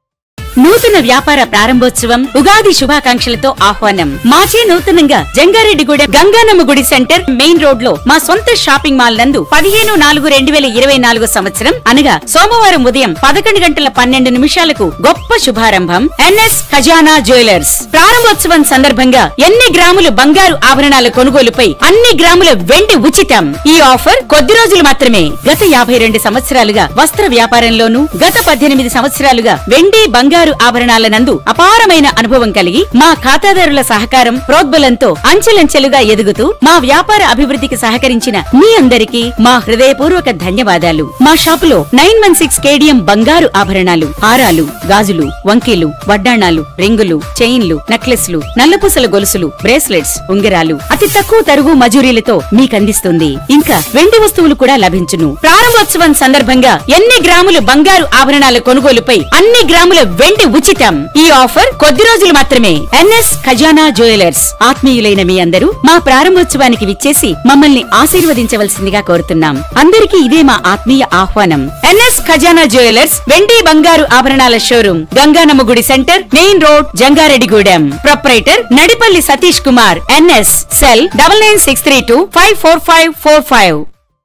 నూతన వ్యాపార ప్రారంభోత్సవం ఉగాది శుభాకాంక్షలతో ఆహ్వానం మాచే నూతనంగా జంగారెడ్డిగూడెం గంగానమ్మ గుడి సెంటర్ మెయిన్ రోడ్ లో మా సొంత షాపింగ్ మాల్ నందు పదిహేను నాలుగు రెండు వేల ఇరవై నాలుగు సంవత్సరం అనగా సోమవారం ఉదయం పదకొండు గంటల పన్నెండు నిమిషాలకు గొప్ప శుభారంభం ఎన్ఎస్ ఖజానా జ్యువెలర్స్ ప్రారంభోత్సవం సందర్భంగా ఎన్ని గ్రాములు బంగారు ఆభరణాల కొనుగోలుపై అన్ని గ్రాముల వెండి ఉచితం ఈ ఆఫర్ కొద్ది రోజులు మాత్రమే గత యాభై రెండు సంవత్సరాలుగా వస్త్ర వ్యాపారంలోనూ గత పద్దెనిమిది సంవత్సరాలుగా వెండి బంగారు ఆభరణాల నందు అపారమైన అనుభవం కలిగి మా ఖాతాదారుల సహకారం ప్రోద్బలంతో అంచెలంచెలుగా ఎదుగుతూ మా వ్యాపార అభివృద్ధికి సహకరించిన మీ అందరికీ మా హృదయపూర్వక ధన్యవాదాలు మా షాపులో నైన్ వన్ సిక్స్ కేడిఎం బంగారు ఆభరణాలు హారాలు గాజులు వంకీలు వడ్డాణాలు రింగులు చైన్లు నెక్లెస్లు నల్లపూసల గొలుసులు బ్రేస్లెట్స్ ఉంగరాలు అతి తక్కువ తరుగు మజూరీలతో మీకందిస్తుంది ఇంకా వెండి వస్తువులు కూడా లభించును ప్రారంభోత్సవం సందర్భంగా ఎన్ని గ్రాములు బంగారు ఆభరణాల కొనుగోలుపై అన్ని గ్రాముల వెండి ఉచితం ఈ ఆఫర్ కొద్ది రోజులు మాత్రమే ఎన్ఎస్ ఖజానా జ్యువెలర్స్ ఆత్మీయులైన మీ అందరూ మా ప్రారంభోత్సవానికి విచ్చేసి మమ్మల్ని ఆశీర్వదించవలసిందిగా కోరుతున్నాం అందరికీ ఇదే మా ఆత్మీయ ఆహ్వానం ఎన్ఎస్ ఖజానా జ్యువెలర్స్ వెండి బంగారు ఆభరణాల షోరూమ్ గంగానమ్మ గుడి centre main road Jangareddygudem proprietor Nadipalli Satish Kumar NS cell double nine six three two five four five four five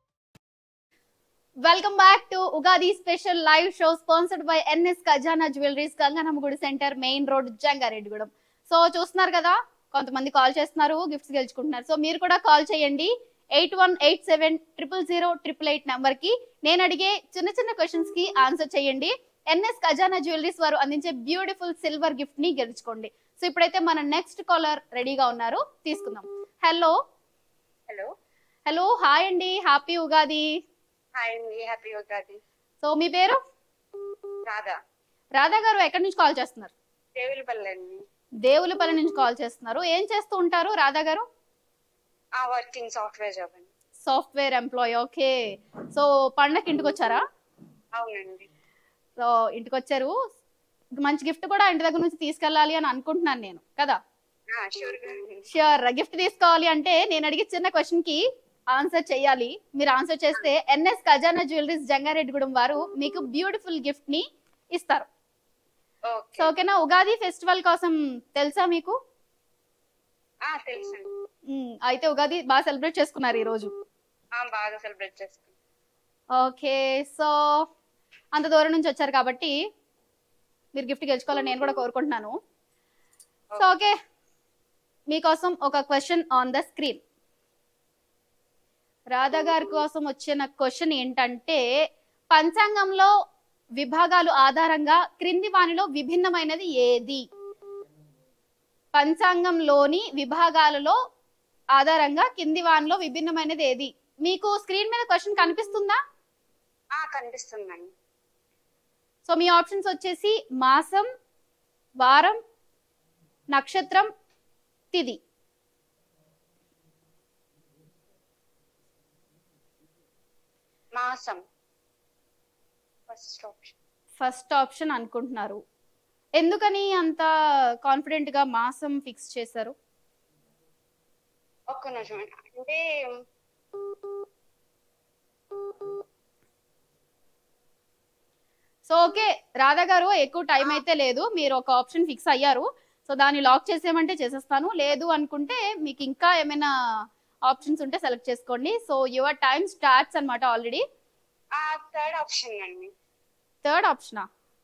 welcome back to Ugadi special live show sponsored by NS Khazana jewelleries Ganganammagudi centre main road Jangareddygudem so చూస్తున్నారు కదా కొంతమంది call చేస్తున్నారు gifts గెలుచుకుంటున్నారు so మీరు కూడా call చేయండి eight one eight seven triple zero triple eight number కి నేను అడిగే చిన్న చిన్న క్వశ్చన్స్ కి ఆన్సర్ చేయండి ఎన్ఎస్ ఖజానా జ్యువెలరీస్ వారు అందించే బ్యూటిఫుల్ సిల్వర్ గిఫ్ట్ ని గెలుచుకోండి సో ఇప్పుడైతే మన నెక్స్ట్ కాలర్ రెడీగా ఉన్నారు తీసుకుందాం హలో హలో హలో హాయ్ అండి హ్యాపీ ఉగాది హాయ్ అండి హ్యాపీ ఉగాది సో మీ పేరు రాధా రాధా గారు ఎక్కడి నుంచి కాల్ చేస్తున్నారు దేవులపల్లి అండి దేవులపల్లి నుంచి కాల్ చేస్తున్నారు ఏం చేస్తూ ఉంటారు రాధా గారు ఆ వర్కింగ్ సాఫ్ట్వేర్ జాబ్ అండి సాఫ్ట్వేర్ ఎంప్లాయ్ ఓకే సో పండగకి ఇంటికి వచ్చారా అవునండి సో ఇంటికి వచ్చారు మంచి గిఫ్ట్ కూడా ఇంటి దగ్గర నుంచి తీసుకెళ్ళాలి అని అనుకుంటున్నాను నేను కదా షూర్ గా అండి. ష్యూర్ గిఫ్ట్ తీసుకోవాలి అంటే నేను అడిగే చిన్న క్వశ్చన్ కి ఆన్సర్ చేయాలి మీరు ఆన్సర్ చేస్తే ఎన్ఎస్ ఖజానా జ్యువెలరీస్ జంగారెడ్డిగూడెం వారు మీకు బ్యూటిఫుల్ గిఫ్ట్ ని ఇస్తారు ఓకే సో ఓకేనా ఉగాది ఫెస్టివల్ కోసం తెలుసా మీకు ఆ తెలుసండి మ్, అయితే ఉగాది బాగా సెలబ్రేట్ చేసుకున్నారు ఈ రోజు ఆ బాగా సెలబ్రేట్ చేసుకుంటాం ఓకే సో అంత దూరం నుంచి వచ్చారు కాబట్టి మీరు గిఫ్ట్ గెలుచుకోవాలని నేను కూడా కోరుకుంటున్నాను సో ఓకే మీకోసం ఒక question on the screen Radha గారి కోసం వచ్చిన క్వశ్చన్ ఏంటంటే పంచాంగంలో విభాగాలు ఆధారంగా క్రింది వానిలో విభిన్నమైనది ఏది పంచాంగంలోని విభాగాలలో ఆధారంగా కింది వానిలో విభిన్నమైనది ఏది మీకు స్క్రీన్ మీద క్వశ్చన్ కనిపిస్తుందా ఆ కనిపిస్తుందండి సో మీ ఆప్షన్స్ వచ్చేసి మాసం వారం నక్షత్రం తిది మాసం ఫస్ట్ ఆప్షన్ ఫస్ట్ ఆప్షన్ అనుకుంటున్నారు ఎందుకని అంత కాన్ఫిడెంట్ గా మాసం ఫిక్స్ చేశారు ఒక్క నిమిషం అంటే సో ఓకే రాధా గారు ఎక్కువ టైం అయితే లేదు మీరు ఒక ఆప్షన్ ఫిక్స్ అయ్యారు సో దాన్ని లాక్ చేసేయమంటే చేసేస్తాను లేదు అనుకుంటే మీకు ఇంకా ఏమైనా ఆప్షన్స్ ఉంటే సెలెక్ట్ చేసుకోండి సో యువర్ టైం స్టార్ట్స్ అన్నమాట ఆల్రెడీ ఆ థర్డ్ ఆప్షన్ అండి థర్డ్ ఆప్షనా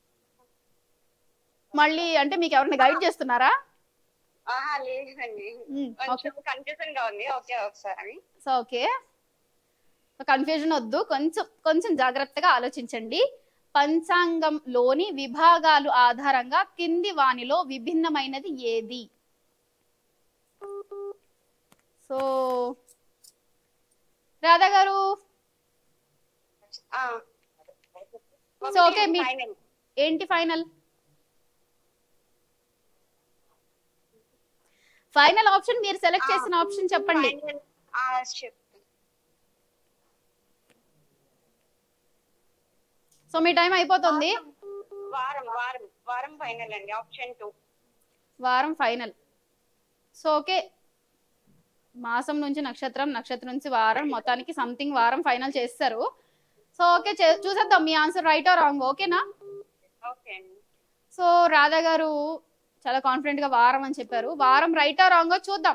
మళ్ళీ అంటే మీకు ఎవరైనా గైడ్ చేస్తున్నారా ఆహా లేదండి మ్మ్, ఓకే కొంచెం కన్ఫ్యూజన్ గా ఉంది ఓకే ఒకసారి సో ఓకే కన్ఫ్యూజన్ వద్దు కొంచెం కొంచెం జాగ్రత్తగా ఆలోచించండి పంచాంగంలోని విభాగాలు ఆధారంగా కింది వానిలో విభిన్నమైనది ఏది సో రాధా గారు ఆ సో ఓకే మీ ఫైనల్ ఏంటి ఫైనల్ ఫైనల్ ఆప్షన్ మీరు సెలెక్ట్ చేసిన ఆప్షన్ చెప్పండి ఫైనల్ ఆ చెప్తాను సో మీ టైం అయిపోతుంది వారం వారం వారం ఫైనల్ అండి ఆప్షన్ టూ వారం ఫైనల్ సో ఓకే మాసం నుంచి నక్షత్రం నక్షత్రం నుంచి వారం మొత్తానికి సంథింగ్ వారం ఫైనల్ చేస్తారు సో ఓకే చే- చూసేద్దాం మీ ఆన్సర్ రైట్ ఆర్ రాంగ్ ఓకేనా ఓకే అండి సో రాధా గారు చాలా కాన్ఫిడెంట్ గా వారం అని చెప్పారు వారం రైట్ ఆర్ రాంగ్ చూద్దాం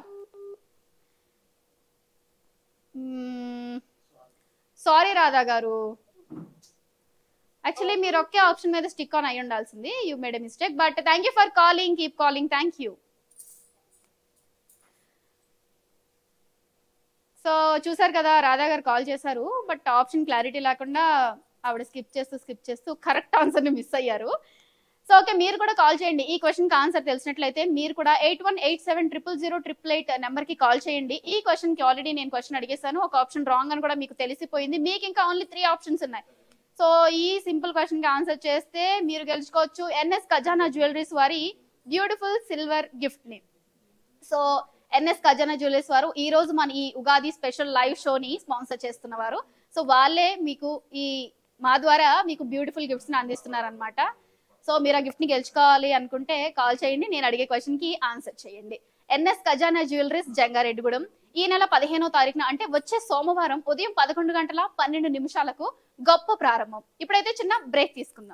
సారీ రాధా గారు యాక్చువల్లీ మీరు ఒకే ఆప్షన్ మీద స్టిక్ ఆన్ అయి ఉండాల్సింది you made a mistake but thank you for calling keep calling thank you so చూసారు కదా రాధా గారు కాల్ చేశారు బట్ ఆప్షన్ క్లారిటీ లేకుండా ఆవిడ స్కిప్ చేస్తూ స్కిప్ చేస్తూ కరెక్ట్ ఆన్సర్ని మిస్ అయ్యారు సో ఓకే మీరు కూడా కాల్ చేయండి ఈ క్వశ్చన్ ఆన్సర్ తెలిసినట్లయితే మీరు కూడా eight one eight seven triple zero triple eight number కి కాల్ చేయండి ఈ క్వశ్చన్ కి ఆల్రెడీ నేను క్వశ్చన్ అడిగేశాను ఒక ఆప్షన్ రాంగ్ అని కూడా మీకు తెలిసిపోయింది మీకు ఇంకా ఓన్లీ త్రీ ఆప్షన్స్ ఉన్నాయి సో ఈ సింపుల్ క్వశ్చన్ కి ఆన్సర్ చేస్తే మీరు గెలుచుకోవచ్చు ఎన్ఎస్ ఖజానా జ్యువెలరీస్ వారి బ్యూటిఫుల్ సిల్వర్ గిఫ్ట్ ని సో ఎన్ఎస్ ఖజానా జ్యువెలర్స్ వారు ఈ రోజు మన ఈ ఉగాది స్పెషల్ లైవ్ షోని స్పాన్సర్ చేస్తున్నవారు సో వాళ్ళే మీకు ఈ మా ద్వారా మీకు బ్యూటిఫుల్ గిఫ్ట్స్ ని అందిస్తున్నారు అనమాట సో మీరు ఆ గిఫ్ట్ ని గెలుచుకోవాలి అనుకుంటే కాల్ చేయండి నేను అడిగే క్వశ్చన్ కి ఆన్సర్ చేయండి ఎన్ఎస్ ఖజానా జ్యువెలరీస్ జంగారెడ్డిగూడెం ఈ నెల పదిహేనో తారీఖున అంటే వచ్చే సోమవారం ఉదయం పదకొండు గంటల పన్నెండు నిమిషాలకు గొప్ప ప్రారంభం ఇప్పుడైతే చిన్న బ్రేక్ తీసుకుందాం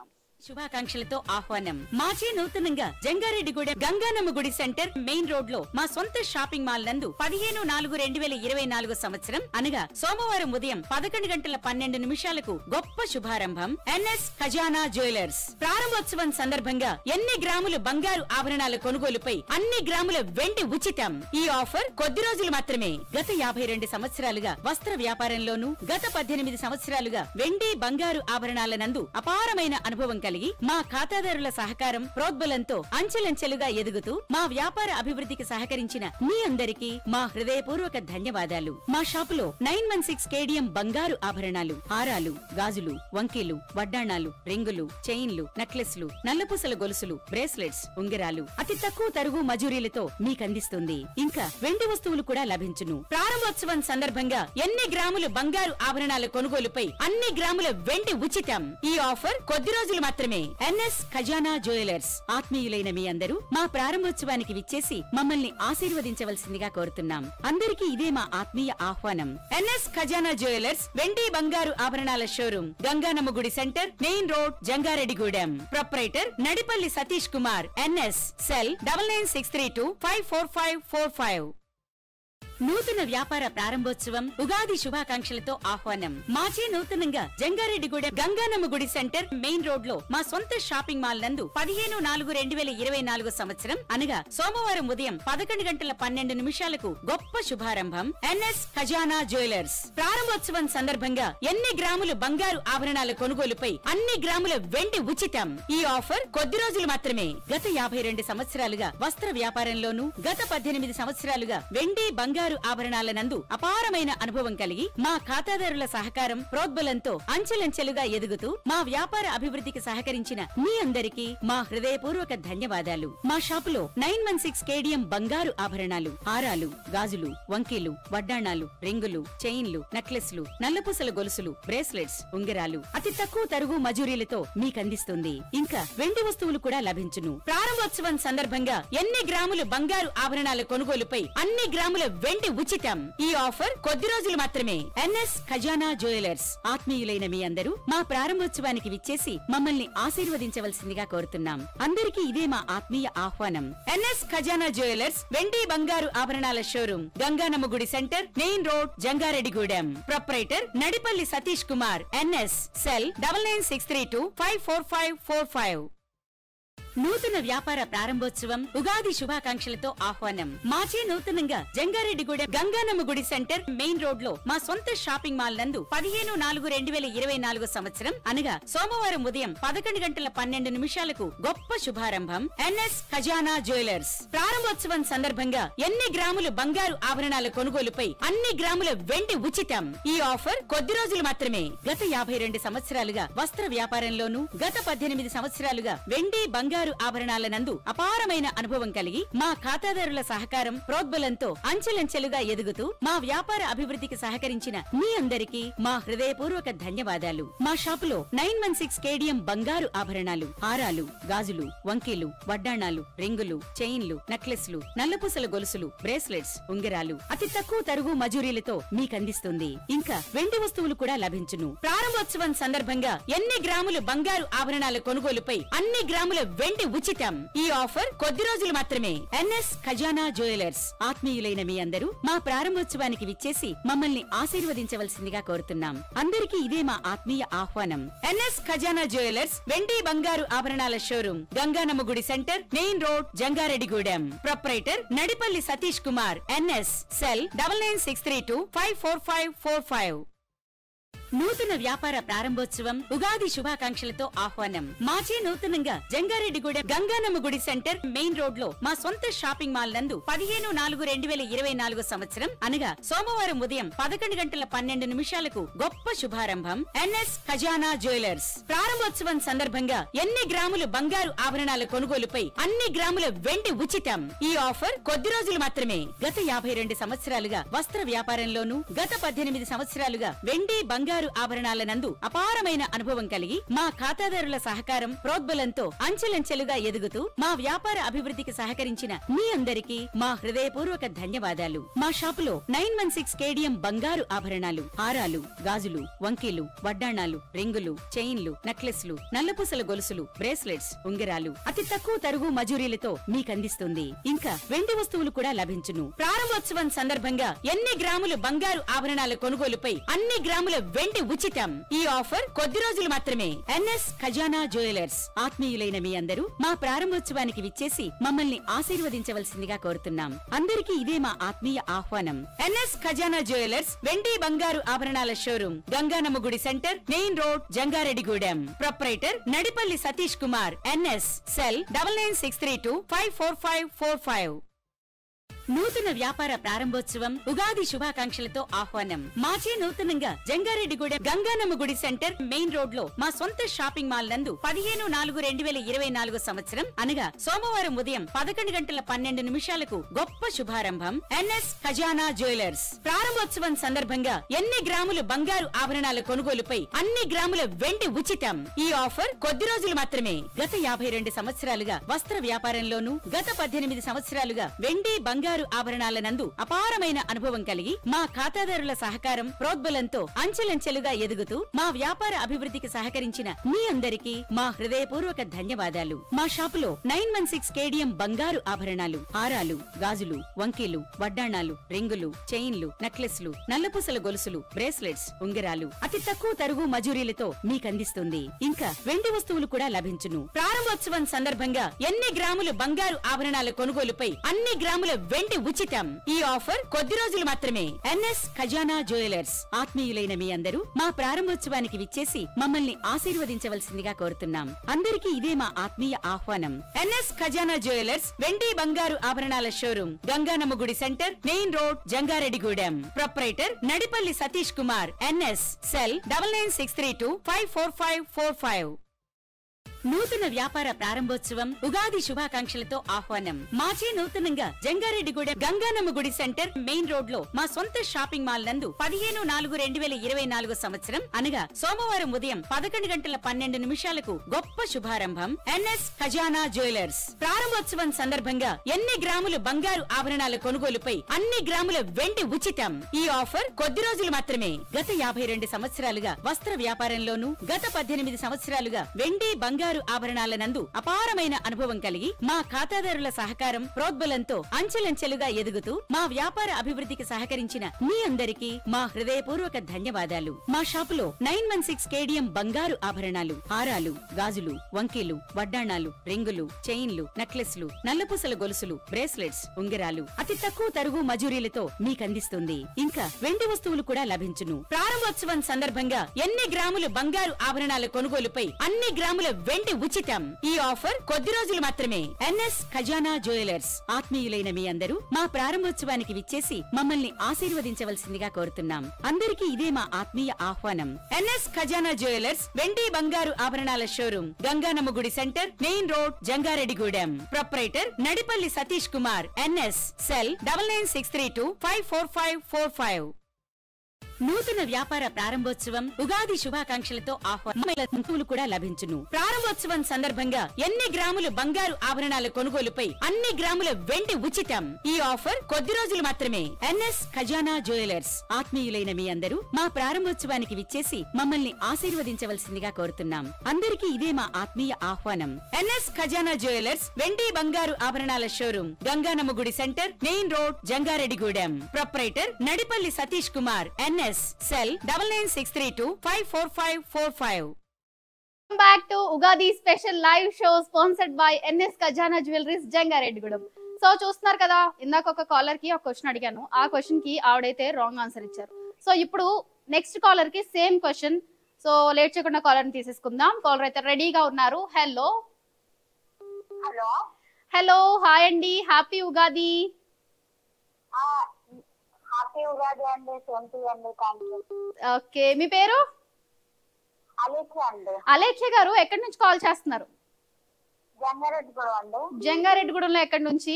శుభాకాంక్షలతో ఆహ్వానం మాచే నూతనంగా జంగారెడ్డిగూడెం గంగానమ్మ గుడి సెంటర్ మెయిన్ రోడ్ లో మా సొంత షాపింగ్ మాల్ నందు పదిహేను నాలుగు రెండు వేల ఇరవై నాలుగు సంవత్సరం అనగా సోమవారం ఉదయం పదకొండు గంటల పన్నెండు నిమిషాలకు గొప్ప శుభారంభం ఎన్ఎస్ ఖజానా జ్యువెలర్స్ ప్రారంభోత్సవం సందర్భంగా ఎన్ని గ్రాములు బంగారు ఆభరణాల కొనుగోలుపై అన్ని గ్రాముల వెండి ఉచితం ఈ ఆఫర్ కొద్ది రోజులు మాత్రమే గత యాభై రెండు సంవత్సరాలుగా వస్త్ర వ్యాపారంలోనూ గత పద్దెనిమిది సంవత్సరాలుగా వెండి బంగారు ఆభరణాల నందు అపారమైన అనుభవం కలిగి మా ఖాతాదారుల సహకారం ప్రోద్బలంతో అంచెలంచెలుగా ఎదుగుతూ మా వ్యాపార అభివృద్ధికి సహకరించిన మీ అందరికీ మా హృదయపూర్వక ధన్యవాదాలు మా షాపులో నైన్ వన్ సిక్స్ కేడిఎం బంగారు ఆభరణాలు హారాలు గాజులు వంకీలు వడ్డాణాలు రింగులు చైన్లు నెక్లెస్లు నల్లపూసల గొలుసులు బ్రేస్లెట్స్ ఉంగరాలు అతి తక్కువ తరుగు మజూరీలతో మీకందిస్తుంది ఇంకా వెండి వస్తువులు కూడా లభించును ప్రారంభోత్సవం సందర్భంగా ఎన్ని గ్రాములు బంగారు ఆభరణాల కొనుగోలుపై అన్ని గ్రాముల వెండి ఉచితం ఈ ఆఫర్ కొద్ది రోజులు మాత్రమే ఎన్ఎస్ ఖజానా జ్యువెలర్స్ ఆత్మీయులైన మీ అందరూ మా ప్రారంభోత్సవానికి విచ్చేసి మమ్మల్ని ఆశీర్వదించవలసిందిగా కోరుతున్నాం అందరికీ ఇదే మా ఆత్మీయ ఆహ్వానం ఎన్ఎస్ ఖజానా జ్యువెలర్స్ వెండి బంగారు ఆభరణాల షోరూమ్ గంగానమ్మ గుడి centre main road Jangareddygudem proprietor Nadipalli Satish Kumar NS cell double nine six three two five four five four five నూతన వ్యాపార ప్రారంభోత్సవం ఉగాది శుభాకాంక్షలతో ఆహ్వానం మాచే నూతనంగా జంగారెడ్డిగూడెం గంగానమ్మ గుడి సెంటర్ మెయిన్ రోడ్ లో మా సొంత షాపింగ్ మాల్ నందు పదిహేను నాలుగు రెండు వేల ఇరవై నాలుగు సంవత్సరం అనగా సోమవారం ఉదయం పదకొండు గంటల పన్నెండు నిమిషాలకు గొప్ప శుభారంభం ఎన్ఎస్ ఖజానా జ్యువెలర్స్ ప్రారంభోత్సవం సందర్భంగా ఎన్ని గ్రాములు బంగారు ఆభరణాల కొనుగోలుపై అన్ని గ్రాముల వెండి ఉచితం ఈ ఆఫర్ కొద్ది రోజులు మాత్రమే గత యాభై రెండు సంవత్సరాలుగా వస్త్ర వ్యాపారంలోనూ గత పద్దెనిమిది సంవత్సరాలుగా వెండి బంగారు ఆభరణాల నందు అపారమైన అనుభవం కలిగి మా ఖాతాదారుల సహకారం ప్రోద్బలంతో అంచెలంచెలుగా ఎదుగుతూ మా వ్యాపార అభివృద్ధికి సహకరించిన మీ అందరికీ మా హృదయపూర్వక ధన్యవాదాలు మా షాపులో నైన్ వన్ సిక్స్ కేడిఎం బంగారు ఆభరణాలు హారాలు గాజులు వంకీలు వడ్డాణాలు రింగులు చైన్లు నెక్లెస్లు నల్లపూసల గొలుసులు బ్రేస్లెట్స్ ఉంగరాలు అతి తక్కువ తరుగు మజూరీలతో మీకందిస్తుంది ఇంకా వెండి వస్తువులు కూడా లభించును ప్రారంభోత్సవం సందర్భంగా ఎన్ని గ్రాములు బంగారు ఆభరణాల కొనుగోలుపై అన్ని గ్రాముల వెండి ఉచితం ఈ ఆఫర్ కొద్ది రోజులు మాత్రమే ఎన్ఎస్ ఖజానా జ్యువెలర్స్ ఆత్మీయులైన మీ అందరూ మా ప్రారంభోత్సవానికి విచ్చేసి మమ్మల్ని ఆశీర్వదించవలసిందిగా కోరుతున్నాం అందరికీ ఇదే మా ఆత్మీయ ఆహ్వానం ఎన్ఎస్ ఖజానా జ్యువెలర్స్ వెండి బంగారు ఆభరణాల షోరూమ్ గంగానమ్మ గుడి centre main road Jangareddygudem proprietor Nadipalli Satish Kumar NS cell double nine six three two five four five four five నూతన వ్యాపార ప్రారంభోత్సవం ఉగాది శుభాకాంక్షలతో ఆహ్వానం మాచే నూతనంగా జంగారెడ్డిగూడెం గంగానమ్మ గుడి సెంటర్ మెయిన్ రోడ్ లో మా సొంత షాపింగ్ మాల్ నందు పదిహేను నాలుగు రెండు వేల ఇరవై నాలుగు సంవత్సరం అనగా సోమవారం ఉదయం పదకొండు గంటల పన్నెండు నిమిషాలకు గొప్ప శుభారంభం ఎన్ఎస్ ఖజానా జ్యువెలర్స్ ప్రారంభోత్సవం సందర్భంగా ఎన్ని గ్రాములు బంగారు ఆభరణాల కొనుగోలుపై అన్ని గ్రాముల వెండి ఉచితం ఈ ఆఫర్ కొద్ది రోజులు మాత్రమే గత యాభై రెండు సంవత్సరాలుగా వస్త్ర వ్యాపారంలోనూ గత పద్దెనిమిది సంవత్సరాలుగా వెండి బంగారు ఆభరణాల నందు అపారమైన అనుభవం కలిగి మా ఖాతాదారుల సహకారం ప్రోద్బలంతో అంచెలంచెలుగా ఎదుగుతూ మా వ్యాపార అభివృద్ధికి సహకరించిన మీ అందరికీ మా హృదయపూర్వక ధన్యవాదాలు మా షాపులో నైన్ వన్ సిక్స్ కేడిఎం బంగారు ఆభరణాలు హారాలు గాజులు వంకీలు వడ్డాణాలు రింగులు చైన్లు నెక్లెస్లు నల్లపూసల గొలుసులు బ్రేస్లెట్స్ ఉంగరాలు అతి తక్కువ తరుగు మజూరీలతో మీకందిస్తుంది ఇంకా వెండి వస్తువులు కూడా లభించును ప్రారంభోత్సవం సందర్భంగా ఎన్ని గ్రాములు బంగారు ఆభరణాల కొనుగోలుపై అన్ని గ్రాముల వెండి ఉచితం ఈ ఆఫర్ కొద్ది రోజులు మాత్రమే ఎన్ఎస్ ఖజానా జ్యువెలర్స్ ఆత్మీయులైన మీ అందరూ మా ప్రారంభోత్సవానికి విచ్చేసి మమ్మల్ని ఆశీర్వదించవలసిందిగా కోరుతున్నాం అందరికీ ఇదే మా ఆత్మీయ ఆహ్వానం ఎన్ఎస్ ఖజానా జ్యువెలర్స్ వెండి బంగారు ఆభరణాల షోరూమ్ గంగానమ్మ గుడి centre main road Jangareddygudem proprietor Nadipalli Satish Kumar NS cell double nine six three two five four five four five నూతన వ్యాపార ప్రారంభోత్సవం ఉగాది శుభాకాంక్షలతో ఆహ్వానం మాచే నూతనంగా జంగారెడ్డిగూడెం గంగానమ్మ గుడి సెంటర్ మెయిన్ రోడ్ లో మా సొంత షాపింగ్ మాల్ నందు పదిహేను నాలుగు రెండు వేల ఇరవై నాలుగు సంవత్సరం అనగా సోమవారం ఉదయం పదకొండు గంటల పన్నెండు నిమిషాలకు గొప్ప శుభారంభం ఎన్ఎస్ ఖజానా జ్యువెలర్స్ ప్రారంభోత్సవం సందర్భంగా ఎన్ని గ్రాములు బంగారు ఆభరణాల కొనుగోలుపై అన్ని గ్రాముల వెండి ఉచితం ఈ ఆఫర్ కొద్ది రోజులు మాత్రమే గత యాభై రెండు సంవత్సరాలుగా వస్త్ర వ్యాపారంలోనూ గత పద్దెనిమిది సంవత్సరాలుగా వెండి బంగారు బంగారు ఆభరణాల నందు అపారమైన అనుభవం కలిగి మా ఖాతాదారుల సహకారం ప్రోద్బలంతో అంచెలంచెలుగా ఎదుగుతూ మా వ్యాపార అభివృద్ధికి సహకరించిన మీ అందరికీ మా హృదయపూర్వక ధన్యవాదాలు మా షాపులో నైన్ వన్ సిక్స్ కేడిఎం బంగారు ఆభరణాలు హారాలు గాజులు వంకీలు వడ్డాణాలు రింగులు చైన్లు నెక్లెస్లు నల్లపూసల గొలుసులు బ్రేస్లెట్స్ ఉంగరాలు అతి తక్కువ తరుగు మజూరీలతో మీకందిస్తుంది ఇంకా వెండి వస్తువులు కూడా లభించును ప్రారంభోత్సవం సందర్భంగా ఎన్ని గ్రాములు బంగారు ఆభరణాల కొనుగోలుపై అన్ని గ్రాముల వెండి ఉచితం ఈ ఆఫర్ కొద్ది రోజులు మాత్రమే ఎన్ఎస్ ఖజానా జ్యువెలర్స్ ఆత్మీయులైన మీ అందరూ మా ప్రారంభోత్సవానికి విచ్చేసి మమ్మల్ని ఆశీర్వదించవలసిందిగా కోరుతున్నాం అందరికీ ఇదే మా ఆత్మీయ ఆహ్వానం ఎన్ఎస్ ఖజానా జ్యువెలర్స్ వెండి బంగారు ఆభరణాల షోరూమ్ గంగానమ్మ గుడి centre main road Jangareddygudem proprietor Nadipalli Satish Kumar NS cell double nine six three two five four five four five నూతన వ్యాపార ప్రారంభోత్సవం ఉగాది శుభాకాంక్షలతో ఆహ్వానం మాచే నూతనంగా జంగారెడ్డిగూడెం గంగానమ్మ గుడి సెంటర్ మెయిన్ రోడ్ లో మా సొంత షాపింగ్ మాల్ నందు పదిహేను నాలుగు రెండు వేల ఇరవై నాలుగు సంవత్సరం అనగా సోమవారం ఉదయం పదకొండు గంటల పన్నెండు నిమిషాలకు గొప్ప శుభారంభం ఎన్ఎస్ ఖజానా జ్యువెలర్స్ ప్రారంభోత్సవం సందర్భంగా ఎన్ని గ్రాములు బంగారు ఆభరణాల కొనుగోలుపై అన్ని గ్రాముల వెండి ఉచితం ఈ ఆఫర్ కొద్ది రోజులు మాత్రమే గత యాభై రెండు సంవత్సరాలుగా వస్త్ర వ్యాపారంలోనూ గత పద్దెనిమిది సంవత్సరాలుగా వెండి బంగారు ఆభరణాల నందు అపారమైన అనుభవం కలిగి మా ఖాతాదారుల సహకారం ప్రోద్బలంతో అంచెలంచెలుగా ఎదుగుతూ మా వ్యాపార అభివృద్ధికి సహకరించిన మీ అందరికీ మా హృదయపూర్వక ధన్యవాదాలు మా షాపులో నైన్ వన్ సిక్స్ కేడిఎం బంగారు ఆభరణాలు హారాలు గాజులు వంకీలు వడ్డాణాలు రింగులు చైన్లు నెక్లెస్లు నల్లపూసల గొలుసులు బ్రేస్లెట్స్ ఉంగరాలు అతి తక్కువ తరుగు మజూరీలతో మీకందిస్తుంది ఇంకా వెండి వస్తువులు కూడా లభించును ప్రారంభోత్సవం సందర్భంగా ఎన్ని గ్రాములు బంగారు ఆభరణాల కొనుగోలుపై అన్ని గ్రాముల వెండి ఉచితం ఈ ఆఫర్ కొద్ది రోజులు మాత్రమే ఎన్ఎస్ ఖజానా జ్యువెలర్స్ ఆత్మీయులైన మీ అందరూ మా ప్రారంభోత్సవానికి విచ్చేసి మమ్మల్ని ఆశీర్వదించవలసిందిగా కోరుతున్నాం అందరికీ ఇదే మా ఆత్మీయ ఆహ్వానం ఎన్ఎస్ ఖజానా జ్యువెలర్స్ వెండి బంగారు ఆభరణాల షోరూమ్ గంగానమ్మ గుడి centre main road Jangareddygudem proprietor Nadipalli Satish Kumar NS cell double nine six three two five four five four five నూతన వ్యాపార ప్రారంభోత్సవం ఉగాది శుభాకాంక్షలతో ఆహ్వానం మాచే నూతనంగా జంగారెడ్డిగూడెం గంగానమ్మ గుడి సెంటర్ మెయిన్ రోడ్ లో మా సొంత షాపింగ్ మాల్ నందు పదిహేను నాలుగు రెండు వేల ఇరవై నాలుగు సంవత్సరం అనగా సోమవారం ఉదయం పదకొండు గంటల పన్నెండు నిమిషాలకు గొప్ప శుభారంభం ఎన్ఎస్ ఖజానా జ్యువెలర్స్ ప్రారంభోత్సవం సందర్భంగా ఎన్ని గ్రాములు బంగారు ఆభరణాల కొనుగోలుపై అన్ని గ్రాముల వెండి ఉచితం ఈ ఆఫర్ కొద్ది రోజులు మాత్రమే గత యాభై రెండు సంవత్సరాలుగా వస్త్ర వ్యాపారంలోనూ గత పద్దెనిమిది సంవత్సరాలుగా వెండి బంగారు ఆభరణాల నందు అపారమైన అనుభవం కలిగి మా ఖాతాదారుల సహకారం ప్రోద్బలంతో అంచెలంచెలుగా ఎదుగుతూ మా వ్యాపార అభివృద్ధికి సహకరించిన మీ అందరికీ మా హృదయపూర్వక ధన్యవాదాలు మా షాపులో నైన్ వన్ సిక్స్ కేడిఎం బంగారు ఆభరణాలు హారాలు గాజులు వంకీలు వడ్డాణాలు రింగులు చైన్లు నెక్లెస్లు నల్లపూసల గొలుసులు బ్రేస్లెట్స్ ఉంగరాలు అతి తక్కువ తరుగు మజూరీలతో మీకందిస్తుంది ఇంకా వెండి వస్తువులు కూడా లభించును ప్రారంభోత్సవం సందర్భంగా ఎన్ని గ్రాములు బంగారు ఆభరణాల కొనుగోలుపై అన్ని గ్రాముల వెండి ఉచితం ఈ ఆఫర్ కొద్ది రోజులు మాత్రమే ఎన్ఎస్ ఖజానా జ్యువెలర్స్ ఆత్మీయులైన మీ అందరూ మా ప్రారంభోత్సవానికి విచ్చేసి మమ్మల్ని ఆశీర్వదించవలసిందిగా కోరుతున్నాం అందరికీ ఇదే మా ఆత్మీయ ఆహ్వానం ఎన్ఎస్ ఖజానా జ్యువెలర్స్ వెండి బంగారు ఆభరణాల షోరూమ్ గంగానమ్మ గుడి centre main road Jangareddygudem proprietor Nadipalli Satish Kumar NS cell double nine six three two five four five four five నూతన వ్యాపార ప్రారంభోత్సవం ఉగాది శుభాకాంక్షలతో ఆహ్వానం వస్తువులు కూడా లభించును ప్రారంభోత్సవం సందర్భంగా ఎన్ని గ్రాములు బంగారు ఆభరణాల కొనుగోలుపై అన్ని గ్రాముల వెండి ఉచితం ఈ ఆఫర్ కొద్ది రోజులు మాత్రమే ఎన్ఎస్ ఖజానా జ్యువెలర్స్ ఆత్మీయులైన మీ అందరూ మా ప్రారంభోత్సవానికి విచ్చేసి మమ్మల్ని ఆశీర్వదించవలసిందిగా కోరుతున్నాం అందరికీ ఇదే మా ఆత్మీయ ఆహ్వానం ఎన్ఎస్ ఖజానా జ్యువెలర్స్ వెండి బంగారు ఆభరణాల షోరూమ్ గంగానమ్మ గుడి centre main road Jangareddygudem proprietor Nadipalli Satish Kumar NS cell double nine six three two five four five four five back to Ugadi special live show sponsored by NS Khazana jewelleries Jangareddygudem so చూస్తున్నారు కదా ఇందాక ఒక కాలర్ కి ఒక క్వశ్చన్ అడిగాను ఆ క్వశ్చన్ కి ఆవిడైతే రాంగ్ ఆన్సర్ ఇచ్చారు సో ఇప్పుడు నెక్స్ట్ కాలర్ కి సేమ్ క్వశ్చన్ సో లేట్ చేయకుండా కాలర్ ని తీసేసుకుందాం కాలర్ అయితే రెడీగా ఉన్నారు హలో హలో హలో హాయ్ అండి హ్యాపీ ఉగాది హ్యాపీ ఉగాది అండి ట్వంటీ అండి థ్యాంక్ యూ ఓకే మీ పేరు అలీకి అండి అలేఖ్య గారు ఎక్కడి నుంచి కాల్ చేస్తున్నారు జంగారెడ్డి కూడా అండి జంగారెడ్డిగూడెంలో ఎక్కడి నుంచి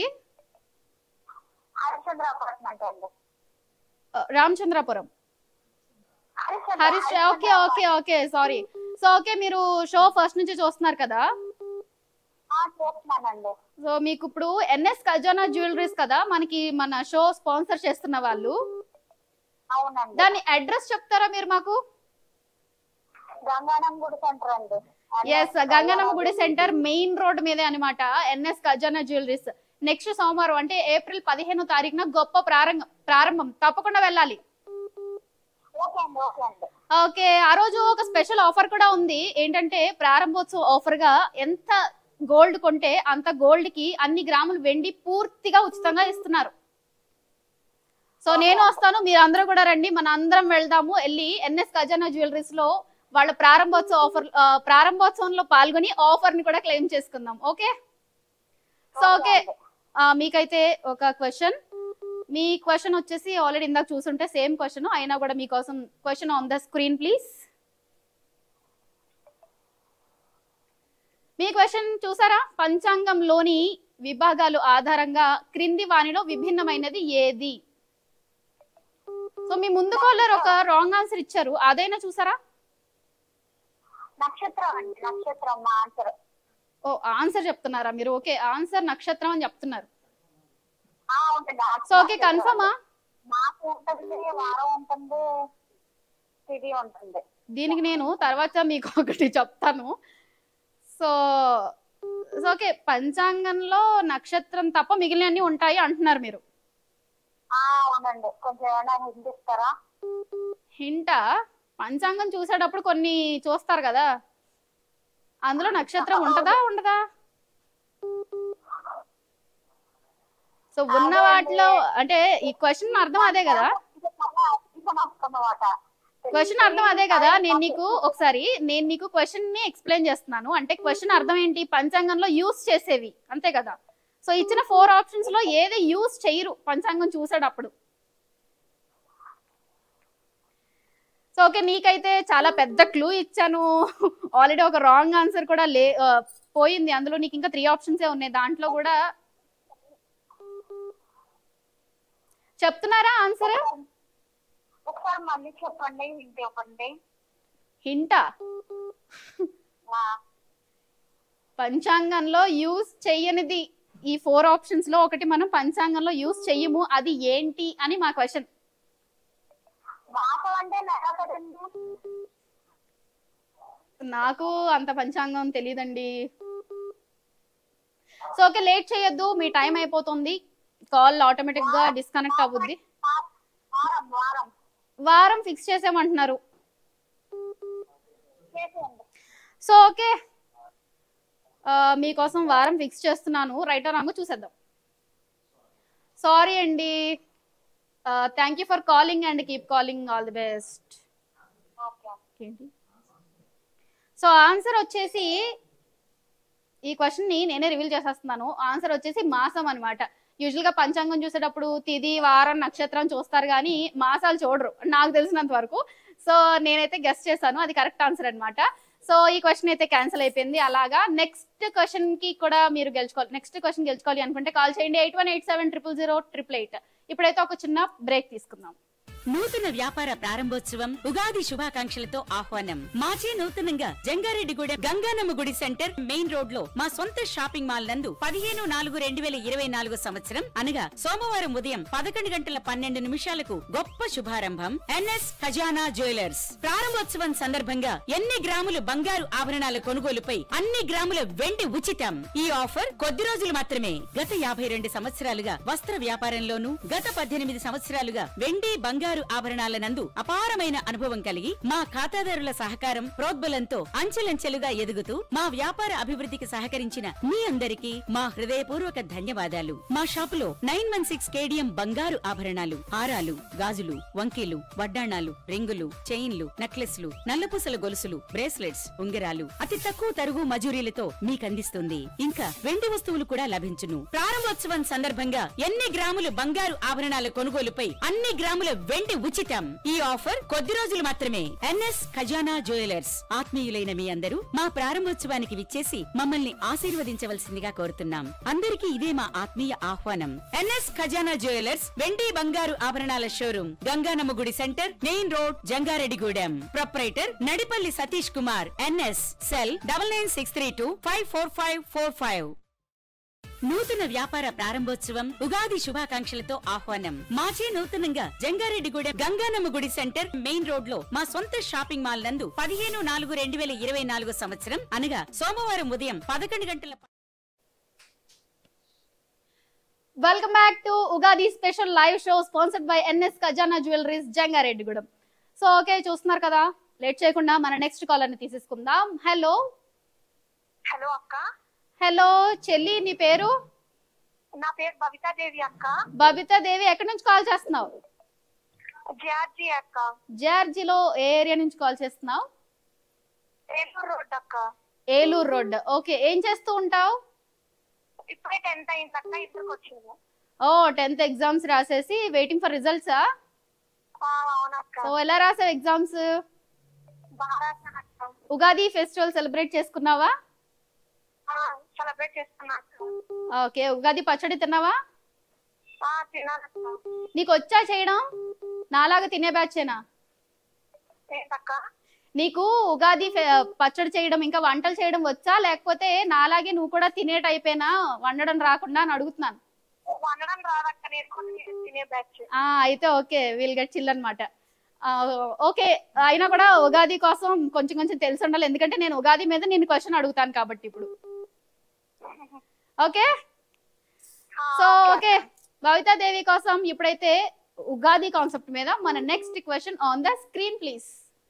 హరిచంద్ర అపార్ట్మెంట్ అండి ఆ, రామచంద్రాపురం హరీష్ అండి, హరీష్ హరీష్ ఓకే అండి. Okay okay sorry so okay మీరు షో ఫస్ట్ నుంచి చూస్తున్నారు కదా ఆ, చేస్తున్నానండి సో మీకు ఇప్పుడు ఎన్ఎస్ ఖజానా జ్యువెలరీస్ కదా మనకి మన షో స్పాన్సర్ చేస్తున్న వాళ్ళు అవునండి దాని అడ్రస్ చెప్తారా మీరు మాకు గంగానం గుడి సెంటర్ అండి ఎస్ గంగనమ్మ గుడి సెంటర్ మెయిన్ రోడ్ మీదే అనమాట ఎన్ఎస్ ఖజానా జ్యువెలరీస్ నెక్స్ట్ సోమవారం అంటే ఏప్రిల్ పదిహేనో తారీఖున గొప్ప ప్రారంభం ప్రారంభం తప్పకుండా వెళ్ళాలి ఓకే అండి ఓకే అండి ఓకే ఆ రోజు ఒక స్పెషల్ ఆఫర్ కూడా ఉంది ఏంటంటే ప్రారంభోత్సవ ఆఫర్ గా ఎంత గోల్డ్ కొంటే అంత గోల్డ్ కి అన్ని గ్రాములు వెండి పూర్తిగా ఉచితంగా ఇస్తున్నారు సో నేను వస్తాను మీరు అందరూ కూడా రండి మన అందరం వెళ్దాము వెళ్ళి ఎన్ఎస్ ఖజానా జ్యువెలరీస్ లో వాళ్ళ ప్రారంభోత్సవ ఆఫర్ ఆ, ప్రారంభోత్సవంలో పాల్గొని ఆఫర్ ని కూడా క్లెయిమ్ చేసుకుందాం ఓకే సో ఓకే ఆ, మీకైతే ఒక క్వశ్చన్ మీ క్వశ్చన్ వచ్చేసి ఆల్రెడీ ఇందాక చూసుంటే సేమ్ క్వశ్చన్ అయినా కూడా మీకోసం question on the screen please మీ క్వశ్చన్ చూసారా పంచాంగంలోని విభాగాలు ఆధారంగా క్రింది వానిలో విభిన్నమైనది ఏది సో మీ ముందు కాలర్ ఒక రాంగ్ ఆన్సర్ ఇచ్చారు అదైనా చూసారా నక్షత్రం అండి నక్షత్రం మా ఆన్సర్ ఓ ఆన్సర్ చెప్తున్నారా మీరు ఓకే ఆన్సర్ నక్షత్రం అని చెప్తున్నారు ఆ ఉంటుంది సో ఓకే కన్ఫర్మా మాకు ఉంటుంది వారం ఉంటుంది తిది ఉంటుంది దీనికి నేను తర్వాత మీకు ఒకటి చెప్తాను సో సో ఓకే పంచాంగంలో నక్షత్రం తప్ప మిగిలినన్ని ఉంటాయి అంటున్నారు మీరు ఆ అవునండి కొంచెం ఏమైనా హింట్ ఇస్తారా హింట పంచాంగం చూసేటప్పుడు కొన్ని చూస్తారు కదా అందులో నక్షత్రం ఉంటదా ఉండదా సో ఉన్న వాటిలో అంటే ఈ క్వశ్చన్ అర్థం అదే కదా అన్నమాట క్వశ్చన్ అర్థం అదే కదా నేను నీకు ఒకసారి నేను నీకు క్వశ్చన్ ని ఎక్స్ప్లెయిన్ చేస్తున్నాను అంటే క్వశ్చన్ అర్థం ఏంటి పంచాంగంలో యూస్ చేసేవి అంతే కదా సో ఇచ్చిన ఫోర్ ఆప్షన్స్ లో ఏది యూస్ చేయరు పంచాంగం చూసేటప్పుడు సో ఓకే నీకైతే చాలా పెద్ద క్లూ ఇచ్చాను ఆల్రెడీ ఒక రాంగ్ ఆన్సర్ కూడా లే ఆ, పోయింది అందులో నీకు ఇంకా త్రీ ఆప్షన్సే ఉన్నాయి దాంట్లో కూడా చెప్తున్నారా ఆన్సర్ ఒకసారి మళ్ళీ చెప్పండి హింట్ ఇవ్వండి హింటా ఆ, పంచాంగంలో యూస్ చెయ్యనిది ఈ ఫోర్ ఆప్షన్స్ లో ఒకటి మనం పంచాంగంలో యూస్ చెయ్యము అది ఏంటి అని మా క్వశ్చన్ మాసం అంటే నెల కదండి నాకు అంత పంచాంగం తెలియదండి సో ఓకే లేట్ చేయొద్దు మీ టైం అయిపోతుంది కాల్ ఆటోమేటిక్ గా డిస్కనెక్ట్ అవ్వుద్ది వారం వారం వారం ఫిక్స్ చేసామంటున్నారు చేసేయండి సో ఓకే ఆ, మీకోసం వారం ఫిక్స్ చేస్తున్నాను రైట్ రాంగ్ చూసేద్దాం సారీ అండి thank you for calling and keep calling all the best okay ఏంటి సో ఆన్సర్ వచ్చేసి ఈ క్వశ్చన్ ని నేనే రివీల్ చేసేస్తున్నాను ఆన్సర్ వచ్చేసి మాసం అనమాట యూజువల్ గా పంచాంగం చూసేటప్పుడు తిది వారం నక్షత్రం చూస్తారు కానీ మాసాలు చూడరు నాకు తెలిసినంత వరకు సో నేనైతే గెస్ట్ చేశాను అది కరెక్ట్ ఆన్సర్ అన్నమాట సో ఈ క్వశ్చన్ అయితే క్యాన్సిల్ అయిపోయింది అలాగా నెక్స్ట్ క్వశ్చన్ కి కూడా మీరు గెలుచుకోవాలి నెక్స్ట్ క్వశ్చన్ గెలుచుకోవాలి అనుకుంటే కాల్ చేయండి eight one eight seven triple zero triple eight ఇప్పుడైతే ఒక చిన్న బ్రేక్ తీసుకుందాం నూతన వ్యాపార ప్రారంభోత్సవం ఉగాది శుభాకాంక్షలతో ఆహ్వానం మాచే నూతనంగా జంగారెడ్డిగూడెం గంగానమ్మ గుడి సెంటర్ మెయిన్ రోడ్ లో మా సొంత షాపింగ్ మాల్ నందు పదిహేను నాలుగు రెండు వేల ఇరవై నాలుగు సంవత్సరం అనగా సోమవారం ఉదయం పదకొండు గంటల పన్నెండు నిమిషాలకు గొప్ప శుభారంభం ఎన్ఎస్ ఖజానా జ్యువెలర్స్ ప్రారంభోత్సవం సందర్భంగా ఎన్ని గ్రాములు బంగారు ఆభరణాల కొనుగోలుపై అన్ని గ్రాముల వెండి ఉచితం ఈ ఆఫర్ కొద్ది రోజులు మాత్రమే గత యాభై రెండు సంవత్సరాలుగా వస్త్ర వ్యాపారంలోనూ గత పద్దెనిమిది సంవత్సరాలుగా వెండి బంగారు ఆభరణాల నందు అపారమైన అనుభవం కలిగి మా ఖాతాదారుల సహకారం ప్రోద్బలంతో అంచెలంచెలుగా ఎదుగుతూ మా వ్యాపార అభివృద్ధికి సహకరించిన మీ అందరికీ మా హృదయపూర్వక ధన్యవాదాలు మా షాపులో నైన్ వన్ సిక్స్ కేడిఎం బంగారు ఆభరణాలు హారాలు గాజులు వంకీలు వడ్డాణాలు రింగులు చైన్లు నెక్లెస్లు నల్లపూసల గొలుసులు బ్రేస్లెట్స్ ఉంగరాలు అతి తక్కువ తరుగు మజూరీలతో మీకందిస్తుంది ఇంకా వెండి వస్తువులు కూడా లభించును ప్రారంభోత్సవం సందర్భంగా ఎన్ని గ్రాములు బంగారు ఆభరణాల కొనుగోలుపై అన్ని గ్రాముల వెండి ఉచితం ఈ ఆఫర్ కొద్ది రోజులు మాత్రమే ఎన్ఎస్ ఖజానా జ్యువెలర్స్ ఆత్మీయులైన మీ అందరూ మా ప్రారంభోత్సవానికి విచ్చేసి మమ్మల్ని ఆశీర్వదించవలసిందిగా కోరుతున్నాం అందరికీ ఇదే మా ఆత్మీయ ఆహ్వానం ఎన్ఎస్ ఖజానా జ్యువెలర్స్ వెండి బంగారు ఆభరణాల షోరూమ్ గంగానమ్మ గుడి centre main road Jangareddygudem proprietor Nadipalli Satish Kumar NS cell double nine six three two five four five four five నూతన వ్యాపార ప్రారంభోత్సవం ఉగాది శుభాకాంక్షలతో ఆహ్వానం మాచే నూతనంగా జంగారెడ్డిగూడెం గంగానమ్మ గుడి సెంటర్ మెయిన్ రోడ్ లో మా సొంత షాపింగ్ మాల్ నందు పదిహేను నాలుగు రెండు వేల ఇరవై నాలుగు సంవత్సరం అనగా సోమవారం ఉదయం పదకొండు గంటల welcome back to Ugadi special live show sponsored by NS Khazana jewelleries Jangareddygudem so okay చూస్తున్నారు కదా లేట్ చేయకుండా మన నెక్స్ట్ కాలర్ ని తీసేసుకుందాం హలో హలో అక్క హలో చెల్లి నీ పేరు నా పేరు బబితాదేవి అక్క బబితా దేవి ఎక్కడి నుంచి కాల్ చేస్తున్నావు జార్జి అక్క జార్జిలో ఏ ఏరియా నుంచి కాల్ చేస్తున్నావు ఏలూరు రోడ్ అక్క ఏలూరు రోడ్ ఓకే ఏం చేస్తూ ఉంటావు ఇప్పుడే టెన్త్ అయింది అక్క ఇద్దరికి వచ్చింది ఓ టెన్త్ ఎగ్జామ్స్ రాసేసి వెయిటింగ్ ఫర్ రిజల్ట్సా ఆ, అవునక్క సో ఎలా రాసావు ఎగ్జామ్స్ బాగా రాశాను అక్క ఉగాది ఫెస్టివల్ సెలబ్రేట్ చేసుకున్నావా సెలబ్రేట్ చేసుకున్నా అక్క ఓకే ఉగాది పచ్చడి తిన్నావా ఆ, తిన్నాను అక్క నీకు వచ్చా చేయడం నాలాగా తినే బ్యాచేనా ఏంటక్క నీకు ఉగాది ఫె- పచ్చడి చేయడం ఇంకా వంటలు చేయడం వచ్చా లేకపోతే నాలాగే నువ్వు కూడా తినే టైపేనా వండడం రాకుండా అని అడుగుతున్నాను వండడం రాదక్క నేర్చుకుని తినే బ్యాచ్ ఆ అయితే ఓకే వీల్ గెట్ చిల్ అనమాట ఓకే అయినా కూడా ఉగాది కోసం కొంచెం కొంచెం తెలిసి ఉండాలి ఎందుకంటే నేను ఉగాది మీద నేను క్వశ్చన్ అడుగుతాను కాబట్టి ఇప్పుడు okay so okay Bhavita Devi కోసం ఇప్పుడైతే ఉగాది కాన్సెప్ట్ మీద మన next question on the screen please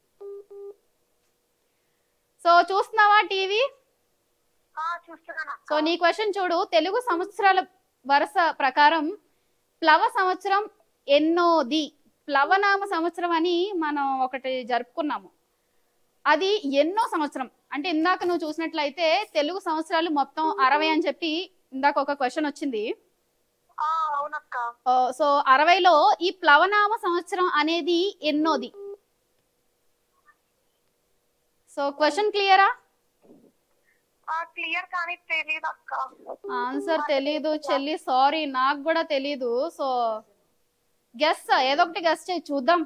so చూస్తున్నావా టీవీ చూస్తున్నాను అక్క సో నీ క్వశ్చన్ చూడు తెలుగు సంవత్సరాల వరుస ప్రకారం ప్లవ సంవత్సరం ఎన్నోది ప్లవనామ సంవత్సరం అని మనం ఒకటి జరుపుకున్నాము అది ఎన్నో సంవత్సరం అంటే ఇందాక నువ్వు చూసినట్లయితే తెలుగు సంవత్సరాలు మొత్తం అరవై అని చెప్పి ఇందాక ఒక క్వశ్చన్ వచ్చింది ఆ, అవునక్క ఆ, సో అరవైలో ఈ ప్లవనామ సంవత్సరం అనేది ఎన్నోది సో క్వశ్చన్ క్లియరా క్లియర్ కానీ తెలియదు అక్క ఆన్సర్ తెలీదు చెల్లి సారీ నాకు కూడా తెలీదు సో గెస్ ఏదో ఒకటి గెస్ చేయి చూద్దాం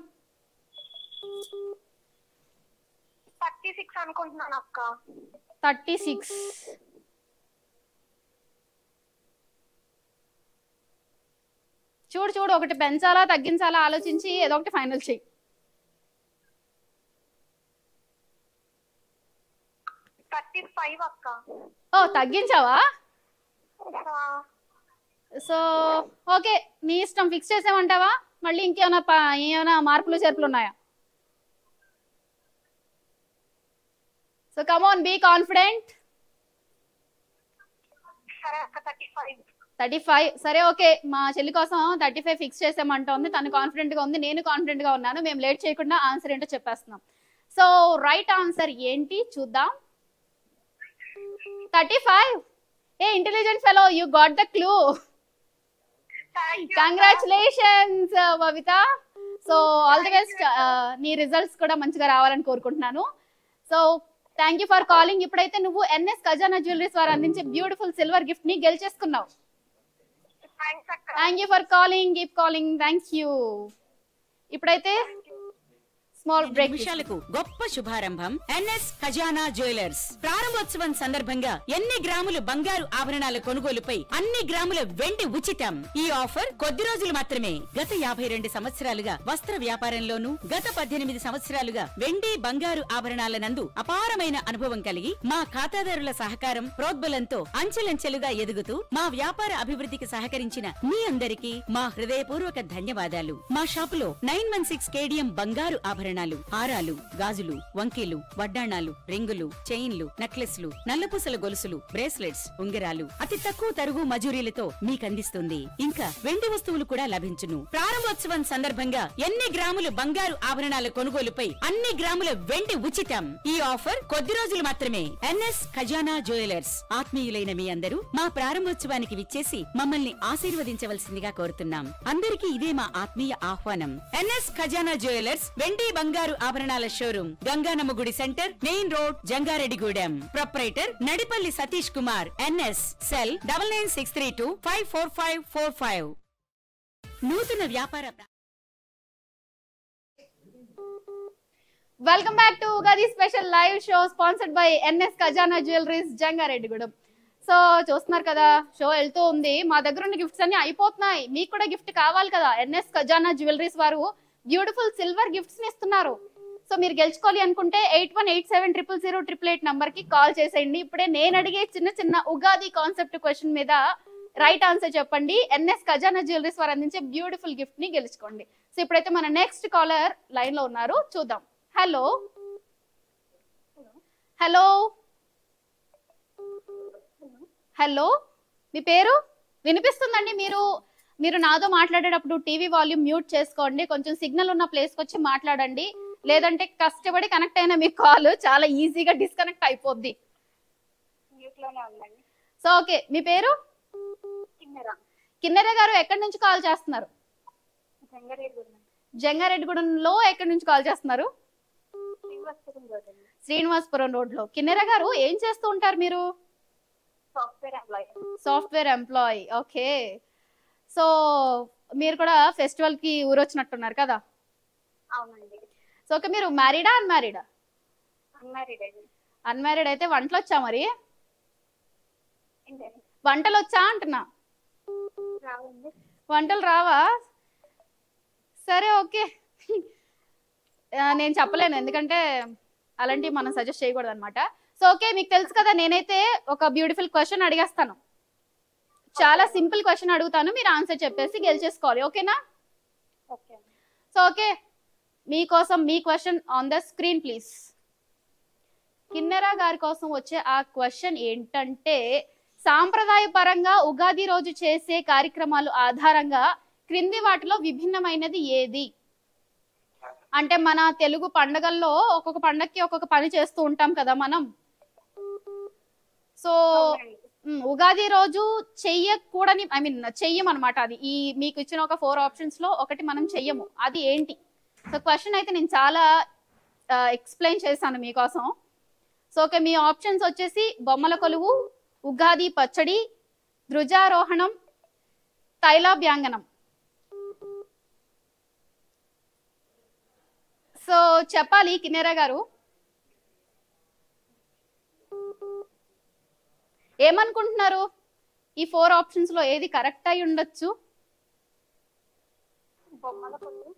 థర్టీ సిక్స్ అనుకుంటున్నాను అక్క థర్టీ సిక్స్ చూడు చూడు ఒకటి పెంచాలా తగ్గించాలా ఆలోచించి ఏదో ఒకటి ఫైనల్ చెయ్యి థర్టీ ఫైవ్ అక్క ఓ తగ్గించావా ఆ, సో ఓకే నీ ఇష్టం ఫిక్స్ చేసామంటావా మళ్ళీ ఇంకేమైనా ప- ఏమైనా మార్పులు చేర్పులు ఉన్నాయా సో కమోన్ బీ కాన్ఫిడెంట్ సరే అక్క థర్టీ ఫైవ్ థర్టీ ఫైవ్ సరే ఓకే మా చెల్లి కోసం థర్టీ ఫైవ్ ఫిక్స్ చేసామంటోంది తను కాన్ఫిడెంట్ గా ఉంది నేను కాన్ఫిడెంట్ గా ఉన్నాను మేము లేట్ చేయకుండా ఆన్సర్ ఏంటో చెప్పేస్తున్నాం సో రైట్ ఆన్సర్ ఏంటి చూద్దాం thirty five a intelligent fellow you got the clue congratulations Babita so all the best నీ రిజల్ట్స్ కూడా మంచిగా రావాలని కోరుకుంటున్నాను so thank you for calling ఇప్పుడైతే నువ్వు ఎన్ఎస్ ఖజానా జ్యువెలరీస్ వారు అందించే బ్యూటిఫుల్ సిల్వర్ గిఫ్ట్ ని గెలిచేసుకున్నావు థ్యాంక్స్ అక్క thank you for calling keep calling thank you ఇప్పుడైతే స్మాల్ బ్రేక్ నిమిషాలకు గొప్ప శుభారంభం ఎన్ఎస్ ఖజానా జ్యువెలర్స్ ప్రారంభోత్సవం సందర్భంగా ఎన్ని గ్రాములు బంగారు ఆభరణాల కొనుగోలుపై అన్ని గ్రాముల వెండి ఉచితం ఈ ఆఫర్ కొద్ది రోజులు మాత్రమే గత యాభై రెండు సంవత్సరాలుగా వస్త్ర వ్యాపారంలోనూ గత పద్దెనిమిది సంవత్సరాలుగా వెండి బంగారు ఆభరణాల నందు అపారమైన అనుభవం కలిగి మా ఖాతాదారుల సహకారం ప్రోద్బలంతో అంచెలంచెలుగా ఎదుగుతూ మా వ్యాపార అభివృద్ధికి సహకరించిన మీ అందరికీ మా హృదయపూర్వక ధన్యవాదాలు మా షాపులో నైన్ వన్ సిక్స్ కేడిఎం బంగారు ఆభరణాలు ఆభరణాలు హారాలు గాజులు వంకీలు వడ్డాణాలు రింగులు చైన్లు నెక్లెస్లు నల్లపూసల గొలుసులు బ్రేస్లెట్స్ ఉంగరాలు అతి తక్కువ తరుగు మజూరీలతో మీకందిస్తుంది ఇంకా వెండి వస్తువులు కూడా లభించును ప్రారంభోత్సవం సందర్భంగా ఎన్ని గ్రాములు బంగారు ఆభరణాల కొనుగోలుపై అన్ని గ్రాముల వెండి ఉచితం ఈ ఆఫర్ కొద్ది రోజులు మాత్రమే ఎన్ఎస్ ఖజానా జ్యువెలర్స్ ఆత్మీయులైన మీ అందరూ మా ప్రారంభోత్సవానికి విచ్చేసి మమ్మల్ని ఆశీర్వదించవలసిందిగా కోరుతున్నాం అందరికీ ఇదే మా ఆత్మీయ ఆహ్వానం ఎన్ఎస్ ఖజానా జ్యువెలర్స్ వెండి బంగారు ఆభరణాల షోరూమ్ గంగానమ్మ గుడి centre main road Jangareddygudem proprietor Nadipalli Satish Kumar NS cell double nine six three two five four five four five నూతన వ్యాపార ప్ర- welcome back to Ugadi special live show sponsored by NS Khazana jewelleries Jangareddygudem so చూస్తున్నారు కదా షో వెళ్తూ ఉంది మా దగ్గర ఉన్న గిఫ్ట్స్ అన్ని అయిపోతున్నాయి మీకు కూడా గిఫ్ట్ కావాలి కదా ఎన్ఎస్ ఖజానా జ్యువెలరీస్ వారు బ్యూటిఫుల్ సిల్వర్ గిఫ్ట్స్ ని ఇస్తున్నారు సో మీరు గెలుచుకోవాలి అనుకుంటే eight one eight seven triple zero triple eight number కి కాల్ చేసేయండి ఇప్పుడే నేను అడిగే చిన్న చిన్న ఉగాది కాన్సెప్ట్ క్వశ్చన్ మీద రైట్ ఆన్సర్ చెప్పండి ఎన్ఎస్ ఖజానా జ్యువెలరీస్ వారు అందించే బ్యూటిఫుల్ గిఫ్ట్ ని గెలుచుకోండి సో ఇప్పుడైతే మన నెక్స్ట్ కాలర్ లైన్ లో ఉన్నారు చూద్దాం హలో హలో హలో మీ పేరు వినిపిస్తుందండి మీరు మీరు నాతో మాట్లాడేటప్పుడు టీవీ వాల్యూమ్ మ్యూట్ చేసుకోండి కొంచెం సిగ్నల్ ఉన్న ప్లేస్కి వచ్చి మాట్లాడండి లేదంటే కష్టపడి కనెక్ట్ అయిన మీ కాల్ చాలా ఈజీగా డిస్కనెక్ట్ అయిపోద్ది మ్యూట్ లోనే ఉందండి సో ఓకే మీ పేరు కిన్నెరా కిన్నెర గారు ఎక్కడి నుంచి కాల్ చేస్తున్నారు జంగారెడ్డి జంగారెడ్డిగూడెంలో ఎక్కడి నుంచి కాల్ చేస్తున్నారు శ్రీనివాసపురం రోడ్ అండి శ్రీనివాసపురం రోడ్ లో కిన్నెర గారు ఏం చేస్తూ ఉంటారు మీరు software employee software employee okay so మీరు కూడా ఫెస్టివల్ కి ఊరొచ్చినట్టున్నారు కదా అవునండి సో ఓకే మీరు మ్యారీడా అన్మ్యారీడా అన్మ్యారీడ్ అండి అన్మ్యారీడ్ అయితే వంటలు వచ్చా మరి ఏంటండి వంటలు వచ్చా అంటున్నా రావండి వంటలు రావా సరే ఓకే ఆ, నేను చెప్పలేను ఎందుకంటే అలాంటివి మనం సజెస్ట్ చేయకూడదు అనమాట సో ఓకే మీకు తెలుసు కదా నేనైతే ఒక బ్యూటిఫుల్ క్వశ్చన్ అడిగేస్తాను చాలా సింపుల్ క్వశ్చన్ అడుగుతాను మీరు ఆన్సర్ చెప్పేసి గెలిచేసుకోవాలి ఓకేనా ఓకే అండి సో ఓకే మీకోసం మీ question on the screen please Kinnera గారి కోసం వచ్చే ఆ క్వశ్చన్ ఏంటంటే సాంప్రదాయపరంగా ఉగాది రోజు చేసే కార్యక్రమాలు ఆధారంగా క్రింది వాటిలో విభిన్నమైనది ఏది అంటే మన తెలుగు పండగల్లో ఒక్కొక్క పండగకి ఒక్కొక్క పని చేస్తూ ఉంటాం కదా మనం సో అవునండి. ఉమ్, ఉగాది రోజు చెయ్యకూడని ఐ మీన్ చెయ్యమన్నమాట అది ఈ మీకు ఇచ్చిన ఒక ఫోర్ ఆప్షన్స్ లో ఒకటి మనం చెయ్యము అది ఏంటి సో క్వశ్చన్ అయితే నేను చాలా ఎక్స్ప్లెయిన్ చేశాను మీకోసం సో ఓకే మీ ఆప్షన్స్ వచ్చేసి బొమ్మల కొలువు ఉగాది పచ్చడి ధ్రుజారోహణం తైలాభ్యాంగనం సో చెప్పాలి కిన్నెరా గారు ఏమనుకుంటున్నారు ఈ ఫోర్ ఆప్షన్స్ లో ఏది కరెక్ట్ అయి ఉండొచ్చు బొమ్మల కొలువు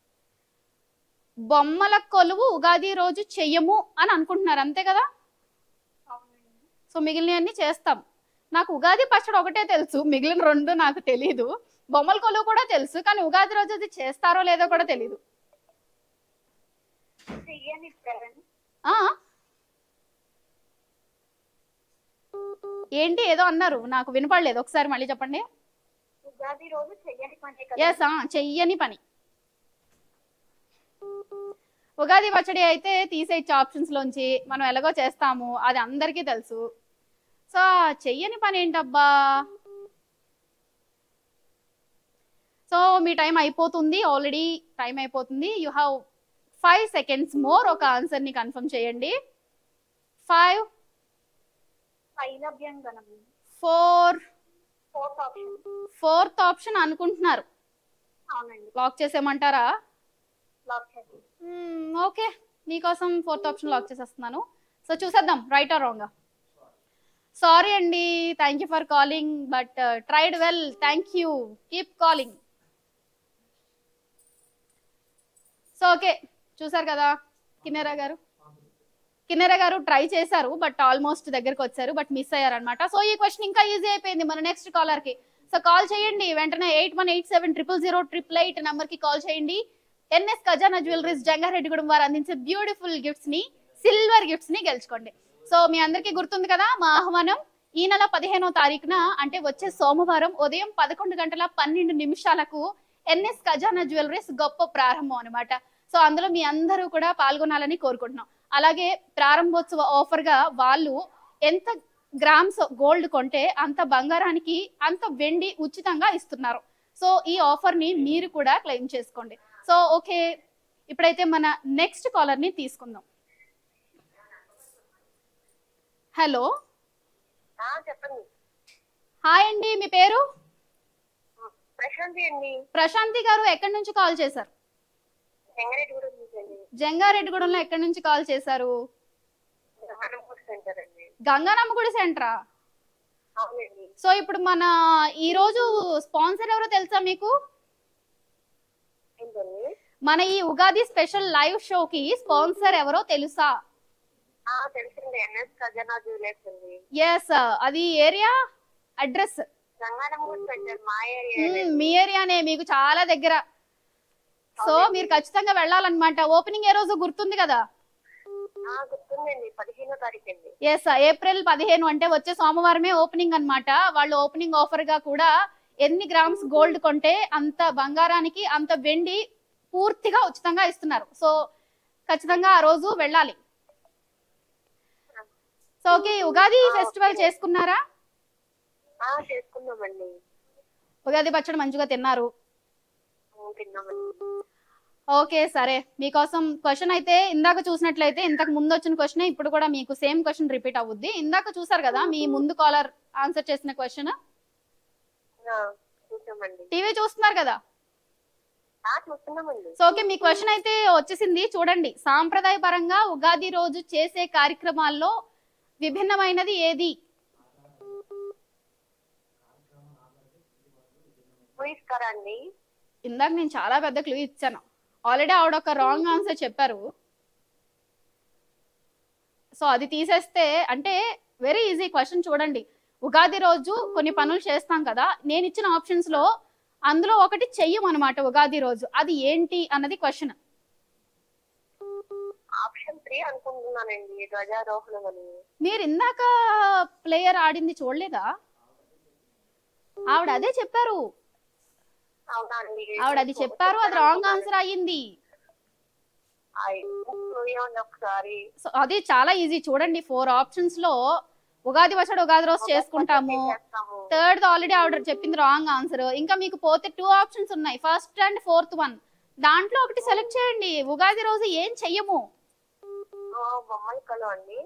బొమ్మల కొలువు ఉగాది రోజు చెయ్యము అని అనుకుంటున్నారు అంతే కదా అవునండి సో మిగిలినవన్నీ చేస్తాం నాకు ఉగాది పచ్చడి ఒకటే తెలుసు మిగిలిన రెండు నాకు తెలీదు బొమ్మల కొలువు కూడా తెలుసు కానీ ఉగాది రోజు అది చేస్తారో లేదో కూడా తెలీదు చెయ్యని ఇస్తారండి ఆ ఏంటి ఏదో అన్నారు నాకు వినపడలేదు ఒకసారి మళ్ళీ చెప్పండి ఉగాది రోజు చెయ్యని పనే కదా ఎస్ చెయ్యని పని ఉగాది పచ్చడి అయితే తీసేయచ్చు ఆప్షన్స్ లోంచి మనం ఎలాగో చేస్తాము అది అందరికీ తెలుసు సో చెయ్యని పని ఏంటబ్బా సో మీ టైం అయిపోతుంది ఆల్రెడీ టైం అయిపోతుంది you have five seconds more ఒక ఆన్సర్ ని కన్ఫర్మ్ చేయండి ఫైవ్ తైలభ్యంగనం four fourth option fourth option అనుకుంటున్నారు అవునండి లాక్ చేసేయమంటారా లాక్ చేయండి ఓకే మీకోసం ఫోర్త్ ఆప్షన్ లాక్ చేసేస్తున్నాను సో చూసేద్దాం రైట్ ఆర్ రాంగ్ సారీ అండి thank you for calling but tried well thank you keep calling so okay చూసారు కదా కిన్నెరా గారు కిన్నెరా గారు ట్రై చేశారు బట్ ఆల్మోస్ట్ దగ్గరకు వచ్చారు బట్ మిస్ అయ్యారనమాట సో ఈ క్వశ్చన్ ఇంకా ఈజీ అయిపోయింది మన నెక్స్ట్ కాలర్ కి సో కాల్ చేయండి వెంటనే eight one eight seven triple zero triple eight number కి కాల్ చేయండి ఎన్ఎస్ ఖజానా జ్యువెలరీస్ జంగారెడ్డిగూడెం వారు అందించే బ్యూటిఫుల్ గిఫ్ట్స్ ని సిల్వర్ గిఫ్ట్స్ ని గెలుచుకోండి సో మీ అందరికీ గుర్తుంది కదా మా ఆహ్వానం ఈ నెల పదిహేనో తారీఖున అంటే వచ్చే సోమవారం ఉదయం పదకొండు గంటల పన్నెండు నిమిషాలకు ఎన్ఎస్ ఖజానా జ్యువెలరీస్ గొప్ప ప్రారంభం అన్నమాట సో అందులో మీ అందరూ కూడా పాల్గొనాలని కోరుకుంటున్నాం అలాగే ప్రారంభోత్సవ ఆఫర్ గా వాళ్ళు ఎంత గ్రామ్స్ గోల్డ్ కొంటే అంత బంగారానికి అంత వెండి ఉచితంగా ఇస్తున్నారు సో ఈ ఆఫర్ ని మీరు కూడా క్లెయిమ్ చేసుకోండి సో ఓకే ఇప్పుడైతే మన నెక్స్ట్ కాలర్ ని తీసుకుందాం హలో ఆ, చెప్పండి హాయ్ అండి మీ పేరు ప్రశాంతి అండి ప్రశాంతి గారు ఎక్కడి నుంచి కాల్ చేశారు వెంగరెడ్డి కూడా ఉందండి జంగారెడ్డిగూడెంలో ఎక్కడి నుంచి కాల్ చేశారు హనుమూర్ సెంటర్ అండి గంగానమ్మగుడి సెంటరా అవునండి సో ఇప్పుడు మన ఈ రోజు స్పాన్సర్ ఎవరో తెలుసా మీకు ఏంటండి మన ఈ ఉగాది స్పెషల్ లైవ్ షోకి స్పాన్సర్ ఎవరో తెలుసా ఆ, తెలుసండి ఎన్ఎస్ ఖజానా జ్యువెలర్స్ అండి ఎస్ అది ఏరియా అడ్రస్ గంగానమూర్ సెంటర్ మా ఏరియా మీ ఏరియానే మీకు చాలా దగ్గర సో మీరు ఖచ్చితంగా వెళ్ళాలన్నమాట ఓపెనింగ్ ఏ రోజు గుర్తుంది కదా గుర్తుందండి పదిహేనో తారీఖు అండి ఎస్ ఏప్రిల్ పదిహేను అంటే వచ్చే సోమవారమే ఓపెనింగ్ అన్నమాట వాళ్ళు ఓపెనింగ్ ఆఫర్ గా కూడా ఎన్ని గ్రామ్స్ గోల్డ్ కొంటే అంత బంగారానికి అంత వెండి పూర్తిగా ఉచితంగా ఇస్తున్నారు సో ఖచ్చితంగా ఆ రోజు వెళ్ళాలి సో ఓకే ఉగాది ఫెస్టివల్ చేసుకున్నారా ఆ, చేసుకున్నామండి ఉగాది పచ్చడి మంచిగా తిన్నారు ఆ, తిన్నామండి ఓకే సరే మీకోసం క్వశ్చన్ అయితే ఇందాక చూసినట్లయితే ఇంతకు ముందు వచ్చిన క్వశ్చన్ ఇప్పుడు కూడా మీకు సేమ్ క్వశ్చన్ రిపీట్ అవుద్ది ఇందాక చూసారు కదా మీ ముందు కాలర్ ఆన్సర్ చేసిన క్వశ్చన్ ఆ, చూసామండి టీవీ చూస్తున్నారు కదా ఆ, చూస్తున్నామండి సో ఓకే మీ క్వశ్చన్ అయితే వచ్చేసింది చూడండి సాంప్రదాయ పరంగా ఉగాది రోజు చేసే కార్యక్రమాల్లో విభిన్నమైనది ఏది ఊహిస్తారా అండి ఇందాక నేను చాలా పెద్ద క్లూ ఇచ్చాను ఆల్రెడీ ఆవిడ ఒక రాంగ్ ఆన్సర్ చెప్పారు సో అది తీసేస్తే అంటే వెరీ ఈజీ క్వశ్చన్ చూడండి ఉగాది రోజు కొన్ని పనులు చేస్తాం కదా నేను ఇచ్చిన ఆప్షన్స్ లో అందులో ఒకటి చెయ్యమన్నమాట ఉగాది రోజు అది ఏంటి అన్నది క్వశ్చన్ ఆప్షన్ త్రీ అనుకుంటున్నానండి ధ్వజారోహణం అని మీరు ఇందాక ప్లేయర్ ఆడింది చూడలేదా ఆవిడ అదే చెప్పారు అవునా అండి ఆవిడ అది చెప్పారు అది రాంగ్ ఆన్సర్ అయ్యింది అయ్, చూడండి ఒకసారి సో అది చాలా ఈజీ చూడండి ఫోర్ ఆప్షన్స్ లో ఉగాది పచ్చడి ఉగాది రోజు చేసుకుంటాము చేస్తాము థర్డ్ ఆల్రెడీ ఆవిడ చెప్పింది రాంగ్ ఆన్సర్ ఇంకా మీకు పోతే టూ ఆప్షన్స్ ఉన్నాయి ఫస్ట్ అండ్ ఫోర్త్ వన్ దాంట్లో ఒకటి సెలెక్ట్ చేయండి ఉగాది రోజు ఏం చెయ్యము ఆ, బొమ్మల కలు అండి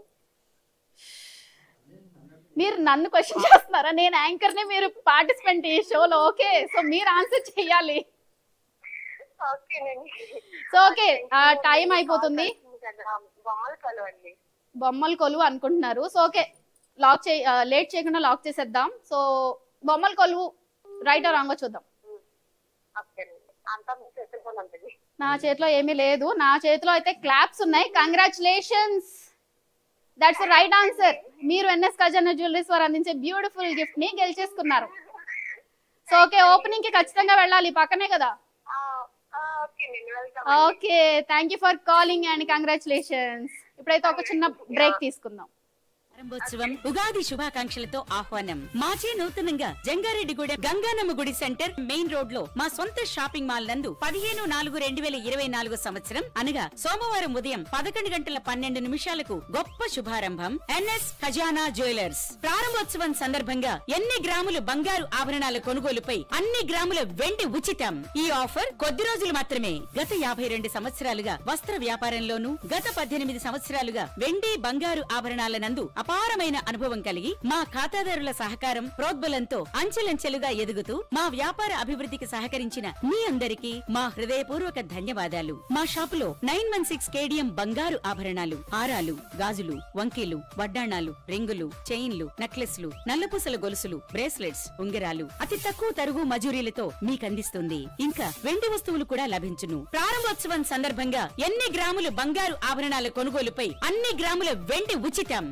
మీరు నన్ను క్వశ్చన్ చేస్తున్నారా నేను యాంకర్ ని మీరు పార్టిసిపెంట్ ఈ షోలో ఓకే సో మీరు ఆన్సర్ చెయ్యాలి ఓకేనండి సో ఓకే టైం అయిపోతుంది కదా, బొమ్మల కలు అండి బొమ్మల కొలువు అనుకుంటున్నారు సో ఓకే లాక్ చే లేట్ చేయకుండా లాక్ చేసేద్దాం సో బొమ్మల కొలువు రైట్ రాంగో చూద్దాం ఓకేనండి అంతా మీ చేతుల్లో ఉంటుంది నా చేతిలో ఏమీ లేదు నా చేతిలో అయితే క్లాప్స్ ఉన్నాయి కంగ్రాచులేషన్స్ దట్స్ రైట్ ఆన్సర్ మీరు ఎన్ఎస్ ఖజానా జ్యువెలరీస్ వారు అందించే బ్యూటిఫుల్ గిఫ్ట్ ని గెలిచేసుకున్నారు సో ఓకే ఓపెనింగ్ కి ఖచ్చితంగా వెళ్ళాలి పక్కనే కదా ఆ, ఆ, ఓకేనండి welcome okay thank you for calling and congratulations ఇప్పుడైతే ఒక చిన్న బ్రేక్ తీసుకుందాం ప్రారంభోత్సవం ఉగాది శుభాకాంక్షలతో ఆహ్వానం మాచే నూతనంగా జంగారెడ్డిగూడెం గంగానమ్మ గుడి సెంటర్ మెయిన్ రోడ్ లో మా సొంత షాపింగ్ మాల్ నందు పదిహేను నాలుగు రెండు వేల ఇరవై నాలుగు సంవత్సరం అనగా సోమవారం ఉదయం పదకొండు గంటల పన్నెండు నిమిషాలకు గొప్ప శుభారంభం ఎన్ఎస్ ఖజానా జ్యువెలర్స్ ప్రారంభోత్సవం సందర్భంగా ఎన్ని గ్రాములు బంగారు ఆభరణాల కొనుగోలుపై అన్ని గ్రాముల వెండి ఉచితం ఈ ఆఫర్ కొద్ది రోజులు మాత్రమే గత యాభై రెండు సంవత్సరాలుగా వస్త్ర వ్యాపారంలోనూ గత పద్దెనిమిది సంవత్సరాలుగా వెండి బంగారు ఆభరణాల నందు అపారమైన అనుభవం కలిగి మా ఖాతాదారుల సహకారం ప్రోద్బలంతో అంచెలంచెలుగా ఎదుగుతూ మా వ్యాపార అభివృద్ధికి సహకరించిన మీ అందరికీ మా హృదయపూర్వక ధన్యవాదాలు మా షాపులో నైన్ వన్ సిక్స్ కేడిఎం బంగారు ఆభరణాలు హారాలు గాజులు వంకీలు వడ్డాణాలు రింగులు చైన్లు నెక్లెస్లు నల్లపూసల గొలుసులు బ్రేస్లెట్స్ ఉంగరాలు అతి తక్కువ తరుగు మజూరీలతో మీకందిస్తుంది ఇంకా వెండి వస్తువులు కూడా లభించును ప్రారంభోత్సవం సందర్భంగా ఎన్ని గ్రాములు బంగారు ఆభరణాల కొనుగోలుపై అన్ని గ్రాముల వెండి ఉచితం ఈ ఆఫర్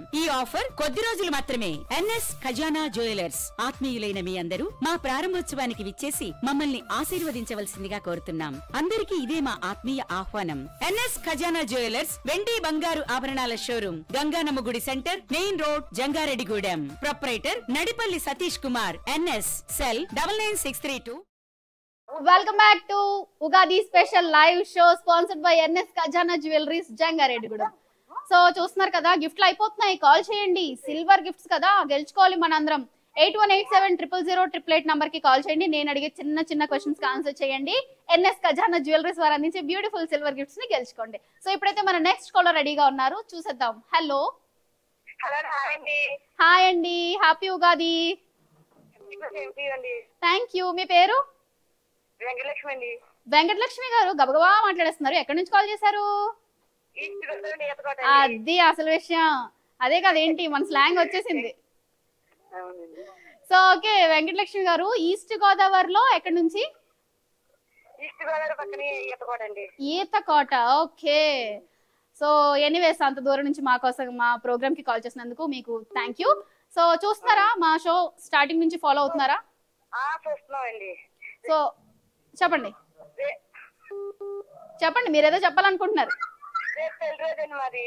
ఆఫర్ కొద్ది రోజులు మాత్రమే ఎన్ఎస్ ఖజానా జ్యువెలర్స్ ఆత్మీయులైన మీ అందరూ మా ప్రారంభోత్సవానికి విచ్చేసి మమ్మల్ని ఆశీర్వదించవలసిందిగా కోరుతున్నాం అందరికీ ఇదే మా ఆత్మీయ ఆహ్వానం ఎన్ఎస్ ఖజానా జ్యువెలర్స్ వెండి బంగారు ఆభరణాల షోరూమ్ గంగానమ్మ గుడి centre main road Jangareddygudem proprietor Nadipalli Satish Kumar NS cell double nine six three two welcome back to Ugadi special live show sponsored by NS Khazana jewelleries Jangareddygudem so చూస్తున్నారు కదా గిఫ్ట్లు అయిపోతున్నాయి కాల్ చేయండి సిల్వర్ గిఫ్ట్స్ కదా గెలుచుకోవాలి మనందరం eight one eight seven triple zero triple eight number కి call చేయండి నేను అడిగే చిన్న చిన్న క్వశ్చన్స్ కి ఆన్సర్ చేయండి ఎన్ఎస్ ఖజానా జ్యువెలరీస్ వారు అందించే బ్యూటిఫుల్ సిల్వర్ గిఫ్ట్స్ ని గెలుచుకోండి సో ఇప్పుడైతే మన నెక్స్ట్ కాలర్ రెడీగా ఉన్నారు చూసేద్దాం హలో హలో హాయ్ అండి హాయ్ అండి హ్యాపీ ఉగాది ఏంటి అండి థ్యాంక్ యూ మీ పేరు వెంకటలక్ష్మి అండి వెంకటలక్ష్మి గారు గబగబా మాట్లాడేస్తున్నారు ఎక్కడి నుంచి కాల్ చేశారు ఈస్ట్ గోదావరి ఈతకోట అండి అది అసలు విషయం అదే కదా ఏంటి మన స్లాంగ్ వచ్చేసింది అవునండి సో ఓకే వెంకటలక్ష్మి గారు ఈస్ట్ గోదావరిలో ఎక్కడి నుంచి ఈస్ట్ గోదావరి పక్కన ఈతకోట అండి ఈతకోట ఓకే సో ఎనీవేస్ అంత దూరం నుంచి మా కోసం మా ప్రోగ్రామ్ కి కాల్ చేసినందుకు మీకు థ్యాంక్ యూ సో చూస్తున్నారా మా షో స్టార్టింగ్ నుంచి ఫాలో అవుతున్నారా ఆ చూస్తున్నాం అండి సో చెప్పండి రే- చెప్పండి మీరు ఏదో చెప్పాలనుకుంటున్నారు రేపు పెళ్లి రోజు అండి మాది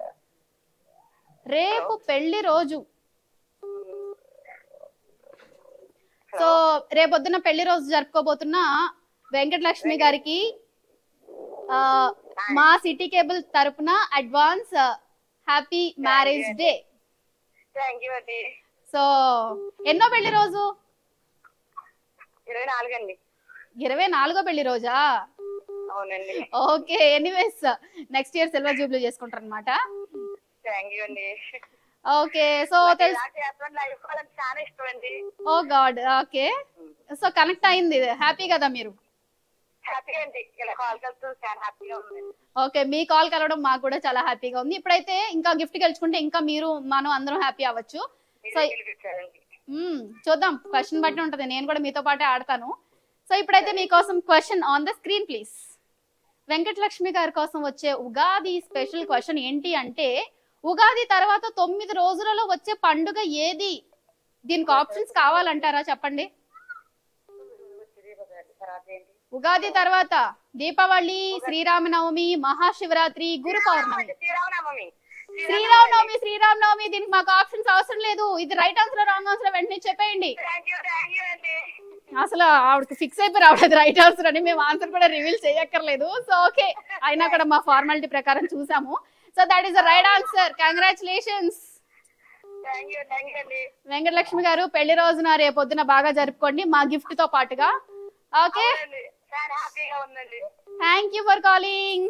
రేపు పెళ్లి రోజు సో రేపొద్దున పెళ్లి రోజు జరుపుకోబోతున్న వెంకటలక్ష్మి గారికి ఆ, మా సిటీ కేబుల్ తరపున advance happy marriage day thank you అండి సో ఎన్నో పెళ్లి రోజు ఇరవై నాలుగు అండి ఇరవై నాలుగో పెళ్లి రోజా అవునండి okay anyways next year silver jubilee చేసుకుంటారు అనమాట థ్యాంక్ యూ అండి ఓకే సో తెలుసు ఇలా చేస్తాను లైఫ్ కావాలంటే చాలా ఇష్టం అండి oh god okay so connect అయింది హ్యాపీ కదా మీరు హ్యాపీగా అండి ఇలా కాల్ కలుస్తూ చాలా హ్యాపీగా ఉంది ఓకే మీ కాల్ కలవడం మాకు కూడా చాలా హ్యాపీగా ఉంది ఇప్పుడైతే ఇంకా గిఫ్ట్ గెలుచుకుంటే ఇంకా మీరు మనం అందరం హ్యాపీ అవ్వచ్చు సో మీరే గెలిపించారండి మ్మ్, చూద్దాం క్వశ్చన్ బట్టి ఉంటది నేను కూడా మీతో పాటే ఆడతాను సో ఇప్పుడైతే మీకోసం question on the screen please Venkatalakshmi గారి కోసం వచ్చే ఉగాది స్పెషల్ క్వశ్చన్ ఏంటి అంటే ఉగాది తర్వాత తొమ్మిది రోజులలో వచ్చే పండుగ ఏది దీనికి ఆప్షన్స్ కావాలంటారా చెప్పండి తర్వాత ఏంటి ఉగాది తర్వాత దీపావళి శ్రీరామనవమి మహాశివరాత్రి గురు పౌర్ణమి శ్రీరామనవమి శ్రీరామనవమి శ్రీరామనవమి దీనికి మాకు ఆప్షన్స్ అవసరం లేదు ఇది రైట్ ఆన్సర్ రాంగ్ ఆన్సర్ వెంటనే చెప్పేయండి థ్యాంక్ యూ థ్యాంక్ యూ అండి అసలు ఆవిడకి ఫిక్స్ అయిపోయి రావట్లేదు రైట్ ఆన్సర్ అని మేము ఆన్సర్ కూడా రివీల్ చేయక్కర్లేదు సో ఓకే అయినా కూడా మా ఫార్మాలిటీ ప్రకారం చూసాము so that is the right answer congratulations thank you thank you అండి వెంకటలక్ష్మి గారు పెళ్లి రోజున రేపొద్దున బాగా జరుపుకోండి మా గిఫ్ట్ తో పాటుగా ఓకే అవునండి. చాలా హ్యాపీగా ఉందండి thank you for calling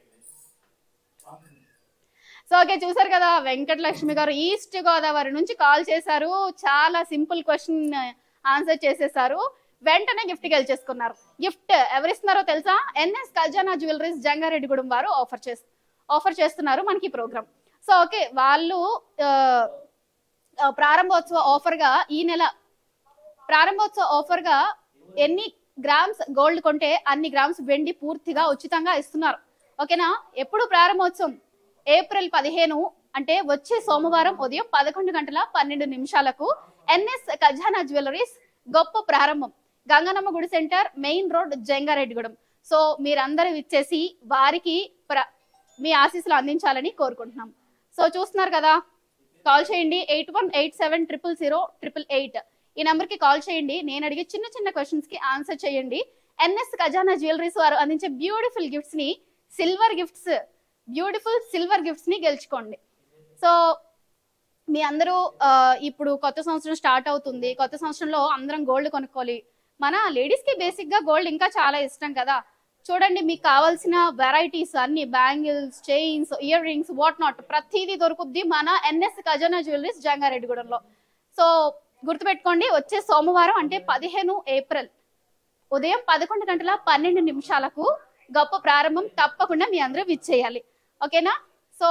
so okay చూసారు కదా వెంకటలక్ష్మి గారు ఈస్ట్ గోదావరి నుంచి కాల్ చేశారు చాలా సింపుల్ క్వశ్చన్ ఆన్సర్ చేసేసారు వెంటనే గిఫ్ట్ గెలిచేసుకున్నారు గిఫ్ట్ ఎవరిస్తున్నారో తెలుసా ఎన్ఎస్ ఖజానా జ్యువెలరీస్ జంగారెడ్డిగూడెం వారు ఆఫర్ చేస్ ఆఫర్ చేస్తున్నారు మనకి ప్రోగ్రామ్ సో ఓకే వాళ్ళు ఆ, ఆ, ప్రారంభోత్సవ ఆఫర్ గా ఈ నెల ప్రారంభోత్సవ ఆఫర్ గా ఎన్ని గ్రామ్స్ గోల్డ్ కొంటే అన్ని గ్రామ్స్ వెండి పూర్తిగా ఉచితంగా ఇస్తున్నారు ఓకేనా ఎప్పుడు ప్రారంభోత్సవం ఏప్రిల్ పదిహేను అంటే వచ్చే సోమవారం ఉదయం పదకొండు గంటల పన్నెండు నిమిషాలకు ఎన్ఎస్ ఖజానా జ్యువెలరీస్ గొప్ప ప్రారంభం గంగనమ్మ గుడి centre main road Jangareddygudem so మీరందరూ ఇచ్చేసి వారికి ప్ర మీ ఆశీస్సులు అందించాలని కోరుకుంటున్నాం సో చూస్తున్నారు కదా కాల్ చేయండి eight one eight seven triple zero triple eight ఈ నెంబర్ కి కాల్ చేయండి నేను అడిగే చిన్న చిన్న క్వశ్చన్స్ కి ఆన్సర్ చేయండి ఎన్ఎస్ ఖజానా జ్యువెలరీస్ వారు అందించే బ్యూటిఫుల్ గిఫ్ట్స్ ని silver gifts beautiful silver gifts ని గెలుచుకోండి సో మీ అందరూ ఆ, ఇప్పుడు కొత్త సంవత్సరం స్టార్ట్ అవుతుంది కొత్త సంవత్సరంలో అందరం గోల్డ్ కొనుక్కోవాలి మన లేడీస్ కి బేసిక్ గా గోల్డ్ ఇంకా చాలా ఇష్టం కదా చూడండి మీకు కావాల్సిన వెరైటీస్ అన్ని bangles chains ear rings what not ప్రతిదీ దొరుకుద్ది మన ఎన్ఎస్ ఖజానా జ్యువెలరీస్ జంగారెడ్డిగూడెంలో సో గుర్తుపెట్టుకోండి వచ్చే సోమవారం అంటే పదిహేను ఏప్రిల్ ఉదయం పదకొండు గంటల పన్నెండు నిమిషాలకు గొప్ప ప్రారంభం తప్పకుండా మీ అందరూ విచ్చేయాలి ఓకేనా సో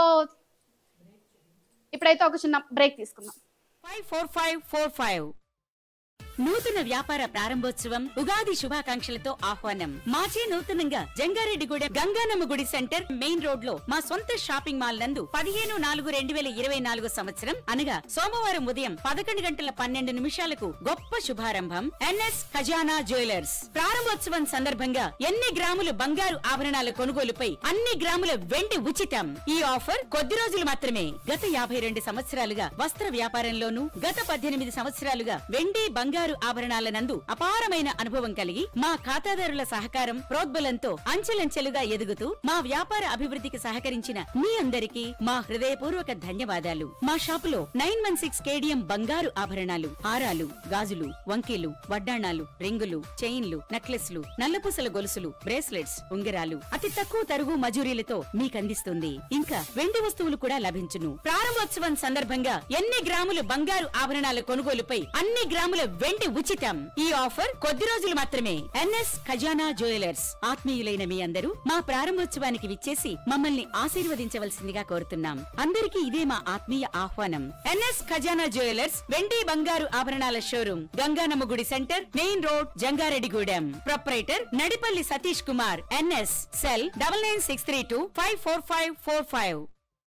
ఇప్పుడైతే ఒక చిన్న బ్రేక్ తీసుకుందాం five four five four five నూతన వ్యాపార ప్రారంభోత్సవం ఉగాది శుభాకాంక్షలతో ఆహ్వానం మాచే నూతనంగా జంగారెడ్డిగూడెం గంగానమ్మ గుడి సెంటర్ మెయిన్ రోడ్ లో మా సొంత షాపింగ్ మాల్ నందు పదిహేను నాలుగు రెండు వేల ఇరవై నాలుగు సంవత్సరం అనగా సోమవారం ఉదయం పదకొండు గంటల పన్నెండు నిమిషాలకు గొప్ప శుభారంభం ఎన్ఎస్ ఖజానా జ్యువెలర్స్ ప్రారంభోత్సవం సందర్భంగా ఎన్ని గ్రాములు బంగారు ఆభరణాల కొనుగోలుపై అన్ని గ్రాముల వెండి ఉచితం ఈ ఆఫర్ కొద్ది రోజులు మాత్రమే గత యాభై రెండు సంవత్సరాలుగా వస్త్ర వ్యాపారంలోనూ గత పద్దెనిమిది సంవత్సరాలుగా వెండి బంగారు ఆభరణాల నందు అపారమైన అనుభవం కలిగి మా ఖాతాదారుల సహకారం ప్రోద్బలంతో అంచెలంచెలుగా ఎదుగుతూ మా వ్యాపార అభివృద్ధికి సహకరించిన మీ అందరికీ మా హృదయపూర్వక ధన్యవాదాలు మా షాపులో నైన్ వన్ సిక్స్ కేడిఎం బంగారు ఆభరణాలు హారాలు గాజులు వంకీలు వడ్డాణాలు రింగులు చైన్లు నెక్లెస్లు నల్లపూసల గొలుసులు బ్రేస్లెట్స్ ఉంగరాలు అతి తక్కువ తరుగు మజూరీలతో మీకందిస్తుంది ఇంకా వెండి వస్తువులు కూడా లభించును ప్రారంభోత్సవం సందర్భంగా ఎన్ని గ్రాములు బంగారు ఆభరణాల కొనుగోలుపై అన్ని గ్రాముల వెండి ఉచితం ఈ ఆఫర్ కొద్ది రోజులు మాత్రమే ఎన్ఎస్ ఖజానా జ్యువెలర్స్ ఆత్మీయులైన మీ అందరూ మా ప్రారంభోత్సవానికి విచ్చేసి మమ్మల్ని ఆశీర్వదించవలసిందిగా కోరుతున్నాం అందరికీ ఇదే మా ఆత్మీయ ఆహ్వానం ఎన్ఎస్ ఖజానా జ్యువెలర్స్ వెండి బంగారు ఆభరణాల షోరూమ్ గంగానమ్మ గుడి centre main road Jangareddygudem proprietor Nadipalli Satish Kumar NS cell double nine six three two five four five four five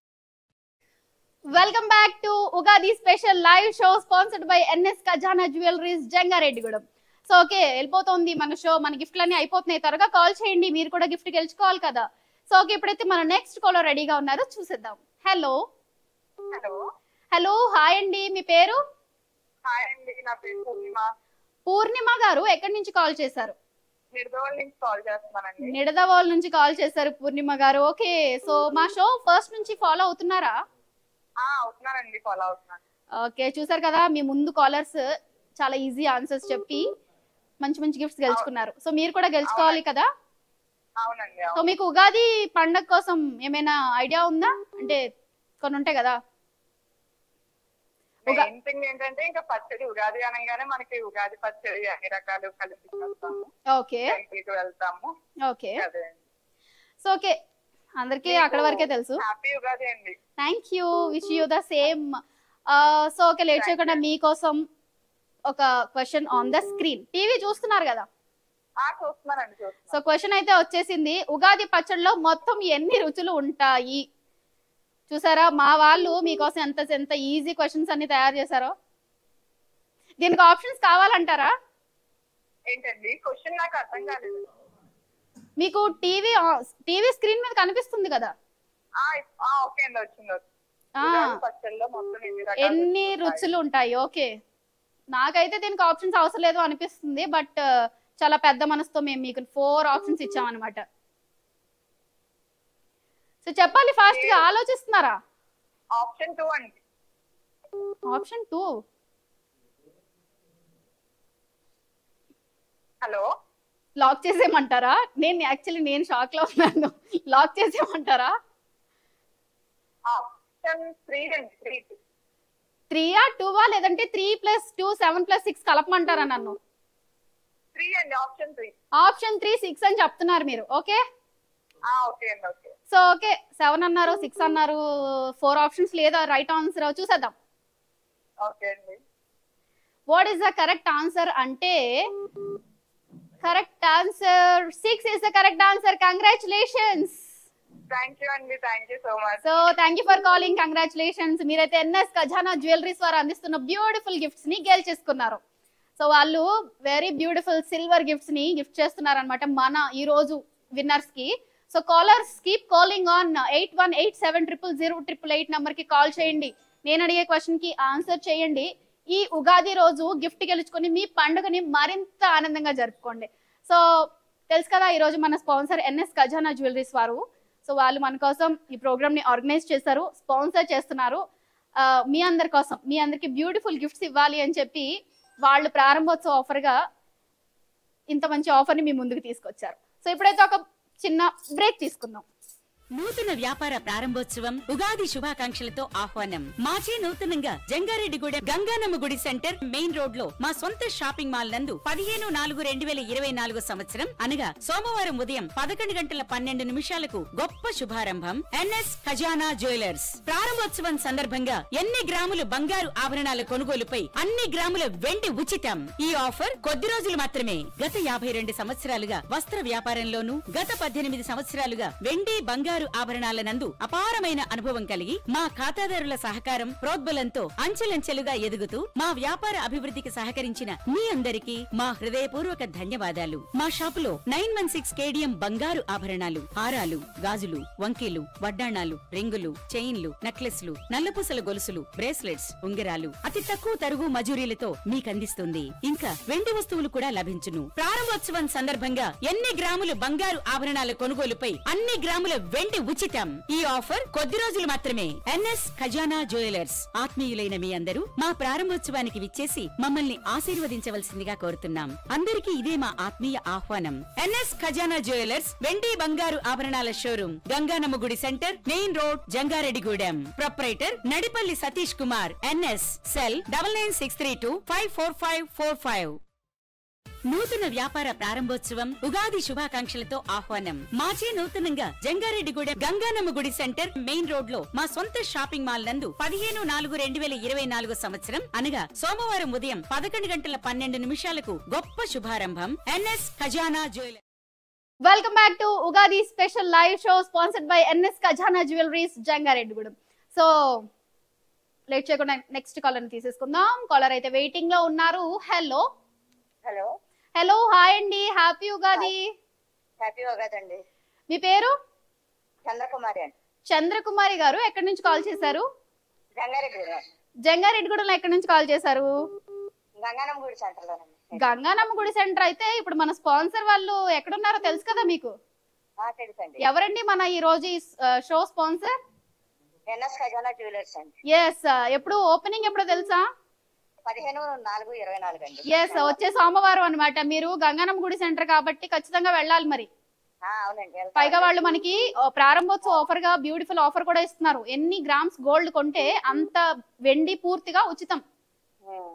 welcome back to Ugadi special live show sponsored by NS Khazana jewelleries Jangareddygudem so okay వెళ్ళిపోతుంది మన show మన గిఫ్ట్లన్నీ అయిపోతున్నాయి త్వరగా call చేయండి మీరు కూడా gift గెలుచుకోవాలి కదా so okay ఇప్పుడైతే మన నెక్స్ట్ కాలర్ రెడీగా ఉన్నారు చూసేద్దాం హలో హలో హలో హాయ్ అండి మీ పేరు హాయ్ అండి నా పేరు పూర్ణిమ పూర్ణిమ గారు ఎక్కడి నుంచి కాల్ చేశారు నిర్దోల్ నుంచి కాల్ చేస్తున్నానండి నిడదవోల్ నుంచి కాల్ చేశారు పూర్ణిమ గారు ఓకే సో మా షో ఫస్ట్ నుంచి ఫాలో అవుతున్నారా ఆ అవుతున్నానండి ఫాలో అవుతున్నాను ఓకే చూసారు కదా మీ ముందు కాలర్స్ చాలా ఈజీ ఆన్సర్స్ చెప్పి మంచి మంచి గిఫ్ట్స్ గెలుచుకున్నారు సో మీరు కూడా గెలుచుకోవాలి కదా అవునండి సో అవును మీకు ఉగాది పండగ కోసం ఏమైనా ఐడియా ఉందా అంటే కొన్ని ఉంటాయి కదా ఉగా- మెయిన్ థింగ్ ఏంటంటే ఇంకా పచ్చడి ఉగాది అనగానే మనకి ఉగాది పచ్చడి అన్ని రకాలు కలిపి చేస్తాము ఓకే టెంపుల్ కి వెళ్తాము ఓకే అదే సో ఓకే అందరికీ అక్కడ వరకే తెలుసు హ్యాపీ ఉగాది అండి thank you wish you the same so okay late చేయకుండా మీకోసం ఒక question on the screen TV చూస్తున్నారు కదా ఆ చూస్తున్నానండి సో చూస్తున్నాను క్వశ్చన్ అయితే వచ్చేసింది ఉగాది పచ్చడిలో మొత్తం ఎన్ని రుచులు ఉంటాయి చూసారా మా వాళ్ళు మీకోసం ఎంత ఎంత ఈజీ క్వశ్చన్స్ అన్ని తయారు చేశారో దీనికి ఆప్షన్స్ కావాలంటారా ఏంటండి క్వశ్చన్ నాకు అర్థం కాలేదు మీకు టీవీ టీవీ స్క్రీన్ మీద కనిపిస్తుంది కదా ఆ ఇప్- ఆ, ఓకే అండి వచ్చింది వచ్చింది. ఆ. ఉగాది పచ్చడిలో మొత్తం ఎన్ని రకాలు ఎన్ని ఉంటాయి? రుచులు ఉంటాయి ఓకే నాకైతే దీనికి ఆప్షన్స్ అవసరం లేదు అనిపిస్తుంది బట్ చాలా పెద్ద మనసుతో మేము మీకు ఫోర్ ఆప్షన్స్ ఇచ్చామన్నమాట సో చెప్పాలి ఫాస్ట్ గా ఆలోచిస్తున్నారా ఆప్షన్ టూ అండి ఆప్షన్ టూ హలో లాక్ చేసేయమంటారా నేను యాక్చువల్లీ నేను షాక్ లో ఉన్నాను లాక్ చేసేయమంటారా ఆప్షన్ త్రీ అండి త్రీ త్రీయా టూవా లేదంటే three plus two seven plus six కలపమంటారా నన్ను త్రీ అండి option three option three six అని చెప్తున్నారు మీరు ఓకే ఆ ఓకే అండి ఓకే సో ఓకే సెవెన్ అన్నారు సిక్స్ అన్నారు ఫోర్ ఆప్షన్స్ లేదా రైట్ ఆన్సర్ చూసేద్దాం ఓకే అండి what is the correct answer అంటే correct answer six is the correct answer congratulations thank you అండి thank you so much so thank you for calling congratulations మీరైతే NS Khazana jewelleries వారు అందిస్తున్న beautiful gifts ని గెలిచేసుకున్నారు so వాళ్ళు very beautiful silver gifts ని gift చేస్తున్నారు అనమాట మన ఈ రోజు విన్నర్స్ కి so callers keep calling on eight one eight seven triple zero triple eight number కి కాల్ చేయండి నేను అడిగే క్వశ్చన్ కి ఆన్సర్ చేయండి ఈ ఉగాది రోజు గిఫ్ట్ గెలుచుకొని మీ పండుగని మరింత ఆనందంగా జరుపుకోండి సో తెలుసు కదా ఈ రోజు మన స్పాన్సర్ ఎన్ఎస్ ఖజానా జ్యువెలరీస్ వారు సో వాళ్ళు మన కోసం ఈ ప్రోగ్రామ్ ని ఆర్గనైజ్ చేశారు స్పాన్సర్ చేస్తున్నారు ఆ, మీ అందరి కోసం మీ అందరికి బ్యూటిఫుల్ గిఫ్ట్స్ ఇవ్వాలి అని చెప్పి వాళ్ళు ప్రారంభోత్సవ ఆఫర్ గా ఇంత మంచి ఆఫర్ ని మీ ముందుకు తీసుకొచ్చారు సో ఇప్పుడైతే ఒక చిన్న బ్రేక్ తీసుకుందాం నూతన వ్యాపార ప్రారంభోత్సవం ఉగాది శుభాకాంక్షలతో ఆహ్వానం మాచే నూతనంగా జంగారెడ్డిగూడెం గంగానమ్మ గుడి సెంటర్ మెయిన్ రోడ్ లో మా సొంత షాపింగ్ మాల్ నందు పదిహేను నాలుగు రెండు వేల ఇరవై నాలుగు సంవత్సరం అనగా సోమవారం ఉదయం పదకొండు గంటల పన్నెండు నిమిషాలకు గొప్ప శుభారంభం ఎన్ఎస్ ఖజానా జ్యువెలర్స్ ప్రారంభోత్సవం సందర్భంగా ఎన్ని గ్రాములు బంగారు ఆభరణాల కొనుగోలుపై అన్ని గ్రాముల వెండి ఉచితం ఈ ఆఫర్ కొద్ది రోజులు మాత్రమే గత యాభై రెండు సంవత్సరాలుగా వస్త్ర వ్యాపారంలోనూ గత పద్దెనిమిది సంవత్సరాలుగా వెండి బంగారు ఆభరణాల నందు అపారమైన అనుభవం కలిగి మా ఖాతాదారుల సహకారం ప్రోద్బలంతో అంచెలంచెలుగా ఎదుగుతూ మా వ్యాపార అభివృద్ధికి సహకరించిన మీ అందరికీ మా హృదయపూర్వక ధన్యవాదాలు మా షాపులో నైన్ వన్ సిక్స్ కేడిఎం బంగారు ఆభరణాలు హారాలు గాజులు వంకీలు వడ్డాణాలు రింగులు చైన్లు నెక్లెస్లు నల్లపూసల గొలుసులు బ్రేస్లెట్స్ ఉంగరాలు అతి తక్కువ తరుగు మజూరీలతో మీకందిస్తుంది ఇంకా వెండి వస్తువులు కూడా లభించును ప్రారంభోత్సవం సందర్భంగా ఎన్ని గ్రాములు బంగారు ఆభరణాల కొనుగోలుపై అన్ని గ్రాముల వెండి ఉచితం ఈ ఆఫర్ కొద్ది రోజులు మాత్రమే ఎన్ఎస్ ఖజానా జ్యువెలర్స్ ఆత్మీయులైన మీ అందరూ మా ప్రారంభోత్సవానికి విచ్చేసి మమ్మల్ని ఆశీర్వదించవలసిందిగా కోరుతున్నాం అందరికీ ఇదే మా ఆత్మీయ ఆహ్వానం ఎన్ఎస్ ఖజానా జ్యువెలర్స్ వెండి బంగారు ఆభరణాల షోరూమ్ గంగానమ్మ గుడి centre main road Jangareddygudem proprietor Nadipalli Satish Kumar NS cell double nine six three two five four five four five నూతన వ్యాపార ప్రారంభోత్సవం ఉగాది శుభాకాంక్షలతో ఆహ్వానం మాచే నూతనంగా జంగారెడ్డిగూడెం గంగానమ్మ గుడి సెంటర్ మెయిన్ రోడ్ లో మా సొంత షాపింగ్ మాల్ నందు పదిహేను నాలుగు రెండు వేల ఇరవై నాలుగు సంవత్సరం అనగా సోమవారం ఉదయం పదకొండు గంటల పన్నెండు నిమిషాలకు గొప్ప శుభారంభం NS Khazana jeweller welcome back to Ugadi special live show sponsored by NS Khazana jewelleries Jangareddygudem so late చేయకుండా నెక్స్ట్ కాలర్ తీసేసుకుందాం కాలర్ అయితే వెయిటింగ్ లో ఉన్నారు హలో హలో హలో హాయ్ అండి హ్యాపీ ఉగాది హ్యాపీ ఉగాదండి మీ పేరు చంద్రకుమారి అండి చంద్రకుమారి గారు ఎక్కడి నుంచి కాల్ చేశారు గంగారెడ్డి గారు జంగారెడ్డిగూడెంలో ఎక్కడి నుంచి కాల్ చేశారు గంగానమ్మ గుడి సెంటర్లోనండి గంగానమ్మ గుడి సెంటర్ అయితే ఇప్పుడు మన స్పాన్సర్ వాళ్ళు ఎక్కడున్నారో తెలుసు కదా మీకు ఆ, తెలుసండి ఎవరండి మన ఈ రోజు ఈ show sponsor NS Khazana jewellers అండి ఎస్ ఎప్పుడు ఓపెనింగ్ ఎప్పుడో తెలుసా పదిహేను నాలుగు ఇరవై నాలుగు అండి ఎస్ వచ్చే సోమవారం అన్నమాట మీరు గంగానమ్మ గుడి సెంటర్ కాబట్టి ఖచ్చితంగా వెళ్ళాలి మరి ఆ, అవునండి వెళ్తాం. పైగా వాళ్ళు మనకి ఆ, ప్రారంభోత్సవ ఆఫర్ గా బ్యూటిఫుల్ ఆఫర్ కూడా ఇస్తున్నారు ఎన్ని గ్రామ్స్ గోల్డ్ కొంటే అంత వెండి పూర్తిగా ఉచితం ఉమ్.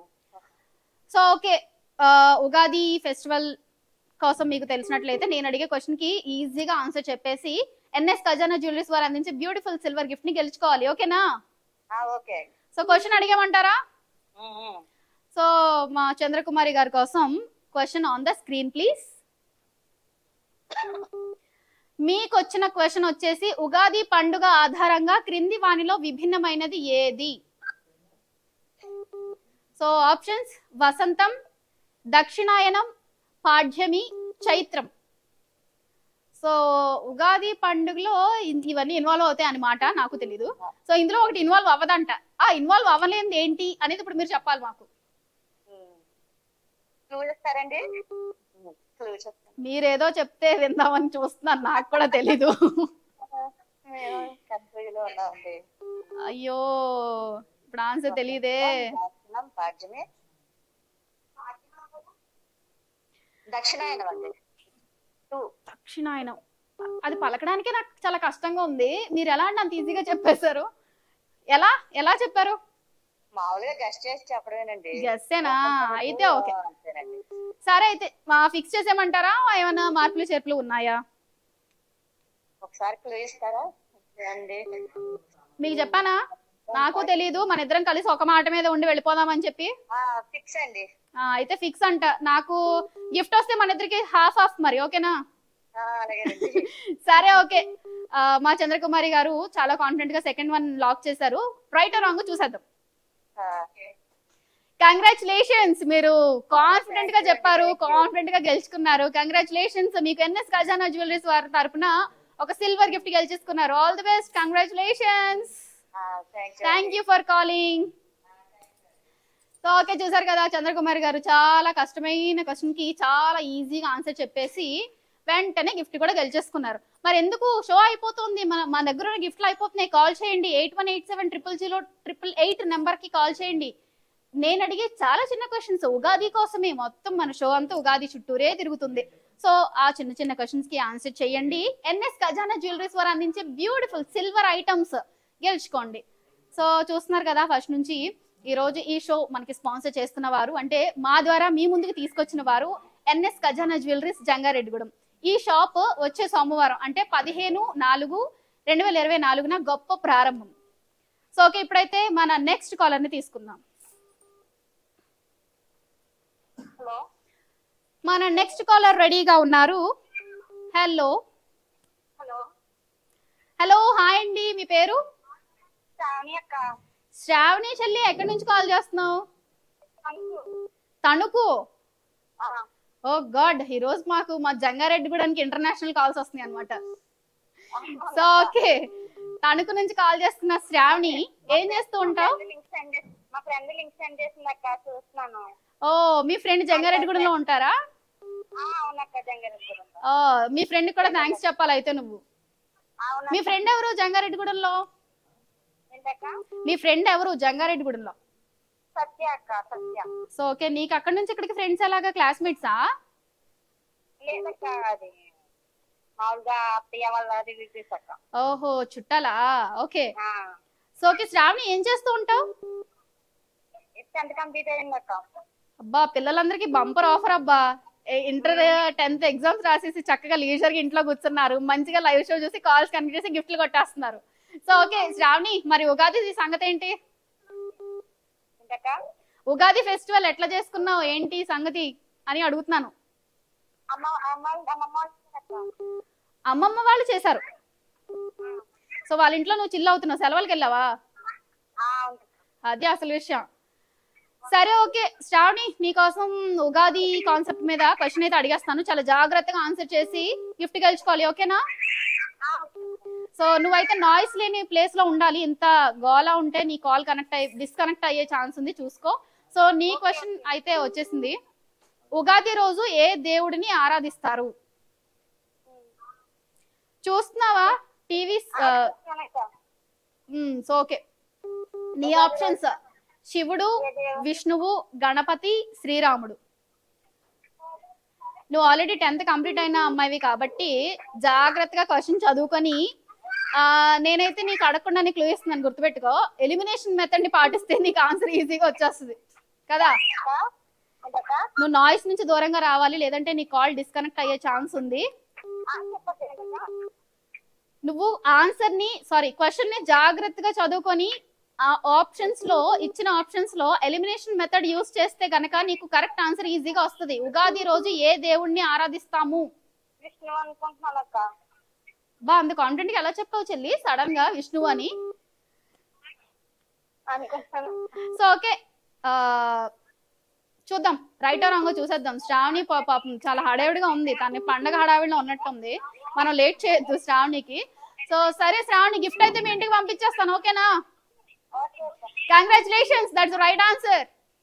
సో ఓకే ఆ, ఉగాది ఫెస్టివల్ కోసం మీకు తెలిసినట్లయితే నేను అడిగే క్వశ్చన్ కి ఈజీగా ఆన్సర్ చెప్పేసి ఎన్ఎస్ ఖజానా జ్యువెలరీస్ వారు అందించే బ్యూటిఫుల్ సిల్వర్ గిఫ్ట్ ని గెలుచుకోవాలి ఓకేనా ఆ, ఓకే అండి సో క్వశ్చన్ అడిగామంటారా ఉమ్, ఉమ్. సో మా చంద్రకుమారి గారి కోసం question on the screen please మీకు వచ్చిన క్వశ్చన్ వచ్చేసి ఉగాది పండుగ ఆధారంగా క్రింది వానిలో విభిన్నమైనది ఏది సో ఆప్షన్స్ వసంతం దక్షిణాయనం పాఠ్యమి చైత్రం సో ఉగాది పండుగలో ఇన్- ఇవన్నీ ఇన్వాల్వ్ అవుతాయి అన్నమాట నాకు తెలీదు సో ఇందులో ఒకటి ఇన్వాల్వ్ అవ్వదంట ఆ ఇన్వాల్వ్ అవ్వలేనిది ఏంటి అనేది ఇప్పుడు మీరు చెప్పాలి మాకు క్లూ ఇస్తారండి క్లూ చెప్తాను మీరేదో చెప్తే విందామని చూస్తున్నాను నాకు కూడా తెలీదు మేము కన్ఫ్యూజ్ లో ఉన్నామండి అయ్యో ఇప్పుడు ఆన్సర్ తెలియదే దక్షిణం పాడ్యమే దక్షిణాయనం అండి టూ దక్షిణాయనం అది పలకడానికే నాకు చాలా కష్టంగా ఉంది మీరు ఎలా అంటే అంత ఈజీగా చెప్పేశారు ఎలా ఎలా చెప్పారు మామూలుగా గెస్ట్ చేసి చెప్పడమేనండి గెస్సేనా అయితే ఓకే అంతేనండి సరే అయితే ఫిక్స్ చేసేయమంటారా ఏమైనా మార్పులు చేర్పులు ఉన్నాయా ఒకసారి క్లూ ఇస్తారా అండి మీకు చెప్పానా నాకు తెలీదు మన ఇద్దరం కలిసి ఒక మాట మీద ఉండి వెళ్ళిపోదామని చెప్పి ఫిక్స్ అండి ఆ, అయితే ఫిక్స్ అంట నాకు గిఫ్ట్ వస్తే మన ఇద్దరికి హాఫ్ ఆఫ్ మరి ఓకేనా ఆ, అలాగేనండి సరే ఓకే ఆ, మా చంద్రకుమారి గారు చాలా కాన్ఫిడెంట్ గా సెకండ్ వన్ లాక్ చేశారు రైట్ రాంగ్ చూసేద్దాం ఆ, కంగ్రాచులేషన్స్ మీరు కాన్ఫిడెంట్ గా చెప్పారు కాన్ఫిడెంట్ గా గెలుచుకున్నారు కంగ్రాచులేషన్స్ మీకు ఎన్ఎస్ ఖజానా జ్యువెలరీస్ వారి తరపున ఒక సిల్వర్ గిఫ్ట్ గెలిచేసుకున్నారు ఆల్ ది బెస్ట్ కంగ్రాచులేషన్స్ ఆ, thank you. Thank you for calling so okay చూసారు కదా చంద్రకుమారి గారు చాలా కష్టమైన క్వశ్చన్ కి చాలా ఈజీగా ఆన్సర్ చెప్పేసి వెంటనే గిఫ్ట్ కూడా గెలిచేసుకున్నారు మరి ఎందుకు షో అయిపోతుంది మన మా దగ్గర ఉన్న గిఫ్ట్లు అయిపోతున్నాయి కాల్ చేయండి eight one eight seven triple zero triple eight number కి కాల్ చేయండి నేను అడిగే చాలా చిన్న క్వశ్చన్స్ ఉగాది కోసమే మొత్తం మన షో అంతా ఉగాది చుట్టూరే తిరుగుతుంది సో ఆ చిన్న చిన్న క్వశ్చన్స్ కి ఆన్సర్ చేయండి ఎన్ఎస్ ఖజానా జ్యువెలరీస్ వారు అందించే బ్యూటిఫుల్ సిల్వర్ ఐటమ్స్ గెలుచుకోండి సో చూస్తున్నారు కదా ఫస్ట్ నుంచి ఈ రోజు ఈ షో మనకి స్పాన్సర్ చేస్తున్న వారు అంటే మా ద్వారా మీ ముందుకు తీసుకొచ్చిన వారు ఎన్ఎస్ ఖజానా జ్యువెలరీస్ జంగారెడ్డిగూడెం ఈ షాప్ వచ్చే సోమవారం అంటే పదిహేను నాలుగు రెండు వేల ఇరవై నాలుగున గొప్ప ప్రారంభం సో ఓకే ఇప్పుడైతే మన నెక్స్ట్ కాలర్ ని తీసుకుందాం హలో మన నెక్స్ట్ కాలర్ రెడీగా ఉన్నారు హలో హలో హలో హాయ్ అండి మీ పేరు శ్రావణి అక్క శ్రావణి చెల్లి ఎక్కడి నుంచి కాల్ చేస్తున్నావు తణుకు ఓ గాడ్ ఈ రోజు మాకు మా జంగారెడ్డిగూడానికి ఇంటర్నేషనల్ కాల్స్ వస్తున్నాయి అనమాట సో ఓకే తణుకు నుంచి కాల్ చేస్తున్న శ్రావణి ఏం చేస్తూ ఉంటావు లింక్ సెండ్ చేసి మా ఫ్రెండ్ లింక్ సెండ్ చేసింది అక్క చూస్తున్నాను ఓ మీ ఫ్రెండ్ జంగారెడ్డిగూడెంలో ఉంటారా ఆ, అవునక్క జంగారెడ్డి ఓ మీ ఫ్రెండ్ కూడా థ్యాంక్స్ చెప్పాలి అయితే నువ్వు అవునా మీ ఫ్రెండ్ ఎవరు జంగారెడ్డిగూడెంలో ఏంటక్క మీ ఫ్రెండ్ ఎవరు జంగారెడ్డిగూడెంలో సత్య అక్క సత్య సో ఓకే నీకు అక్కడ నుంచి ఇక్కడికి ఫ్రెండ్స్ ఎలాగా క్లాస్మేట్సా లేదక్క అది మామూలుగా అత్తయ్య వాళ్ళ రిలేటివ్స్ అక్క ఓహో చుట్టాలా ఓకే ఆ, సో ఓకే శ్రావణి ఏం చేస్తూ ఉంటావు టెన్త్ కంప్లీట్ అయింది అక్క అబ్బా పిల్లలందరికీ బంపర్ ఆఫర్ అబ్బా ఏ- ఇంటర్ టెన్త్ ఎగ్జామ్స్ రాసేసి చక్కగా లీజర్ గా ఇంట్లో కూర్చున్నారు మంచిగా లైవ్ షో చూసి కాల్స్ కనెక్ట్ చేసి గిఫ్ట్లు కొట్టేస్తున్నారు సో ఓకే శ్రావణి మరి ఉగాది సంగతి ఏంటి ఏంటక్క ఉగాది ఫెస్టివల్ ఎట్లా చేసుకున్నావు ఏంటి సంగతి అని అడుగుతున్నాను అమ్మ అమ్మ అమ్మమ్మ వాళ్ళు అక్క అమ్మమ్మ వాళ్ళు చేశారు సో వాళ్ళ ఇంట్లో నువ్వు చిల్ అవుతున్నావు సెలవులకి వెళ్ళావా ఆ, అవును అదే అసలు విషయం సరే ఓకే శ్రావణి నీకోసం ఉగాది కాన్సెప్ట్ మీద క్వశ్చన్ అయితే అడిగేస్తాను చాలా జాగ్రత్తగా ఆన్సర్ చేసి గిఫ్ట్ గెలుచుకోవాలి ఓకేనా ఆ, సో నువ్వైతే నాయిస్ లేని ప్లేస్ లో ఉండాలి ఇంత గోలా ఉంటే నీ కాల్ కనెక్ట్ అయ్యి డిస్కనెక్ట్ అయ్యే ఛాన్స్ ఉంది చూసుకో సో నీ క్వశ్చన్ అయితే వచ్చేసింది ఉగాది రోజు ఏ దేవుడిని ఆరాధిస్తారు చూస్తున్నావా టీవీ అవునక్క. సో ఓకే నీ ఆప్షన్స్ శివుడు విష్ణువు గణపతి శ్రీరాముడు నువ్వు ఆల్రెడీ టెన్త్ కంప్లీట్ అయిన అమ్మాయివి కాబట్టి జాగ్రత్తగా క్వశ్చన్ చదువుకొని ఆ, నేనైతే నీకు అడగకుండా నీకు క్లూ ఇస్తున్నాను గుర్తుపెట్టుకో ఎలిమినేషన్ మెథడ్ ని పాటిస్తే నీకు ఆన్సర్ ఈజీగా వచ్చేస్తుంది కదా అక్క, ఏంటక్క? నువ్వు నాయిస్ నుంచి దూరంగా రావాలి లేదంటే నీ కాల్ డిస్కనెక్ట్ అయ్యే ఛాన్స్ ఉంది ఆ, చెప్పక్క, ఏంటక్క? నువ్వు ఆన్సర్ ని సారీ క్వశ్చన్ ని జాగ్రత్తగా చదువుకొని ఆ ఆప్షన్స్ లో ఇచ్చిన ఆప్షన్స్ లో ఎలిమినేషన్ మెథడ్ యూస్ చేస్తే గనక నీకు కరెక్ట్ ఆన్సర్ ఈజీగా వస్తుంది ఉగాది రోజు ఏ దేవుణ్ణి ఆరాధిస్తాము విష్ణు అనుకుంటున్నాను అక్క బా అంత కాన్ఫిడెంట్ గా ఎలా చెప్పావు చెల్లి సడన్ గా విష్ణువు అని అనుకుంటాను సో ఓకే చూద్దాం రైట్ రాంగో చూసేద్దాం శ్రావణి పా- పాపం చాలా హడావిడిగా ఉంది తన పండగ హడావిడిలో ఉన్నట్టు ఉంది మనం లేట్ చేయొద్దు శ్రావణికి సో సరే శ్రావణి గిఫ్ట్ అయితే మీ ఇంటికి పంపించేస్తాను ఓకేనా ఓకే అక్క congratulations that's right answer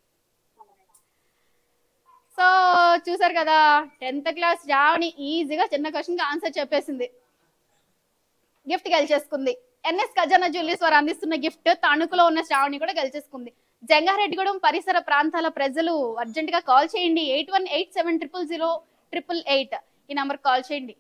so చూసారు కదా టెన్త్ క్లాస్ శ్రావణి ఈజీగా చిన్న క్వశ్చన్ కి ఆన్సర్ చెప్పేసింది గిఫ్ట్ గెలిచేసుకుంది ఎన్ఎస్ ఖజానా జ్యువెలరీస్ వారు అందిస్తున్న గిఫ్ట్ తణుకులో ఉన్న శ్రావణి కూడా గెలిచేసుకుంది జంగారెడ్డిగూడెం పరిసర ప్రాంతాల ప్రజలు అర్జెంట్ గా కాల్ చేయండి eight one eight seven triple zero triple eight ఈ నంబర్ కాల్ చేయండి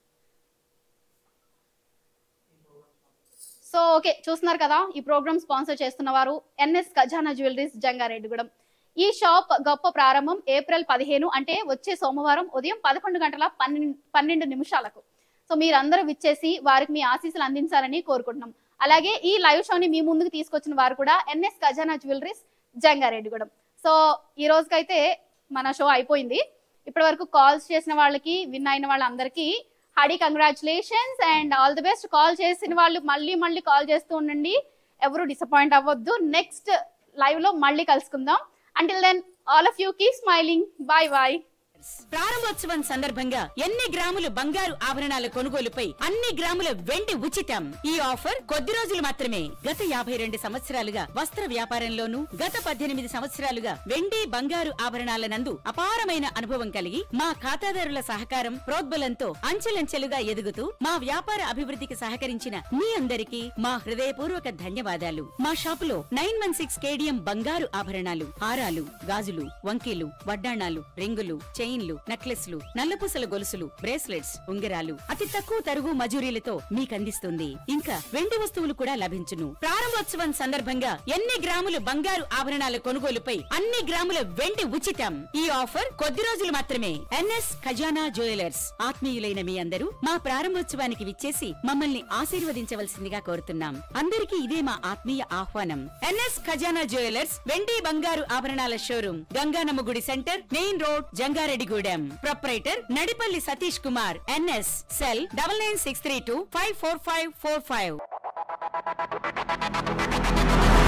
సో ఓకే చూస్తున్నారు కదా ఈ ప్రోగ్రామ్ స్పాన్సర్ చేస్తున్న వారు ఎన్ఎస్ ఖజానా జ్యువెలరీస్ జంగారెడ్డిగూడెం ఈ షాప్ గొప్ప ప్రారంభం ఏప్రిల్ పదిహేను అంటే వచ్చే సోమవారం ఉదయం పదకొండు గంటల పన్నెండు పన్నెండు నిమిషాలకు సో మీరందరూ విచ్చేసి వారికి మీ ఆశీస్సులు అందించాలని కోరుకుంటున్నాం అలాగే ఈ లైవ్ షోని మీ ముందుకు తీసుకొచ్చిన వారు కూడా NS Khazana jewelleries Jangareddygudem so ఈ రోజుకైతే మన షో అయిపోయింది ఇప్పటి వరకు కాల్స్ చేసిన వాళ్ళకి విన్ అయిన వాళ్ళందరికీ హడి congratulations and all the best call చేసిన వాళ్ళు మళ్ళీ మళ్ళీ కాల్ చేస్తూ ఉండండి ఎవరు డిసప్పాయింట్ అవ్వద్దు నెక్స్ట్ లైవ్ లో మళ్ళీ కలుసుకుందాం until then all of you keep smiling bye bye ప్రారంభోత్సవం సందర్భంగా ఎన్ని గ్రాములు బంగారు ఆభరణాల కొనుగోలుపై అన్ని గ్రాముల వెండి ఉచితం ఈ ఆఫర్ కొద్ది రోజులు మాత్రమే గత యాభై రెండు సంవత్సరాలుగా వస్త్ర వ్యాపారంలోనూ గత పద్దెనిమిది సంవత్సరాలుగా వెండి బంగారు ఆభరణాల నందు అపారమైన అనుభవం కలిగి మా ఖాతాదారుల సహకారం ప్రోద్బలంతో అంచెలంచెలుగా ఎదుగుతూ మా వ్యాపార అభివృద్ధికి సహకరించిన మీ అందరికీ మా హృదయపూర్వక ధన్యవాదాలు మా షాపులో నైన్ వన్ సిక్స్ కేడిఎం బంగారు ఆభరణాలు హారాలు గాజులు వంకీలు వడ్డాణాలు రింగులు చైన్లు నెక్లెస్లు నల్లపూసల గొలుసులు బ్రేస్లెట్స్ ఉంగరాలు అతి తక్కువ తరుగు మజూరీలతో మీకందిస్తుంది ఇంకా వెండి వస్తువులు కూడా లభించును ప్రారంభోత్సవం సందర్భంగా ఎన్ని గ్రాములు బంగారు ఆభరణాల కొనుగోలుపై అన్ని గ్రాముల వెండి ఉచితం ఈ ఆఫర్ కొద్ది రోజులు మాత్రమే ఎన్ఎస్ ఖజానా జ్యువెలర్స్ ఆత్మీయులైన మీ అందరూ మా ప్రారంభోత్సవానికి విచ్చేసి మమ్మల్ని ఆశీర్వదించవలసిందిగా కోరుతున్నాం అందరికీ ఇదే మా ఆత్మీయ ఆహ్వానం ఎన్ఎస్ ఖజానా జ్యువెలర్స్ వెండి బంగారు ఆభరణాల షోరూమ్ గంగానమ్మ గుడి centre main road Jangareddygudem proprietor Nadipalli Satish Kumar NS cell double nine six three two five four five four five